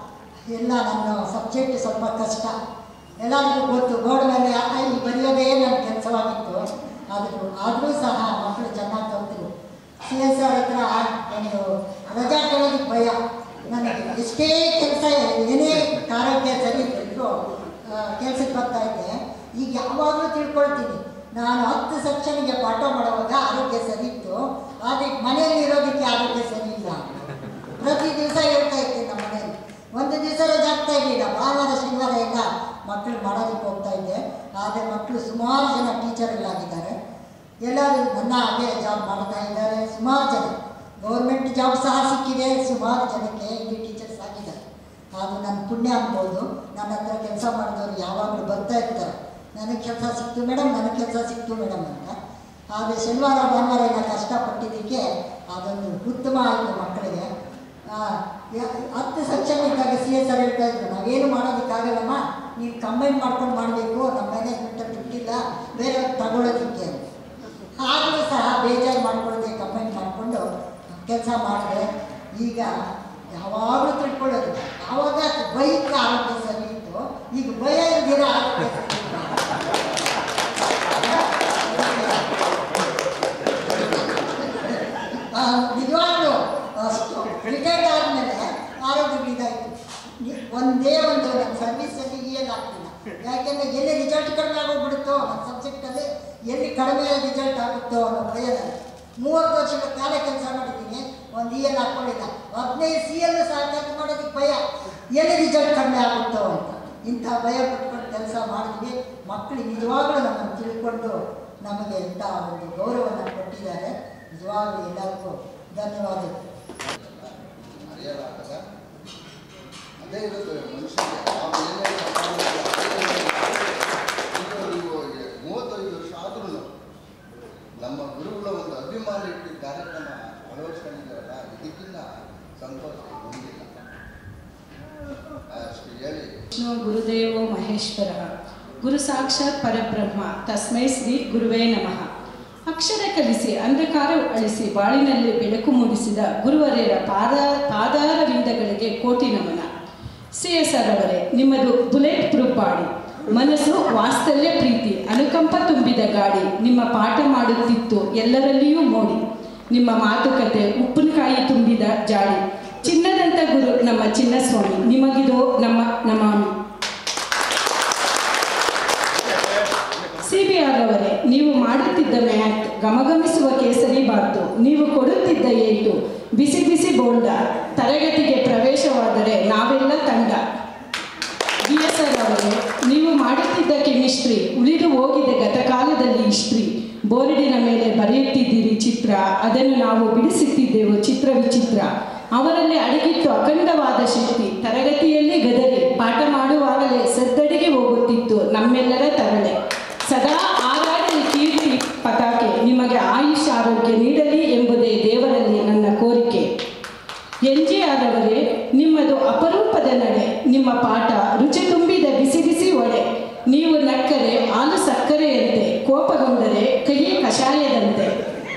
ನನ್ನ ಸಬ್ಜೆಕ್ಟ್ ಸ್ವಲ್ಪ ಕಷ್ಟ ಎಲ್ಲರಿಗೂ ಗೊತ್ತು ಬೋರ್ಡ್ ಮೇಲೆ ಆ- ಈ ಬರೆಯೋದೇ ನನ್ನ ಕೆಲಸವಾಗಿತ್ತು ಆದರೂ ಆದರೂ ಸಹ ಮಕ್ಕಳು ಚೆನ್ನಾಗಿ ಕಲ್ತರು ಸಿ ಎಸ್ ಆರ್ ಹತ್ರ ಒಂದು ರಜಾ ಕೇಳೋದಕ್ಕೆ ಭಯ ನನಗೆ ಎಷ್ಟೇ ಕೆಲಸ ಏನೇ ಕಾರ್ಯಕ್ಕೆ ಸರಿ ಇದ್ರು ಕೆಲಸಕ್ಕೆ ಬರ್ತಾ ಇದ್ದೆ ಈಗ ಯಾವಾಗಲೂ ತಿಳ್ಕೊಳ್ತೀನಿ ನಾನು ಹತ್ತು ಸೆಕ್ಷನ್ಗೆ ಪಾಠ ಮಾಡುವಾಗ ಆರೋಗ್ಯ ಸರಿ ಇತ್ತು ಆದರೆ ಮನೆಯಲ್ಲಿ ಇರೋದಕ್ಕೆ ಆರೋಗ್ಯ ಸರಿ ಇಲ್ಲ ಪ್ರತಿ ದಿವಸ ಹೇಳ್ತಾ ಇದ್ದೆ ನಮ್ಮ ಮನೆಯಲ್ಲಿ ಒಂದು ದಿವಸ ರಜೆ ಆಗ್ತಾ ಇರಲಿಲ್ಲ ಭಾನುವಾರ ಶನಿವಾರ ಎಲ್ಲ ಮಕ್ಕಳು ಮಾಡೋದಕ್ಕೆ ಹೋಗ್ತಾ ಇದ್ದೆ ಆದರೆ ಮಕ್ಕಳು ಸುಮಾರು ಜನ ಟೀಚರ್ಗಳಾಗಿದ್ದಾರೆ ಎಲ್ಲರೂ ನನ್ನ ಹಾಗೆ ಜಾಬ್ ಮಾಡ್ತಾ ಇದ್ದಾರೆ ಸುಮಾರು ಜನ ಗೌರ್ಮೆಂಟ್ ಜಾಬ್ ಸಹ ಸಿಕ್ಕಿದೆ ಸುಮಾರು ಜನಕ್ಕೆ ಇಲ್ಲಿ ಟೀಚರ್ಸ್ ಆಗಿದ್ದಾರೆ ಅದು ನನ್ನ ಪುಣ್ಯ ಅನ್ಬೋದು ನನ್ನ ಹತ್ರ ಕೆಲಸ ಮಾಡಿದವರು ಯಾವಾಗಲೂ ಬರ್ತಾ ಇರ್ತಾರೆ ನನಗೆ ಕೆಲಸ ಸಿಕ್ತು ಮೇಡಮ್ ನನಗೆ ಕೆಲಸ ಸಿಕ್ತು ಮೇಡಮ್ ಅಂತ ಆದರೆ ಶನಿವಾರ ಭಾನುವಾರ ಎಲ್ಲ ಕಷ್ಟಪಟ್ಟಿದ್ದಕ್ಕೆ ಅದೊಂದು ಉತ್ತಮ ಆಯಿತು ಮಕ್ಕಳಿಗೆ ಆ, ಯ- ಹತ್ತು ಸೆಕ್ಷನ್ ಇದ್ದಾಗ ಸಿ ಎಸ್ ಆರ್ ಹೇಳ್ತಾ ಇದ್ರು ನಾವೇನು ಮಾಡೋದಕ್ಕಾಗಲ್ಲಮ್ಮ ನೀವು ಕಂಬೈನ್ ಮಾಡ್ಕೊಂಡು ಮಾಡಬೇಕು ನಮ್ಮ ಮ್ಯಾನೇಜ್ಮೆಂಟಲ್ಲಿ ದುಡ್ಡಿಲ್ಲ ಬೇರೆ ತಗೊಳ್ಳೋದಕ್ಕೆ ಅಂತ. ಆಗಲೂ ಸಹ ಬೇಜಾರು ಮಾಡ್ಕೊಳ್ಳದೆ ಕಂಬೈನ್ ಮಾಡಿಕೊಂಡು ಕೆಲಸ ಮಾಡಿದೆ ಈಗ ಯಾವಾಗಲೂ ತಿಳ್ಕೊಳ್ಳೋದು ಆವಾಗ ಬೈಕ್ ಆರೋಗ್ಯ ಸರಿ ಇತ್ತು ಈಗ ಭಯ ಇಲ್ದಿರ ಆರೋಗ್ಯ ಸರಿ ಇಲ್ಲ. ಆ, ನಿಜವಾಗ್ಲೂ ಅಷ್ಟು ರಿಟೈರ್ಡ್ ಆದಮೇಲೆ ಆರೋಗ್ಯ ಇದಾಯಿತು ಒಂದೇ ಒಂದು ನನ್ನ ಸರ್ವಿಸಲ್ಲಿ ಏನು ಆಗ್ತಿಲ್ಲ ಯಾಕೆಂದರೆ ಎಲ್ಲಿ ರಿಸಲ್ಟ್ ಕಡಿಮೆ ಆಗೋಗ್ಬಿಡುತ್ತೋ ನನ್ನ ಸಬ್ಜೆಕ್ಟಲ್ಲಿ ಎಲ್ಲಿ ಕಡಿಮೆ ರಿಸಲ್ಟ್ ಆಗುತ್ತೋ ಅನ್ನೋ ಭಯ ನನಗೆ ಮೂವತ್ತು ವರ್ಷಗಳ ಕಾಲ ಕೆಲಸ ಮಾಡಿದ್ದೀನಿ ಒಂದು ಇ ಎಲ್ ಹಾಕ್ಕೊಂಡಿಲ್ಲ ಹದಿನೈದು ಸಿ ಎಲ್ ಸಹ ಕೆಲಸ ಮಾಡೋದಕ್ಕೆ ಭಯ ಎಲ್ಲಿ ರಿಸಲ್ಟ್ ಕಡಿಮೆ ಆಗುತ್ತೋ ಅಂತ ಇಂಥ ಭಯ ಪಟ್ಕೊಂಡು ಕೆಲಸ ಮಾಡಿದ್ವಿ ಮಕ್ಕಳು ನಿಜವಾಗ್ಲೂ ನಮ್ಮನ್ನು ತಿಳ್ಕೊಂಡು ನಮಗೆ ಇಂಥ ಒಂದು ಗೌರವವನ್ನು ಕೊಟ್ಟಿದ್ದಾರೆ ನಿಜವಾಗ್ಲೂ ಎಲ್ಲರಿಗೂ ಧನ್ಯವಾದಗಳು ಮರೆಯಲಾಗದ ಅದೇ ಇರುತ್ತೆ ಮನುಷ್ಯನಿಗೆ ನಾವು ಏನೇ ತಪ್ಪಾಗಿದ್ರು ಈಗ ನೀವು ಮೂವತ್ತೈದು ವರ್ಷ ಆದ್ರೂ ನಮ್ಮ ಗುರುಗಳ ಒಂದು ಅಭಿಮಾನ ಇಟ್ಟು ಕಾರ್ಯಕ್ರಮ ಅಳವಡಿಸ್ಕೊಂಡಿದ್ದಾರಲ್ಲ ಇದಕ್ಕಿಂತ ಸಂತೋಷ ಹೊಂದಿಲ್ಲ ಅಷ್ಟು ಹೇಳಿ ವಿಷ್ಣು ಗುರುದೇವೋ ಮಹೇಶ್ವರ ಗುರು ಸಾಕ್ಷಾತ್ ಪರಬ್ರಹ್ಮ ತಸ್ಮೈ ಶ್ರೀ ಗುರುವೇ ನಮಃ ಅಕ್ಷರ ಕಲಿಸಿ ಅಂಧಕಾರ ಅಳಿಸಿ ಬಾಳಿನಲ್ಲಿ ಬೆಳಕು ಮೂಡಿಸಿದ ಗುರುವರೆಯರ ಪಾದ ಪಾದಾರವಿಂದಗಳಿಗೆ ಕೋಟಿ ನಮನ ಸಿ ಎಸ್ ಆರ್ ಅವರೇ ನಿಮ್ಮದು ಬುಲೆಟ್ ಪ್ರೂಫ್ ಬಾಡಿ ಮನಸ್ಸು ವಾತ್ಸಲ್ಯ ಪ್ರೀತಿ ಅನುಕಂಪ ತುಂಬಿದ ಗಾಡಿ ನಿಮ್ಮ ಪಾಠ ಮಾಡುತ್ತಿತ್ತು ಎಲ್ಲರಲ್ಲಿಯೂ ಮೋಡಿ ನಿಮ್ಮ ಮಾತುಕತೆ ಉಪ್ಪಿನಕಾಯಿ ತುಂಬಿದ ಜಾಡಿ ಚಿನ್ನದಂತ ಗುರು ನಮ್ಮ ಚಿನ್ನಸ್ವಾಮಿ ನಿಮಗಿದು ನಮ್ಮ ನಮಾಮಿ ಸಿ ಬಿ ಆರ್ ಅವರೇ ನೀವು ಮಾಡುತ್ತಿದ್ದ ಮ್ಯಾಟ್ ಗಮಗಮಿಸುವ ಕೇಸರಿ ಬಾತು ನೀವು ಕೊಡುತ್ತಿದ್ದ ಏಟು ಬಿಸಿ ಬಿಸಿ ಬೋಂಡ ತರಗತಿಗೆ ಪ್ರವೇಶವಾದರೆ ನಾವೆಲ್ಲ ತಂಡ ಬಿ ಎಸ್ ಆರ್ ಅವರೇ ನೀವು ಮಾಡುತ್ತಿದ್ದ ಕೆಮಿಸ್ಟ್ರಿ ಉಳಿದು ಹೋಗಿದೆ ಗತಕಾಲದಲ್ಲಿ ಹಿಸ್ಟ್ರಿ ಬೋರ್ಡಿನ ಮೇಲೆ ಬರೆಯುತ್ತಿದ್ದೀರಿ ಚಿತ್ರ ಅದನ್ನು ನಾವು ಬಿಡಿಸುತ್ತಿದ್ದೆವು ಚಿತ್ರ ವಿಚಿತ್ರ ಅವರಲ್ಲಿ ಅಡಗಿತ್ತು ಅಖಂಡವಾದ ಶಕ್ತಿ ತರಗತಿಯಲ್ಲಿ ಗದರಿ ಪಾಠ ಮಾಡುವಾಗಲೇ ಸದ್ದಡಿಗೆ ಹೋಗುತ್ತಿತ್ತು ನಮ್ಮೆಲ್ಲರ ತರಳೆ ಸದಾ ಆಗಾಡಲಿ ಕೀರ್ತಿ ಪತಾಕೆ ನಿಮಗೆ ಆಯುಷ್ ಆರೋಗ್ಯ ನೀಡಲಿ ಎಂಬುದೇ ದೇವರಲ್ಲಿ ನನ್ನ ಕೋರಿಕೆ ಎನ್ ಜಿ ಆದವರೇ ನಿಮ್ಮದು ಅಪರೂಪದ ನಡೆ ನಿಮ್ಮ ಪಾಠ ರುಚಿ ತುಂಬಿದ ಬಿಸಿ ಬಿಸಿ ಒಡೆ ನೀವು ನಕ್ಕರೆ ಹಾಲು ಸಕ್ಕರೆಯಂತೆ ಕೋಪಗೊಂಡರೆ ಕೈ ಕಷಾಯದಂತೆ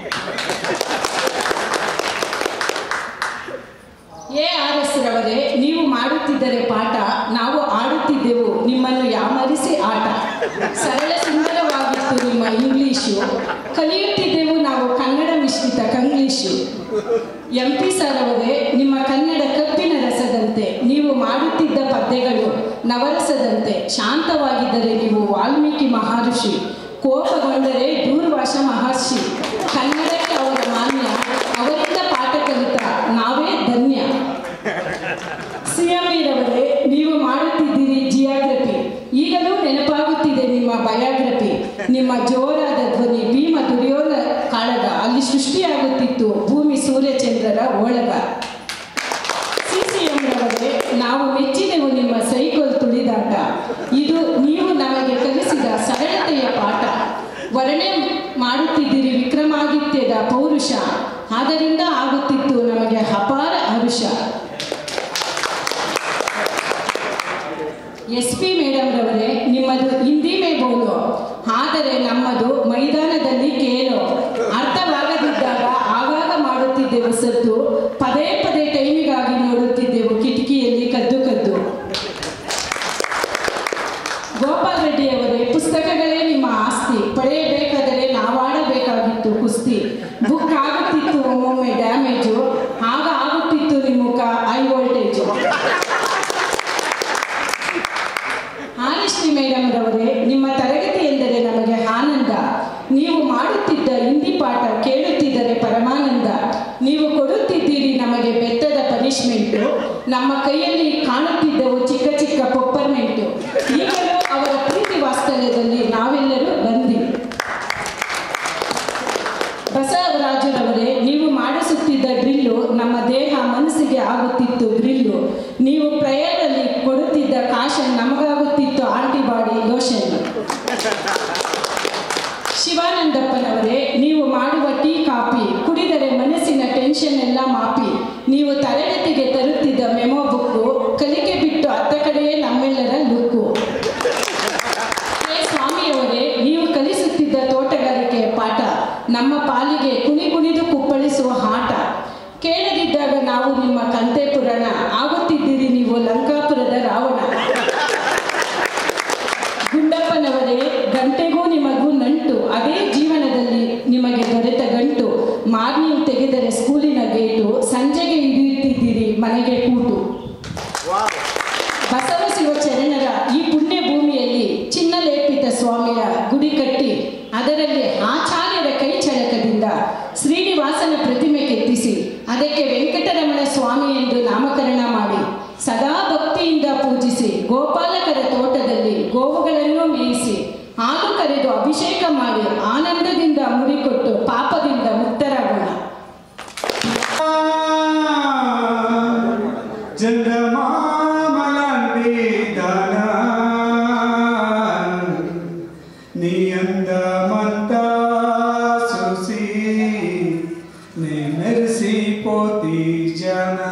ಎ ಆರ್ ಎಸ್ ರವರೇ ನೀವು ಮಾಡುತ್ತಿದ್ದರೆ ಪಾಠ ನಾವು ಆಡುತ್ತಿದ್ದೆವು ನಿಮ್ಮನ್ನು ಯಾಮರಿಸಿ ಆಟ ಸರಳ ಸುಂದರವಾಗಿತ್ತು ನಿಮ್ಮ ಇಂಗ್ಲಿಷು ಕಲಿಯುತ್ತಿದ್ದೆವು ನಾವು ಕನ್ನಡ ಮಿಶ್ರಿತ ಕಂಗ್ಲೀಷು ಎಂ ಪಿ ಸರ್ ಅವರೇ ನಿಮ್ಮ ಕನ್ನಡ ಕಬ್ಬಿನ ರಸದಂತೆ ನೀವು ಮಾಡುತ್ತಿದ್ದ ಪದ್ಯಗಳು ನವರಸದಂತೆ ಶಾಂತವಾಗಿದ್ದರೆ ನೀವು ವಾಲ್ಮೀಕಿ ಮಹರ್ಷಿ ಕೋಪಗೊಂಡರೆ ದೂರ್ವಾಸ ಮಹರ್ಷಿ ಕನ್ನಡಕ್ಕೆ ಅವರ ಮಾನ್ಯ ಅವರಿಂದ ಪಾಠ ಕಲಿತ ನಾವೇ ಧನ್ಯ ಸಿಎಂಇರವರೇ ನೀವು ಮಾಡುತ್ತಿದ್ದೀರಿ ಜಿಯಾಗ್ರಫಿ ಈಗಲೂ ನೆನಪಾಗುತ್ತಿದೆ ನಿಮ್ಮ ಬಯೋಗ್ರಫಿ ನಿಮ್ಮ ಜೋರಾದ ಧ್ವನಿ ಭೀಮ ದುರ್ಯೋನ ಕಾಳಗ ಅಲ್ಲಿ ಸೃಷ್ಟಿಯಾಗುತ್ತಿತ್ತು ಭೂಮಿ ಸೂರ್ಯಚಂದ್ರರ ಓಳಗ ಸಿಸಿಎಂರವರೇ ನಾವು ಮೆಚ್ಚಿದೆವು ನಿಮ್ಮ ಸೈಕಲ್ ತುಳಿದಾಟ ಇದು ನೀವು ನಮಗೆ ಕಲಿಸಿದ ಸರಳತೆಯ ಪಾಠ ವರ್ಣೆ ಮಾಡುತ್ತಿದ್ದೀರಿ ವಿಕ್ರಮಾದಿತ್ಯದ ಪೌರುಷ ಆದ್ದರಿಂದ ಆಗುತ್ತಿತ್ತು ನಮಗೆ ಅಪಾರ ಹರುಷ ಎಸ್ ಪಿ ಮೇಡಮ್ರವರೇ ನಿಮ್ಮದು ಹಿಂದಿ ಮೇ ಬೋಲು ಆದರೆ ನಮ್ಮದು ಮೈದಾನದಲ್ಲಿ ಕೇಳು ಅರ್ಥವಾಗದಿದ್ದಾಗ ಆಗಾಗ ಮಾಡುತ್ತಿದ್ದೆವು ಸದ್ದು ಪದೇ ಪದೇ ಟೈಮಿಗಾಗಿ ನೋಡುತ್ತಿದ್ದೆವು ಕಿಟಕಿಯಲ್ಲಿ ಕದ್ದು ಕದ್ದು ಕೊಡುತ್ತಿದ್ದೀರಿ ನಮಗೆ ಬೆತ್ತದ ಪನಿಷ್ಮೆಂಟು ನಮ್ಮ ಕೈಯಲ್ಲಿ ಕಾಣುತ್ತಿದ್ದವು ಚಿಕ್ಕ ಚಿಕ್ಕ ಪೊಪ್ಪರ್ಮೆಂಟು ಈಗಲೂ ಅವರ ಪ್ರೀತಿ ವಾಸ್ತವ್ಯದಲ್ಲಿ ನಾವೆಲ್ಲರೂ ಬಂದಿ ಬಸವರಾಜರವರೇ ನೀವು ಮಾಡಿಸುತ್ತಿದ್ದ ಡ್ರಿಲ್ಲು ನಮ್ಮ ದೇಹ ಮನಸ್ಸಿಗೆ ಆಗುತ್ತಿತ್ತು ಗ್ರಿಲ್ಲು ನೀವು ಪ್ರಯರಲ್ಲಿ ಕೊಡುತ್ತಿದ್ದ ಕಾಶನ್ ನಮಗಾಗುತ್ತಿತ್ತು ಆಂಟಿಬಾಡಿ ಲೋಷನ್ ಶಿವಾನಂದಪ್ಪನವರೇ ನೀವು ಮಾಡುವ ಟೀ ಕಾಫಿ ಕುಡಿದರೆ ಮನಸ್ಸಿನ ಟೆನ್ಷನ್ ಎಲ್ಲ ಮಾಪಿ ನೀವು ತರಗತಿಗೆ ತರುತ್ತಿದ್ದ ಮೆಮೊ ಬುಕ್ಕು ಕಲಿಕೆ ಬಿಟ್ಟು ಅತ್ತ ಕಡೆಯೇ ನಮ್ಮೆಲ್ಲರ ಲುಕ್ಕು ಹೇ ಸ್ವಾಮಿಯವರೇ ನೀವು ಕಲಿಸುತ್ತಿದ್ದ ತೋಟಗಾರಿಕೆ ಪಾಠ ನಮ್ಮ ಪಾಲಿಗೆ ಕುಣಿ ಕುಣಿದು ಕುಪ್ಪಳಿಸುವ ಆಟ ಕೇಳದಿದ್ದಾಗ ನಾವು ನಿಮ್ಮ ಕಂತೆ ಪುರಾಣ ಆಗುತ್ತಿದ್ದೀರಿ ನೀವು ಲಂಕಾಪುರದ ರಾವಣ ಗುಂಡಪ್ಪನವರೇ ಗಂಟೆಗೂ ನಿಮಗೂ ನಂಟು ಅದೇ ಜೀವನದಲ್ಲಿ ನಿಮಗೆ ದೊರೆತ ಗಂಟು ಮಾರ್ನಿಂಗ್ ತೆಗೆದರೆ ಸ್ಕೂಲಿನ ಗೇಟು ಸಂಜೆಗೆ ಹಿಡಿಯುತ್ತಿದ್ದೀರಿ ಮನೆಗೆ ಕೂಟು ಬಸವ ಶಿವ ಚರಣರ ಈ ಪುಣ್ಯ ಭೂಮಿಯಲ್ಲಿ ಚಿನ್ನಲೇಪಿತ ಸ್ವಾಮಿಯ ಗುಡಿ ಕಟ್ಟಿ ಅದರಲ್ಲಿ ಆಚಾರ್ಯರ ಕೈ ಚಳಕದಿಂದ ಶ್ರೀನಿವಾಸನ ಪ್ರತಿಮೆ ಕೆತ್ತಿಸಿ ಅದಕ್ಕೆ ವೆಂಕಟರಮಣ ಸ್ವಾಮಿ ಎಂದು ನಾಮಕರಣ ಮಾಡಿ ಸದಾ ಭಕ್ತಿಯಿಂದ ಪೂಜಿಸಿ ಗೋಪಾಲಕರ ತೋಟದಲ್ಲಿ ಗೋವುಗಳನ್ನು ಮೇಯಿಸಿ ಹಾಲು ಕರೆದು ಅಭಿಷೇಕ ಮಾಡಿ ಆನಂದದಿಂದ ಮುಡಿಕೊಟ್ಟು ಪಾಪದಿಂದ ಮುಕ್ತರಾಗೋಣ చంద్రమామలాంటి దానా నీ అందమంతా చూసి నే మెరిసిపోతి జనా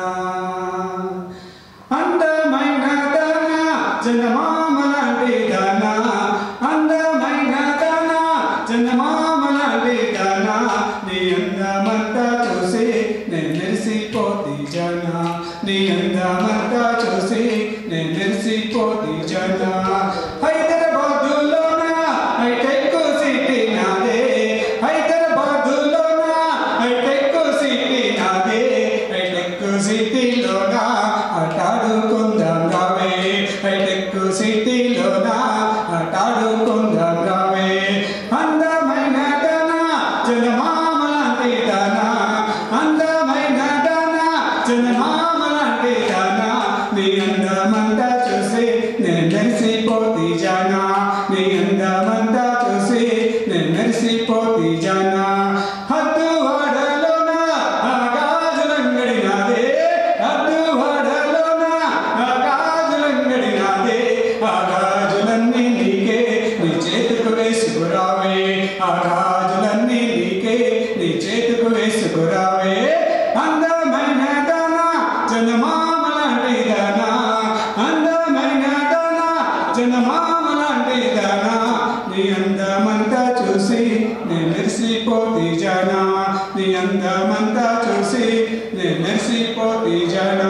అందమైన దానా చంద్రమామలాంటి దానా అందమైన దానా చంద్రమామలాంటి దానా నీ అందమంతా చూసి నే మెరిసిపోతి జనా నీ అందమంతా చూసి నే మెరిసిపోతి జనా హైదరాబాదులోన హైటెక్ సిటీ నాదే హైదరాబాదులోన హైటెక్ సిటీ నాదే హైటెక్ సిటీలోన ఆటాడుకుందాం రావే హైటెక్ సిటీలోన ఆటాడుకుందాం రావే అందమైన దన జనమామలాంటి దన అందమైన దన జనమామలాంటి దన నీ అందమంతా చూసి నేను మెరిసిపోతి జానా నీ అందమంతా చూసి నేను మెరిసిపోతి జానా హద్దు వాడలోన ఆగాజులంగడి నాదే హద్దు వాడలోన ఆగాజులంగడి నాదే ఆగాజులన్నీ నీకే నీ చేతుకు వేసుకురావే ఆగాజులన్నీ నీకే నీ చేతుకు వేసుకురావే అందమైన దానా జనమామలాంటి దానా అందమైన దానా జనమామలాంటి దానా నీ అందమంతా చూసి నే మెరిసిపోతి జానా నీ అందమంతా చూసి నే మెరిసిపోతి జానా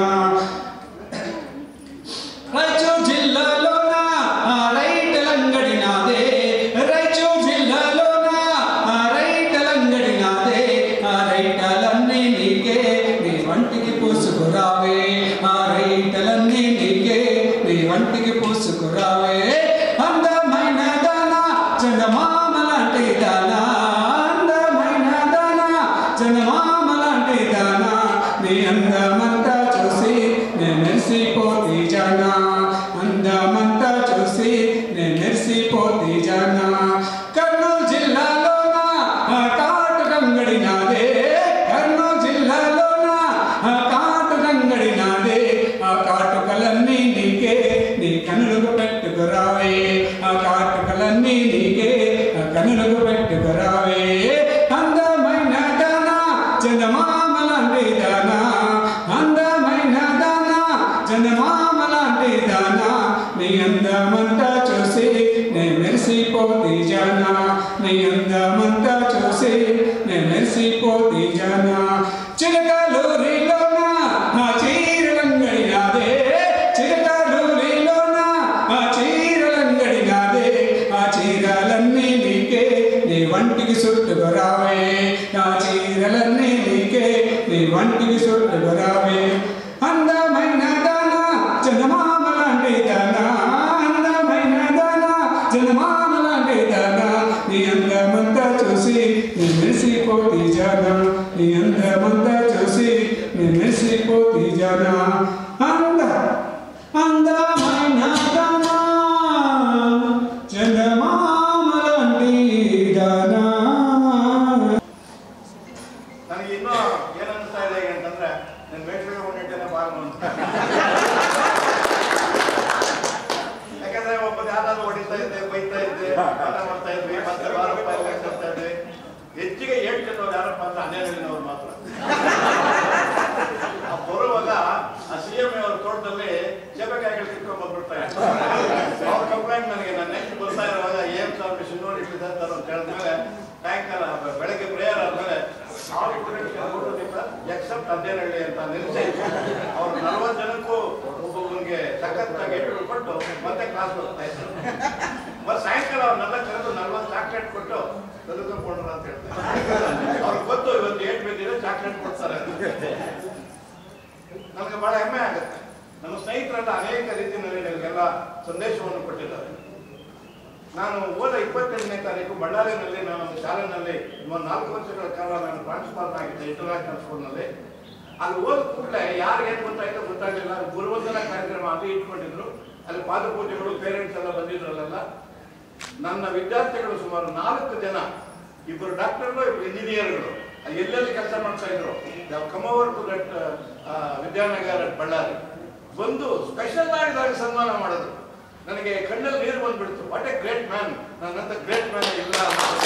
రాయచూర్ జిల్లాలోన ఆ రైతులంగడి నాదే రాయచూర్ జిల్లాలోన ఆ రైతులంగడి నాదే ఆ రైతులన్నీ నీకే నీ వంటికి పూసుకురావే ఆ రైతులన్నీ నీకే నీ వంటికి పూసుకురావే అందమైన దానా చందమామలాంటి దానా అందమైన దానా చందమామలాంటి దానా నీ అందమంతా చూసి నేను మెరిసిపోతి జానా అందమంతా చూసి నేను మెరిసిపోతి జానా కర్నూలు జిల్లాలోన ఆ కాటు గంగడి నాదే కర్నూలు జిల్లాలోన ఆ కాటు గంగడి నాదే ఆ కాటుకలన్నీ నీకే నీ కనులకు పెట్టుకురావే ఆ కాటుకలన్నీ నీకే ఆ కనులకు పెట్టుకురావే అందమైన దానా చందమామలాంటి దానా అందమైన దానా చందమామలాంటి దానా నీ అందమంతా చూసి నే మెరిసిపోతి జానా నీ అందమంతా చూసి నే మెరిసిపోతి జానా చిలకలూరిలోన ఆ చీరలంగడి నాదే చిలకలూరిలోన ఆ చీరలంగడి నాదే ఆ చీరలన్నీ నీకే నీ వంటికి చుట్టుకురావే ఆ చీరలన్నీ నీకే నీ వంటికి చుట్టుకురావే అందమైన దానా చందమామలాంటి దానా అందమైన దానా చందమామలాంటి దానా నీ అందమంతా చూసి నీ మెరిసిపోతి జానా నీ అందమంతా చూసి ನನ್ನ ಮೇಟ್ರಿಗೆ ಒಂದಿಟ್ಟೇನೆ ಬಾರ್ನು ಅಂತ ಯಾಕಂದ್ರೆ ಒಬ್ಬ ಯಾರಾದ್ರೂ ಹೊಡಿತಾ ಇದ್ದೆ ಬೈತಾ ಇದ್ದೆ ಪಾಠ ಮಾಡ್ತಾ ಇದ್ವಿ ಮತ್ತೆ ಬಾರಪ್ಪ ಎಲ್ಲ ಕರ್ತಾ ಇದ್ವಿ ಹೆಚ್ಚಿಗೆ ಏಟ್ ಜನವ್ರು ಯಾರಪ್ಪ ಅಂದ್ರೆ ಹನ್ನೆರಡಿನವ್ರು ಮಾತ್ರ ಆ ಬರುವಾಗ ಆ ಸಿ ಎಂ ಅವ್ರ ತೋಟದಲ್ಲಿ ಸೇಬೆಕಾಯಿಗಳು ಕಿತ್ಕೊಂಡ್ ಬಂದ್ಬಿಡ್ತಾರೆ ಅವ್ರ ಕಂಪ್ಲೇಂಟ್ ನನಗೆ ನಾನು ನೆಕ್ಸ್ಟ್ ಬರ್ತಾ ಇರುವಾಗ ಏನ್ ಸಾವಿರ ಶಿನ್ನೋಡಿ ಇಟ್ಟಿದ್ದಾರೆ ಅಂತ ಹೇಳಿದ್ಮೇಲೆ ಸಾಯಂಕಾಲ ಬೆಳಗ್ಗೆ ಪ್ರೇಯರ್ ಆದ್ಮೇಲೆ ಎಕ್ಸೆಪ್ಟ್ ಅದ್ದೇನಹಳ್ಳಿ ಅಂತ ನಿಲ್ಲಿಸಿ ಅವ್ರು ನಲ್ವತ್ತು ಜನಕ್ಕೂ ಒಬ್ಬೊಬ್ಬನಿಗೆ ಸಖತ್ತಾಗಿ ಇಟ್ಟು ಕೊಟ್ಟು ಮತ್ತೆ ಕ್ಲಾಸ್ ಬರ್ತಾ ಇದ್ರು ಮತ್ತೆ ಸಾಯಂಕಾಲ ಅವ್ರನ್ನೆಲ್ಲ ಕರೆದು ನಲ್ವತ್ತು ಚಾಕ್ಲೇಟ್ ಕೊಟ್ಟು ತೆಗೆದುಕೊಂಡ್ರ ಅಂತ ಹೇಳ್ತಾರೆ ಅವ್ರಿಗೆ ಗೊತ್ತು ಇವತ್ತು ಏಟ್ ಬಿದ್ದಿದೆ ಚಾಕ್ಲೇಟ್ ಕೊಡ್ತಾರೆ ಅಂತ. ನನಗೆ ಬಹಳ ಹೆಮ್ಮೆ ಆಗುತ್ತೆ ನಮ್ಮ ಸ್ನೇಹಿತರೆಲ್ಲ ಅನೇಕ ರೀತಿಯಲ್ಲಿ ನನಗೆಲ್ಲ ಸಂದೇಶವನ್ನು ಕೊಟ್ಟಿದ್ದಾರೆ ನಾನು ಹೋದ ಇಪ್ಪತ್ತೆಂಟನೇ ತಾರೀಕು ಬಳ್ಳಾರಿನಲ್ಲಿ ನಾನು ಒಂದು ಶಾಲೆನಲ್ಲಿ ಒಂದು ನಾಲ್ಕು ವರ್ಷಗಳ ಕಾಲ ನಾನು ಪ್ರಾಂಶುಪಾಲನ ಆಗಿದ್ದೆ ಇಂಟರ್ನ್ಯಾಷನಲ್ ಸ್ಕೂಲ್ನಲ್ಲಿ ಅಲ್ಲಿ ಹೋದ ಕೂಡಲೇ ಯಾರಿಗೆ ಏನು ಗೊತ್ತಾಯ್ತೋ ಗೊತ್ತಾಗಲಿಲ್ಲ ಗುರುವಂದನ ಕಾರ್ಯಕ್ರಮ ಅದು ಇಟ್ಕೊಂಡಿದ್ರು ಅಲ್ಲಿ ಪಾದಪೂಜೆಗಳು ಪೇರೆಂಟ್ಸ್ ಎಲ್ಲ ಬಂದಿದ್ರಲ್ಲೆಲ್ಲ ನನ್ನ ವಿದ್ಯಾರ್ಥಿಗಳು ಸುಮಾರು ನಾಲ್ಕು ಜನ ಇಬ್ಬರು ಡಾಕ್ಟರ್ಗಳು ಇಬ್ಬರು ಇಂಜಿನಿಯರ್ಗಳು ಅಲ್ಲಿ ಎಲ್ಲೆಲ್ಲಿ ಕೆಲಸ ಮಾಡ್ತಾ ಇದ್ರು come over to that Vidyanagara at Ballari ಬಂದು ಸ್ಪೆಷಲ್ ಆಗಿ ಸನ್ಮಾನ ಮಾಡೋದು ನನಗೆ ಕಣ್ಣಲ್ಲಿ ನೀರು ಬಂದ್ಬಿಡ್ತು ವಾಟ್ ಎ ಗ್ರೇಟ್ ಮ್ಯಾನ್ ನನ್ನಂತ ಗ್ರೇಟ್ ಮ್ಯಾನ್ ಇಲ್ಲ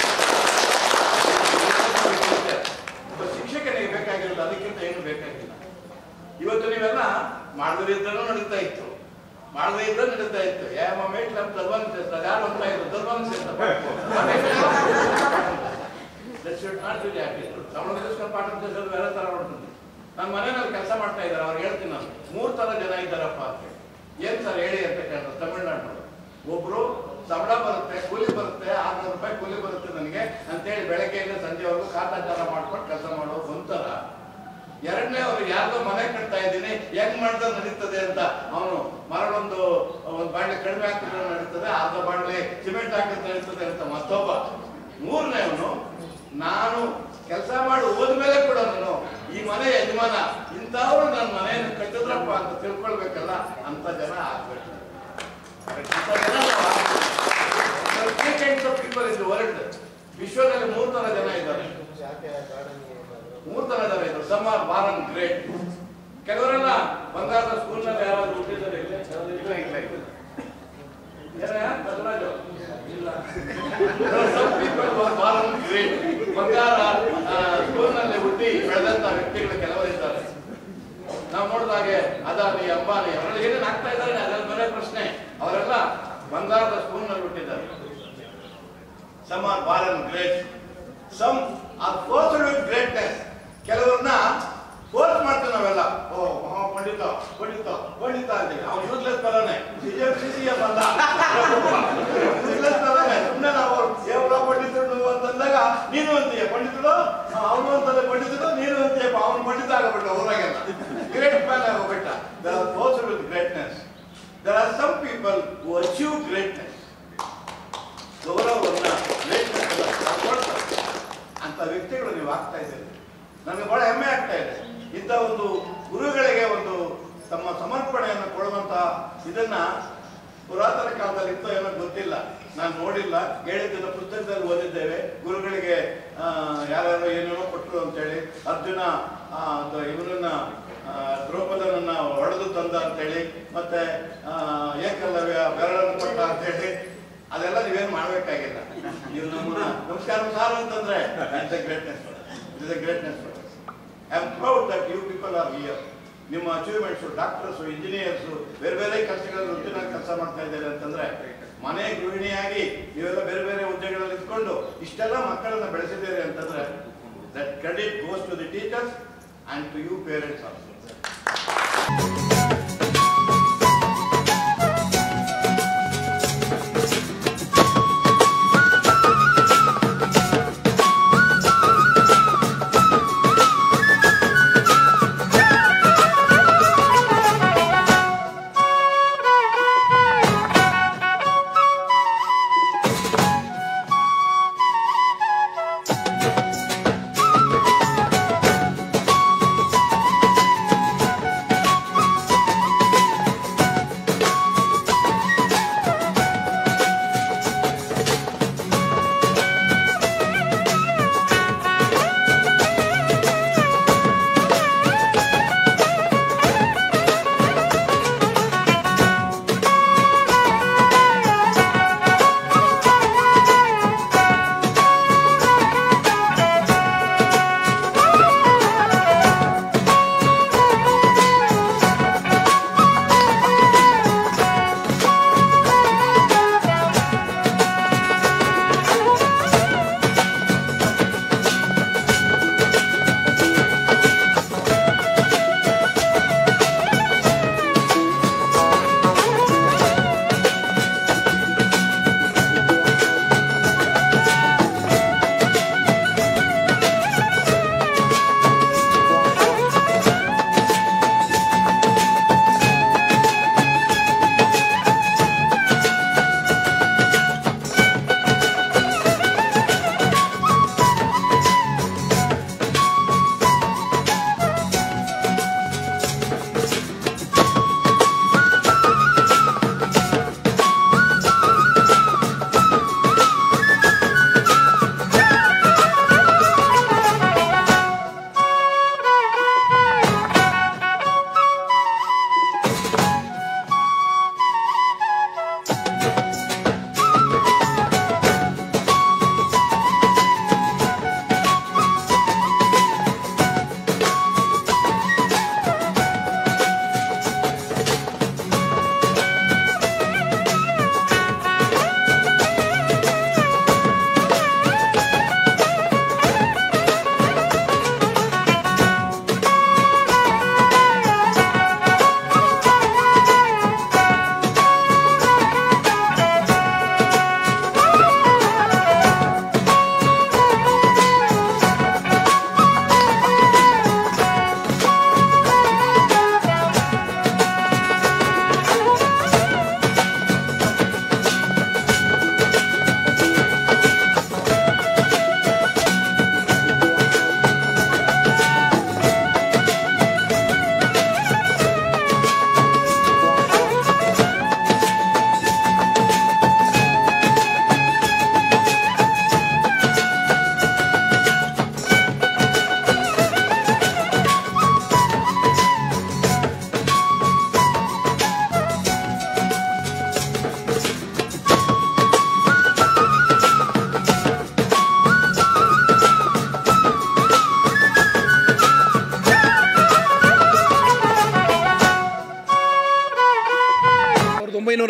ಅಂತ. ಒಬ್ಬ ಶಿಕ್ಷಕನಿಗೆ ಬೇಕಾಗಿರಲಿಲ್ಲ ಅದಕ್ಕಿಂತ ಏನು ಬೇಕಾಗಿಲ್ಲ ಇವತ್ತು ನೀವೆಲ್ಲ ಮಾಡದೇ ಇದ್ದನೂ ನಡೀತಾ ಇತ್ತು ಮಾಡದೇ ಇದ್ದ ನಡೀತಾ ಇತ್ತು ಯಾ ಮೇಟ್ ನಮ್ಮ ದರ್ಬಾನ್ ಸೇರ್ತಾರೆ ಯಾರು ಅಂತ ಇದ್ರು ದರ್ಬಾನ್ ಸೇರ್ತಾರೆ ಸಂಬಳ తీసుకొని ಪಾಠ చేసేది ಬೇರೆ ತರ ఉంటుంది ನನ್ನ ಮನೆಯಲ್ಲಿ ಕೆಲಸ ಮಾಡ್ತಾ ಇದ್ದಾರೆ ಅವ್ರು ಹೇಳ್ತೀನಿ ನಾನು ಮೂರ್ ತರ ಜನ ಇದ್ದಾರಪ್ಪ ಅಂತ ಹೇಳಿ. ಏನ್ ಸರ್ ಹೇಳಿ ಅಂತ ಕೇಳಿದ್ರು ತಮಿಳ್ನಾಡು ಒಬ್ರು ಸಂಬಳ ಬರುತ್ತೆ ಕೂಲಿ ಬರುತ್ತೆ ಆರ್ನೂರು ರೂಪಾಯಿ ಕೂಲಿ ಬರುತ್ತೆ ನನಗೆ ಅಂತೇಳಿ ಬೆಳಗ್ಗೆಯಿಂದ ಸಂಜೆವರೆಗೂ ಕಾಟಾಚಾರ ಮಾಡ್ಕೊಂಡು ಕೆಲಸ ಮಾಡೋರು ಒಂಥರ ಎರಡನೇ ಅವ್ರು ಯಾರ್ದೋ ಮನೆ ಕಟ್ತಾ ಇದ್ದೀನಿ ಹೆಂಗ್ ಮಾಡಿದ್ರೆ ನಡೀತದೆ ಅಂತ ಅವನು ಮರಳೊಂದು ಒಂದು ಬಾಂಡ್ಲೆ ಕಡಿಮೆ ಹಾಕಿದ್ರೆ ನಡೀತದೆ ಅರ್ಧ ಬಾಂಡ್ಲೆ ಸಿಮೆಂಟ್ ಹಾಕಿದ್ರೆ ನಡೀತದೆ ಅಂತ ಮತ್ತೊಬ್ಬ ಮೂರನೇ ಅವನು ನಾನು ಕೆಲಸ ಮಾಡಿ ಹೋದ್ಮೇಲೆ ಕೂಡ ನಾನು ಈ ಮನೆ ಯಜಮಾನ ಇಂಥವ್ರು ನನ್ನ ಮನೆಯನ್ನು ಕಟ್ಟಿದ್ರಪ್ಪ ಅಂತ ತಿಳ್ಕೊಳ್ಬೇಕಲ್ಲ ಅಂತ ಜನ ಆಗ್ಬೇಕು ಇಂಥ ಜನ ಪೀಪಲ್ ಇನ್ ವರ್ಲ್ಡ್ ವಿಶ್ವದಲ್ಲಿ ಮೂರು ತರ ಜನ ಇದ್ದಾರೆ ಮೂರು ತರ ಜನ ಇದ್ದಾರೆ ಸಮ್ ಆರ್ ಬಾರನ್ ಗ್ರೇಟ್ ಕೆಲವರೆಲ್ಲ ಬಂಗಾರದ ಸ್ಕೂಲ್ ನಲ್ಲಿ ಯಾರಾದ್ರೂ ಹುಟ್ಟಿದ್ದಾರೆ ಇಲ್ಲ ಇಲ್ಲ ಇಲ್ಲ ಇಲ್ಲ ಏನಯ್ಯ? ಬಸವರಾಜು? ಇಲ್ಲ Some people were born great. ಬಂಗಾರ ಸ್ಕೂಲ್ ನಲ್ಲಿ ಹುಟ್ಟಿ ಬೆಳೆದಂತ ವ್ಯಕ್ತಿಗಳು ಕೆಲವರಿದ್ದಾರೆ ನಾವು ನೋಡಿದಾಗೆ ಅದಾನಿ ಅಂಬಾನಿ ಅವರೆಲ್ಲ ಏನೇನು ಆಗ್ತಾ ಇದ್ದಾರೆ ಅದೆಲ್ಲ ಬೇರೆ ಪ್ರಶ್ನೆ ಅವರೆಲ್ಲ ಬಂಗಾರದ ಸ್ಕೂಲ್ ನಲ್ಲಿ ಹುಟ್ಟಿದ್ದಾರೆ some are born great some are forced with greatness ಕೆಲವ್ರನ್ನ ಫೋರ್ಸ್ ಮಾಡ್ತೀವಿ ನಾವೆಲ್ಲ ಓ ಮಹಾ ಪಂಡಿತ ಪಂಡಿತ ಪಂಡಿತ ಅಂತೀವಿ ಅವ್ನು ಯೂಸ್ಲೆಸ್ ಬರೋನೆ ಸಿ ಸಿ ಎಂ ಅಲ್ಲ ಯೂಸ್ಲೆಸ್ ಬರೋನೆ ಸುಮ್ಮನೆ ನಾವು ಯಾವ ಪಂಡಿತರು ನೀವು ಅಂತಂದಾಗ ನೀನು ಅಂತೀಯ ಪಂಡಿತರು ಅವನು ಅಂತಂದ್ರೆ ಪಂಡಿತರು ನೀನು ಅಂತೀಯಪ್ಪ ಅವನು ಪಂಡಿತ ಆಗಬಿಟ್ಟ ಊರಾಗೆಲ್ಲ ಗ್ರೇಟ್ ಮ್ಯಾನ್ ಆಗೋಗ್ಬಿಟ್ಟ there are forced with greatness there are some people who achieve greatness ಗೌರವವನ್ನ ಗ್ರೇಟ್ನೆಸ್ ಕೊಡ್ತಾರೆ ಅಂತ ವ್ಯಕ್ತಿಗಳು ನೀವು ಆಗ್ತಾ ಇದ್ದೀರಿ ನನಗೆ ಬಹಳ ಹೆಮ್ಮೆ ಆಗ್ತಾ ಇದೆ ಇಂಥ ಒಂದು ಗುರುಗಳಿಗೆ ಒಂದು ತಮ್ಮ ಸಮರ್ಪಣೆಯನ್ನು ಕೊಡುವಂತ ಇದನ್ನ ಪುರಾತನ ಕಾಲದಲ್ಲಿ ಇತ್ತೋ ಏನೋ ಗೊತ್ತಿಲ್ಲ ನಾನು ನೋಡಿಲ್ಲ ಹೇಳಿದ್ದನ್ನ ಪುಸ್ತಕದಲ್ಲಿ ಓದಿದ್ದೇವೆ ಗುರುಗಳಿಗೆ ಆ, ಯಾರ್ಯಾರೋ ಏನೇನೋ ಕೊಟ್ಟರು ಅಂತೇಳಿ ಅರ್ಜುನ ಆ, ಅದು ಇವನನ್ನ ಆ, ದ್ರೌಪದನನ್ನ ಹೊಡೆದು ತಂದ ಅಂತೇಳಿ ಮತ್ತೆ ಆ, ಏಕಲವ್ಯ ಬೆರಳನ್ನು ಕೊಟ್ಟ ಅಂತೇಳಿ ಅದೆಲ್ಲ ನೀವೇನು ಮಾಡ್ಬೇಕಾಗಿಲ್ಲ ನೀವು ನಮ್ಮನ್ನ ನಮಸ್ಕಾರ ಸಾರ್ ಅಂತಂದ್ರೆ it's a greatness it's a greatness I am proud that you people are here ನಿಮ್ಮ ಅಚೀವ್ಮೆಂಟ್ಸು ಡಾಕ್ಟರ್ಸು ಇಂಜಿನಿಯರ್ಸು ಬೇರೆ ಬೇರೆ ಕೆಲಸಗಳಲ್ಲಿ ವೃತ್ತಿನಲ್ಲಿ ಕೆಲಸ ಮಾಡ್ತಾ ಇದ್ದಾರೆ ಅಂತಂದ್ರೆ ಮನೆ ಗೃಹಿಣಿಯಾಗಿ ನೀವೆಲ್ಲ ಬೇರೆ ಬೇರೆ ಹುದ್ದೆಗಳಲ್ಲಿ ಇದ್ಕೊಂಡು ಇಷ್ಟೆಲ್ಲ ಮಕ್ಕಳನ್ನ ಬೆಳೆಸಿದ್ದೀರಿ ಅಂತಂದ್ರೆ that credit goes to the teachers and to you parents also Thank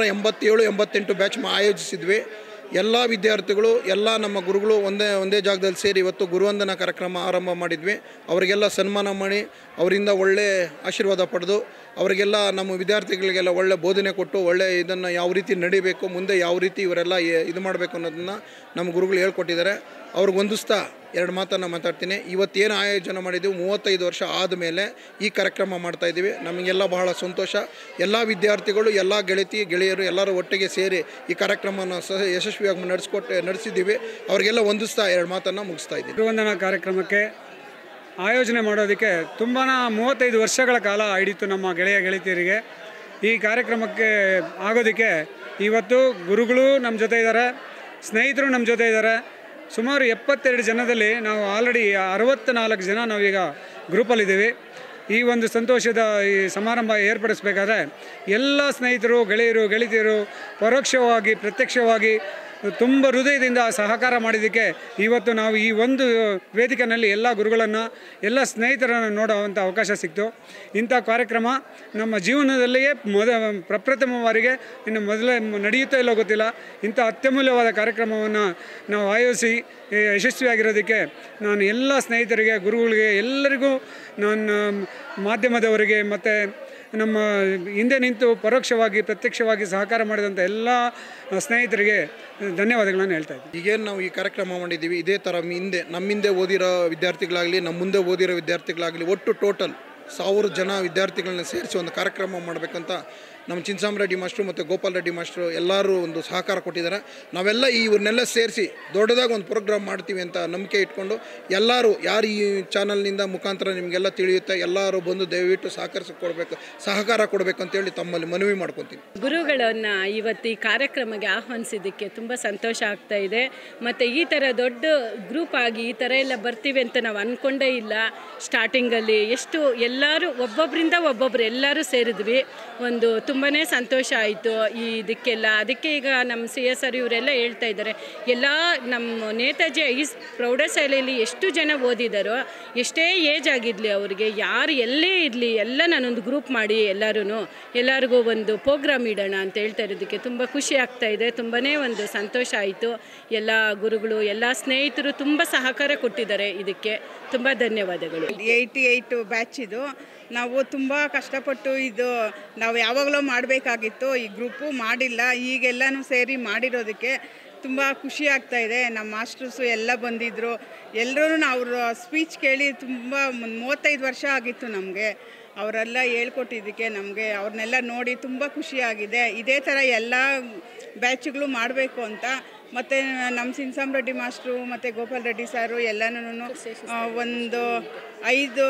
ಎಂಬತ್ತೇಳು ಎಂಬತ್ತೆಂಟು ಬ್ಯಾಚ್ ಆಯೋಜಿಸಿದ್ವಿ ಎಲ್ಲ ವಿದ್ಯಾರ್ಥಿಗಳು ಎಲ್ಲ ನಮ್ಮ ಗುರುಗಳು ಒಂದೇ ಒಂದೇ ಜಾಗದಲ್ಲಿ ಸೇರಿ ಇವತ್ತು ಗುರುವಂದನಾ ಕಾರ್ಯಕ್ರಮ ಆರಂಭ ಮಾಡಿದ್ವಿ ಅವರಿಗೆಲ್ಲ ಸನ್ಮಾನ ಮಾಡಿ ಅವರಿಂದ ಒಳ್ಳೆ ಆಶೀರ್ವಾದ ಪಡೆದು ಅವರಿಗೆಲ್ಲ ನಮ್ಮ ವಿದ್ಯಾರ್ಥಿಗಳಿಗೆಲ್ಲ ಒಳ್ಳೆ ಬೋಧನೆ ಕೊಟ್ಟು ಒಳ್ಳೆ ಇದನ್ನು ಯಾವ ರೀತಿ ನಡಿಬೇಕು ಮುಂದೆ ಯಾವ ರೀತಿ ಇವರೆಲ್ಲ ಏ- ಇದು ಮಾಡಬೇಕು ಅನ್ನೋದನ್ನು ನಮ್ಮ ಗುರುಗಳು ಹೇಳ್ಕೊಟ್ಟಿದ್ದಾರೆ ಅವ್ರಿಗೆ ಹೊಂದಿಸ್ತಾ ಎರಡು ಮಾತನ್ನು ಮಾತಾಡ್ತೀನಿ ಇವತ್ತೇನು ಆಯೋಜನೆ ಮಾಡಿದ್ದೀವಿ ಮೂವತ್ತೈದು ವರ್ಷ ಆದಮೇಲೆ ಈ ಕಾರ್ಯಕ್ರಮ ಮಾಡ್ತಾ ಇದ್ದೀವಿ ನಮಗೆಲ್ಲ ಬಹಳ ಸಂತೋಷ ಎಲ್ಲ ವಿದ್ಯಾರ್ಥಿಗಳು ಎಲ್ಲ ಗೆಳತಿ ಗೆಳೆಯರು ಎಲ್ಲರೂ ಒಟ್ಟಿಗೆ ಸೇರಿ ಈ ಕಾರ್ಯಕ್ರಮವನ್ನು ಸಹ ಯಶಸ್ವಿಯಾಗಿ ನಡೆಸ್ಕೊಟ್ಟು ನಡೆಸಿದ್ದೀವಿ ಅವರಿಗೆಲ್ಲ ಹೊಂದಿಸ್ತಾ ಎರಡು ಮಾತನ್ನು ಮುಗಿಸ್ತಾ ಇದ್ದೀವಿ ಗುರುವಂದನಾ ಕಾರ್ಯಕ್ರಮಕ್ಕೆ ಆಯೋಜನೆ ಮಾಡೋದಕ್ಕೆ ತುಂಬಾ ಮೂವತ್ತೈದು ವರ್ಷಗಳ ಕಾಲ ಹಿಡಿತು ನಮ್ಮ ಗೆಳೆಯ ಗೆಳತಿಯರಿಗೆ ಈ ಕಾರ್ಯಕ್ರಮಕ್ಕೆ ಆಗೋದಕ್ಕೆ ಇವತ್ತು ಗುರುಗಳು ನಮ್ಮ ಜೊತೆ ಇದ್ದಾರೆ ಸ್ನೇಹಿತರು ನಮ್ಮ ಜೊತೆ ಇದ್ದಾರೆ ಸುಮಾರು ಎಪ್ಪತ್ತೆರಡು ಜನದಲ್ಲಿ ನಾವು ಆಲ್ರೆಡಿ ಅರವತ್ತ್ನಾಲ್ಕು ಜನ ನಾವೀಗ ಗ್ರೂಪಲ್ಲಿದ್ದೀವಿ ಈ ಒಂದು ಸಂತೋಷದ ಈ ಸಮಾರಂಭ ಏರ್ಪಡಿಸಬೇಕಾದ್ರೆ ಎಲ್ಲ ಸ್ನೇಹಿತರು ಗೆಳೆಯರು ಗೆಳತಿಯರು ಪರೋಕ್ಷವಾಗಿ ಪ್ರತ್ಯಕ್ಷವಾಗಿ ತುಂಬ ಹೃದಯದಿಂದ ಸಹಕಾರ ಮಾಡಿದ್ದಕ್ಕೆ ಇವತ್ತು ನಾವು ಈ ಒಂದು ವೇದಿಕೆಯಲ್ಲಿ ಎಲ್ಲ ಗುರುಗಳನ್ನು ಎಲ್ಲ ಸ್ನೇಹಿತರನ್ನು ನೋಡುವಂಥ ಅವಕಾಶ ಸಿಕ್ತು ಇಂಥ ಕಾರ್ಯಕ್ರಮ ನಮ್ಮ ಜೀವನದಲ್ಲಿಯೇ ಮೊದ ಪ್ರಪ್ರಥಮ ಬಾರಿಗೆ ಇನ್ನು ಮೊದಲೇ ನಡೆಯುತ್ತೋ ಇಲ್ಲೋ ಗೊತ್ತಿಲ್ಲ ಇಂಥ ಅತ್ಯಮೂಲ್ಯವಾದ ಕಾರ್ಯಕ್ರಮವನ್ನು ನಾವು ಆಯೋಜಿಸಿ ಈ ಯಶಸ್ವಿಯಾಗಿರೋದಕ್ಕೆ ನಾನು ಎಲ್ಲ ಸ್ನೇಹಿತರಿಗೆ ಗುರುಗಳಿಗೆ ಎಲ್ಲರಿಗೂ ನಾನು ಮಾಧ್ಯಮದವರಿಗೆ ಮತ್ತು ನಮ್ಮ ಹಿಂದೆ ನಿಂತು ಪರೋಕ್ಷವಾಗಿ ಪ್ರತ್ಯಕ್ಷವಾಗಿ ಸಹಕಾರ ಮಾಡಿದಂಥ ಎಲ್ಲ ಸ್ನೇಹಿತರಿಗೆ ಧನ್ಯವಾದಗಳನ್ನು ಹೇಳ್ತಾ ಇದ್ದೀನಿ ಈಗೇನು ನಾವು ಈ ಕಾರ್ಯಕ್ರಮ ಮಾಡಿದ್ದೀವಿ ಇದೇ ಥರ ಹಿಂದೆ ನಮ್ಮ ಹಿಂದೆ ಓದಿರೋ ವಿದ್ಯಾರ್ಥಿಗಳಾಗಲಿ ನಮ್ಮ ಮುಂದೆ ಓದಿರೋ ವಿದ್ಯಾರ್ಥಿಗಳಾಗಲಿ ಒಟ್ಟು ಟೋಟಲ್ ಸಾವಿರ ಜನ ವಿದ್ಯಾರ್ಥಿಗಳನ್ನ ಸೇರಿಸಿ ಒಂದು ಕಾರ್ಯಕ್ರಮ ಮಾಡಬೇಕಂತ ನಮ್ಮ ಚಿನ್ಸಾಮ್ ರೆಡ್ಡಿ ಮಾಸ್ಟ್ರು ಮತ್ತು ಗೋಪಾಲ್ ರೆಡ್ಡಿ ಮಾಸ್ಟ್ರು ಎಲ್ಲರೂ ಒಂದು ಸಹಕಾರ ಕೊಟ್ಟಿದ್ದಾರೆ ನಾವೆಲ್ಲ ಇವ್ರನ್ನೆಲ್ಲ ಸೇರಿಸಿ ದೊಡ್ಡದಾಗಿ ಒಂದು ಪ್ರೋಗ್ರಾಮ್ ಮಾಡ್ತೀವಿ ಅಂತ ನಂಬಿಕೆ ಇಟ್ಕೊಂಡು ಎಲ್ಲರೂ ಯಾರು ಈ ಚಾನಲ್ನಿಂದ ಮುಖಾಂತರ ನಿಮಗೆಲ್ಲ ತಿಳಿಯುತ್ತೆ ಎಲ್ಲರೂ ಬಂದು ದಯವಿಟ್ಟು ಸಹಕರಿಸಿ ಕೊಡಬೇಕು ಸಹಕಾರ ಕೊಡಬೇಕು ಅಂತೇಳಿ ತಮ್ಮಲ್ಲಿ ಮನವಿ ಮಾಡ್ಕೊತೀನಿ ಗುರುಗಳನ್ನು ಇವತ್ತು ಈ ಕಾರ್ಯಕ್ರಮಕ್ಕೆ ಆಹ್ವಾನಿಸಿದ್ದಕ್ಕೆ ತುಂಬ ಸಂತೋಷ ಆಗ್ತಾ ಇದೆ ಮತ್ತು ಈ ಥರ ದೊಡ್ಡ ಗ್ರೂಪ್ ಆಗಿ ಈ ಥರ ಎಲ್ಲ ಬರ್ತೀವಿ ಅಂತ ನಾವು ಅಂದ್ಕೊಂಡೇ ಇಲ್ಲ ಸ್ಟಾರ್ಟಿಂಗಲ್ಲಿ ಎಷ್ಟು ಎಲ್ಲರೂ ಒಬ್ಬೊಬ್ಬರಿಂದ ಒಬ್ಬೊಬ್ಬರು ಎಲ್ಲರೂ ಸೇರಿದ್ವಿ ಒಂದು ತುಂಬಾ ಸಂತೋಷ ಆಯಿತು ಈ ಇದಕ್ಕೆಲ್ಲ ಅದಕ್ಕೆ ಈಗ ನಮ್ಮ ಸಿ ಎಸ್ ಆರ್ ಇವರೆಲ್ಲ ಹೇಳ್ತಾ ಇದ್ದಾರೆ ಎಲ್ಲ ನಮ್ಮ ನೇತಾಜಿ ಐಸ್ ಪ್ರೌಢಶಾಲೆಯಲ್ಲಿ ಎಷ್ಟು ಜನ ಓದಿದಾರೋ ಎಷ್ಟೇ ಏಜ್ ಆಗಿರಲಿ ಅವರಿಗೆ ಯಾರು ಎಲ್ಲೇ ಇರಲಿ ಎಲ್ಲ ನಾನೊಂದು ಗ್ರೂಪ್ ಮಾಡಿ ಎಲ್ಲರೂ ಎಲ್ಲರಿಗೂ ಒಂದು ಪ್ರೋಗ್ರಾಮ್ ಇಡೋಣ ಅಂತ ಹೇಳ್ತಾ ಇರೋದಕ್ಕೆ ತುಂಬ ಖುಷಿ ಆಗ್ತಾ ಇದೆ ತುಂಬಾ ಒಂದು ಸಂತೋಷ ಆಯಿತು ಎಲ್ಲ ಗುರುಗಳು ಎಲ್ಲ ಸ್ನೇಹಿತರು ತುಂಬ ಸಹಕಾರ ಕೊಟ್ಟಿದ್ದಾರೆ ಇದಕ್ಕೆ ತುಂಬ ಧನ್ಯವಾದಗಳು ಏಯ್ಟಿ ಏಯ್ಟು ಬ್ಯಾಚ್ ಇದು ನಾವು ತುಂಬ ಕಷ್ಟಪಟ್ಟು ಇದು ನಾವು ಯಾವಾಗಲೂ ಮಾಡಬೇಕಾಗಿತ್ತು ಈ ಗ್ರೂಪು ಮಾಡಿಲ್ಲ ಈಗೆಲ್ಲನೂ ಸೇರಿ ಮಾಡಿರೋದಕ್ಕೆ ತುಂಬ ಖುಷಿ ಆಗ್ತಾ ಇದೆ ನಮ್ಮ ಮಾಸ್ಟರ್ಸು ಎಲ್ಲ ಬಂದಿದ್ದರು ಎಲ್ಲರೂ ಅವ್ರ ಸ್ಪೀಚ್ ಕೇಳಿ ತುಂಬ ಒಂದು ಮೂವತ್ತೈದು ವರ್ಷ ಆಗಿತ್ತು ನಮಗೆ ಅವರೆಲ್ಲ ಹೇಳ್ಕೊಟ್ಟಿದ್ದಕ್ಕೆ ನಮಗೆ ಅವ್ರನ್ನೆಲ್ಲ ನೋಡಿ ತುಂಬ ಖುಷಿಯಾಗಿದೆ ಇದೇ ಥರ ಎಲ್ಲ ಬ್ಯಾಚ್ಗಳು ಮಾಡಬೇಕು ಅಂತ ಮತ್ತು ನಮ್ಮ ಸಿನ್ಸಾಮ್ ರೆಡ್ಡಿ ಮಾಸ್ಟ್ರು ಮತ್ತು ಗೋಪಾಲ್ ರೆಡ್ಡಿ ಸಾರು ಎಲ್ಲನೂ ಒಂದು ಐದು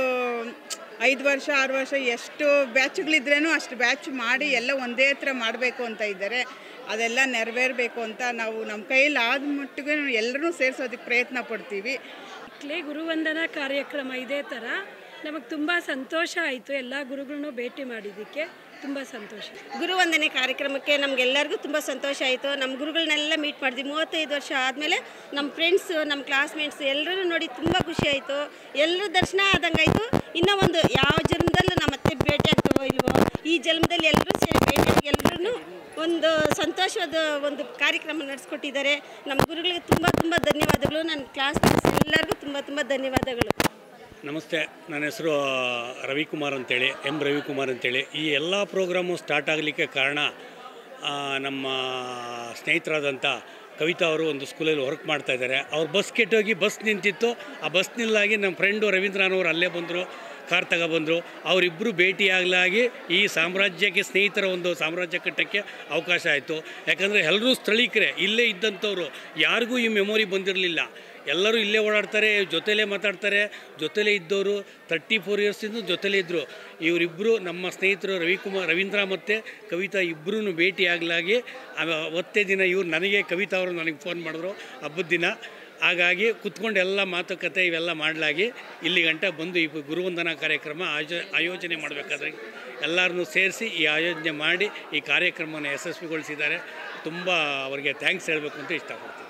ಐದು ವರ್ಷ ಆರು ವರ್ಷ ಎಷ್ಟು ಬ್ಯಾಚ್ಗಳಿದ್ರೇನು ಅಷ್ಟು ಬ್ಯಾಚ್ ಮಾಡಿ ಎಲ್ಲ ಒಂದೇ ಹತ್ರ ಮಾಡಬೇಕು ಅಂತ ಇದ್ದಾರೆ ಅದೆಲ್ಲ ನೆರವೇರಬೇಕು ಅಂತ ನಾವು ನಮ್ಮ ಕೈಯಲ್ಲಿ ಆದ ಮಟ್ಟಿಗೆ ಎಲ್ಲರೂ ಸೇರಿಸೋದಕ್ಕೆ ಪ್ರಯತ್ನ ಪಡ್ತೀವಿ ಮಕ್ಕಳೇ ಗುರುವಂದನಾ ಕಾರ್ಯಕ್ರಮ ಇದೇ ಥರ ನಮಗೆ ತುಂಬ ಸಂತೋಷ ಆಯಿತು ಎಲ್ಲ ಗುರುಗಳನ್ನೂ ಭೇಟಿ ಮಾಡಿದ್ದಕ್ಕೆ ತುಂಬ ಸಂತೋಷ ಗುರುವಂದನೆ ಕಾರ್ಯಕ್ರಮಕ್ಕೆ ನಮಗೆಲ್ಲರಿಗೂ ತುಂಬ ಸಂತೋಷ ಆಯಿತು ನಮ್ಮ ಗುರುಗಳನ್ನೆಲ್ಲ ಮೀಟ್ ಮಾಡಿದ್ವಿ ಮೂವತ್ತೈದು ವರ್ಷ ಆದಮೇಲೆ ನಮ್ಮ ಫ್ರೆಂಡ್ಸು ನಮ್ಮ ಕ್ಲಾಸ್ಮೇಟ್ಸ್ ಎಲ್ಲರೂ ನೋಡಿ ತುಂಬ ಖುಷಿ ಆಯಿತು ಎಲ್ಲರ ದರ್ಶನ ಆದಂಗಾಯಿತು ಇನ್ನೂ ಒಂದು ಯಾವ ಜನ್ಮದಲ್ಲೂ ನಮ್ಮ ಮತ್ತೆ ಭೇಟಿ ಆಗ್ತೀವೋ ಇಲ್ವೋ ಈ ಜನ್ಮದಲ್ಲಿ ಎಲ್ಲರೂ ಸೇರಿ ಭೇಟಿಯಾಗಿ ಎಲ್ಲರೂ ಒಂದು ಸಂತೋಷವಾದ ಒಂದು ಕಾರ್ಯಕ್ರಮ ನಡೆಸ್ಕೊಟ್ಟಿದ್ದಾರೆ ನಮ್ಮ ಗುರುಗಳಿಗೆ ತುಂಬ ತುಂಬ ಧನ್ಯವಾದಗಳು ನನ್ನ ಕ್ಲಾಸ್ಮೇಟ್ಸ್ ಎಲ್ಲರಿಗೂ ತುಂಬ ತುಂಬ ಧನ್ಯವಾದಗಳು ನಮಸ್ತೆ ನನ್ನ ಹೆಸರು ರವಿಕುಮಾರ್ ಅಂತೇಳಿ ಎಂ ರವಿಕುಮಾರ್ ಅಂತೇಳಿ ಈ ಎಲ್ಲ ಪ್ರೋಗ್ರಾಮು ಸ್ಟಾರ್ಟ್ ಆಗಲಿಕ್ಕೆ ಕಾರಣ ಆ, ನಮ್ಮ ಸ್ನೇಹಿತರಾದಂಥ ಕವಿತಾ ಅವರು ಒಂದು ಸ್ಕೂಲಲ್ಲಿ ವರ್ಕ್ ಮಾಡ್ತಾ ಇದ್ದಾರೆ ಅವ್ರ ಬಸ್ ಕೆಟ್ಟೋಗಿ ಬಸ್ ನಿಂತಿತ್ತು ಆ ಬಸ್ ನಿಲ್ಲಾಗಿ ನಮ್ಮ ಫ್ರೆಂಡು ರವೀಂದ್ರನವರು ಅಲ್ಲೇ ಬಂದರು ಕಾರ್ ತಗೊಬಂದರು ಅವರಿಬ್ಬರು ಭೇಟಿಯಾಗಲಾಗಿ ಈ ಸಾಮ್ರಾಜ್ಯಕ್ಕೆ ಸ್ನೇಹಿತರ ಒಂದು ಸಾಮ್ರಾಜ್ಯ ಕಟ್ಟಕ್ಕೆ ಅವಕಾಶ ಆಯಿತು ಯಾಕಂದರೆ ಎಲ್ಲರೂ ಸ್ಥಳೀಕರೇ ಇಲ್ಲೇ ಇದ್ದಂಥವ್ರು ಯಾರಿಗೂ ಈ ಮೆಮೊರಿ ಬಂದಿರಲಿಲ್ಲ ಎಲ್ಲರೂ ಇಲ್ಲೇ ಓಡಾಡ್ತಾರೆ ಜೊತೆಲೇ ಮಾತಾಡ್ತಾರೆ ಜೊತೆಲೇ ಇದ್ದವರು ತರ್ಟಿ ಫೋರ್ ಇಯರ್ಸಿಂದ ಜೊತೆಲೇ ಇದ್ದರು ಇವರಿಬ್ಬರು ನಮ್ಮ ಸ್ನೇಹಿತರು ರವಿಕುಮಾರ್ ರವೀಂದ್ರ ಮತ್ತು ಕವಿತಾ ಇಬ್ಬರೂ ಭೇಟಿಯಾಗಲಾಗಿ ಅವತ್ತೇ ದಿನ ಇವ್ರು ನನಗೆ ಕವಿತಾ ಅವರು ನನಗೆ ಫೋನ್ ಮಾಡಿದ್ರು ಹಬ್ಬದ ದಿನ ಹಾಗಾಗಿ ಕುತ್ಕೊಂಡು ಎಲ್ಲ ಮಾತುಕತೆ ಇವೆಲ್ಲ ಮಾಡಲಾಗಿ ಇಲ್ಲಿ ಗಂಟ ಬಂದು ಈ ಗುರುವಂದನಾ ಕಾರ್ಯಕ್ರಮ ಆಯೋ ಆಯೋಜನೆ ಮಾಡಬೇಕಾದ್ರೆ ಎಲ್ಲರನ್ನೂ ಸೇರಿಸಿ ಈ ಆಯೋಜನೆ ಮಾಡಿ ಈ ಕಾರ್ಯಕ್ರಮವನ್ನು ಯಶಸ್ವಿಗೊಳಿಸಿದ್ದಾರೆ ತುಂಬ ಅವರಿಗೆ ಥ್ಯಾಂಕ್ಸ್ ಹೇಳಬೇಕು ಅಂತ ಇಷ್ಟಪಡ್ತೀನಿ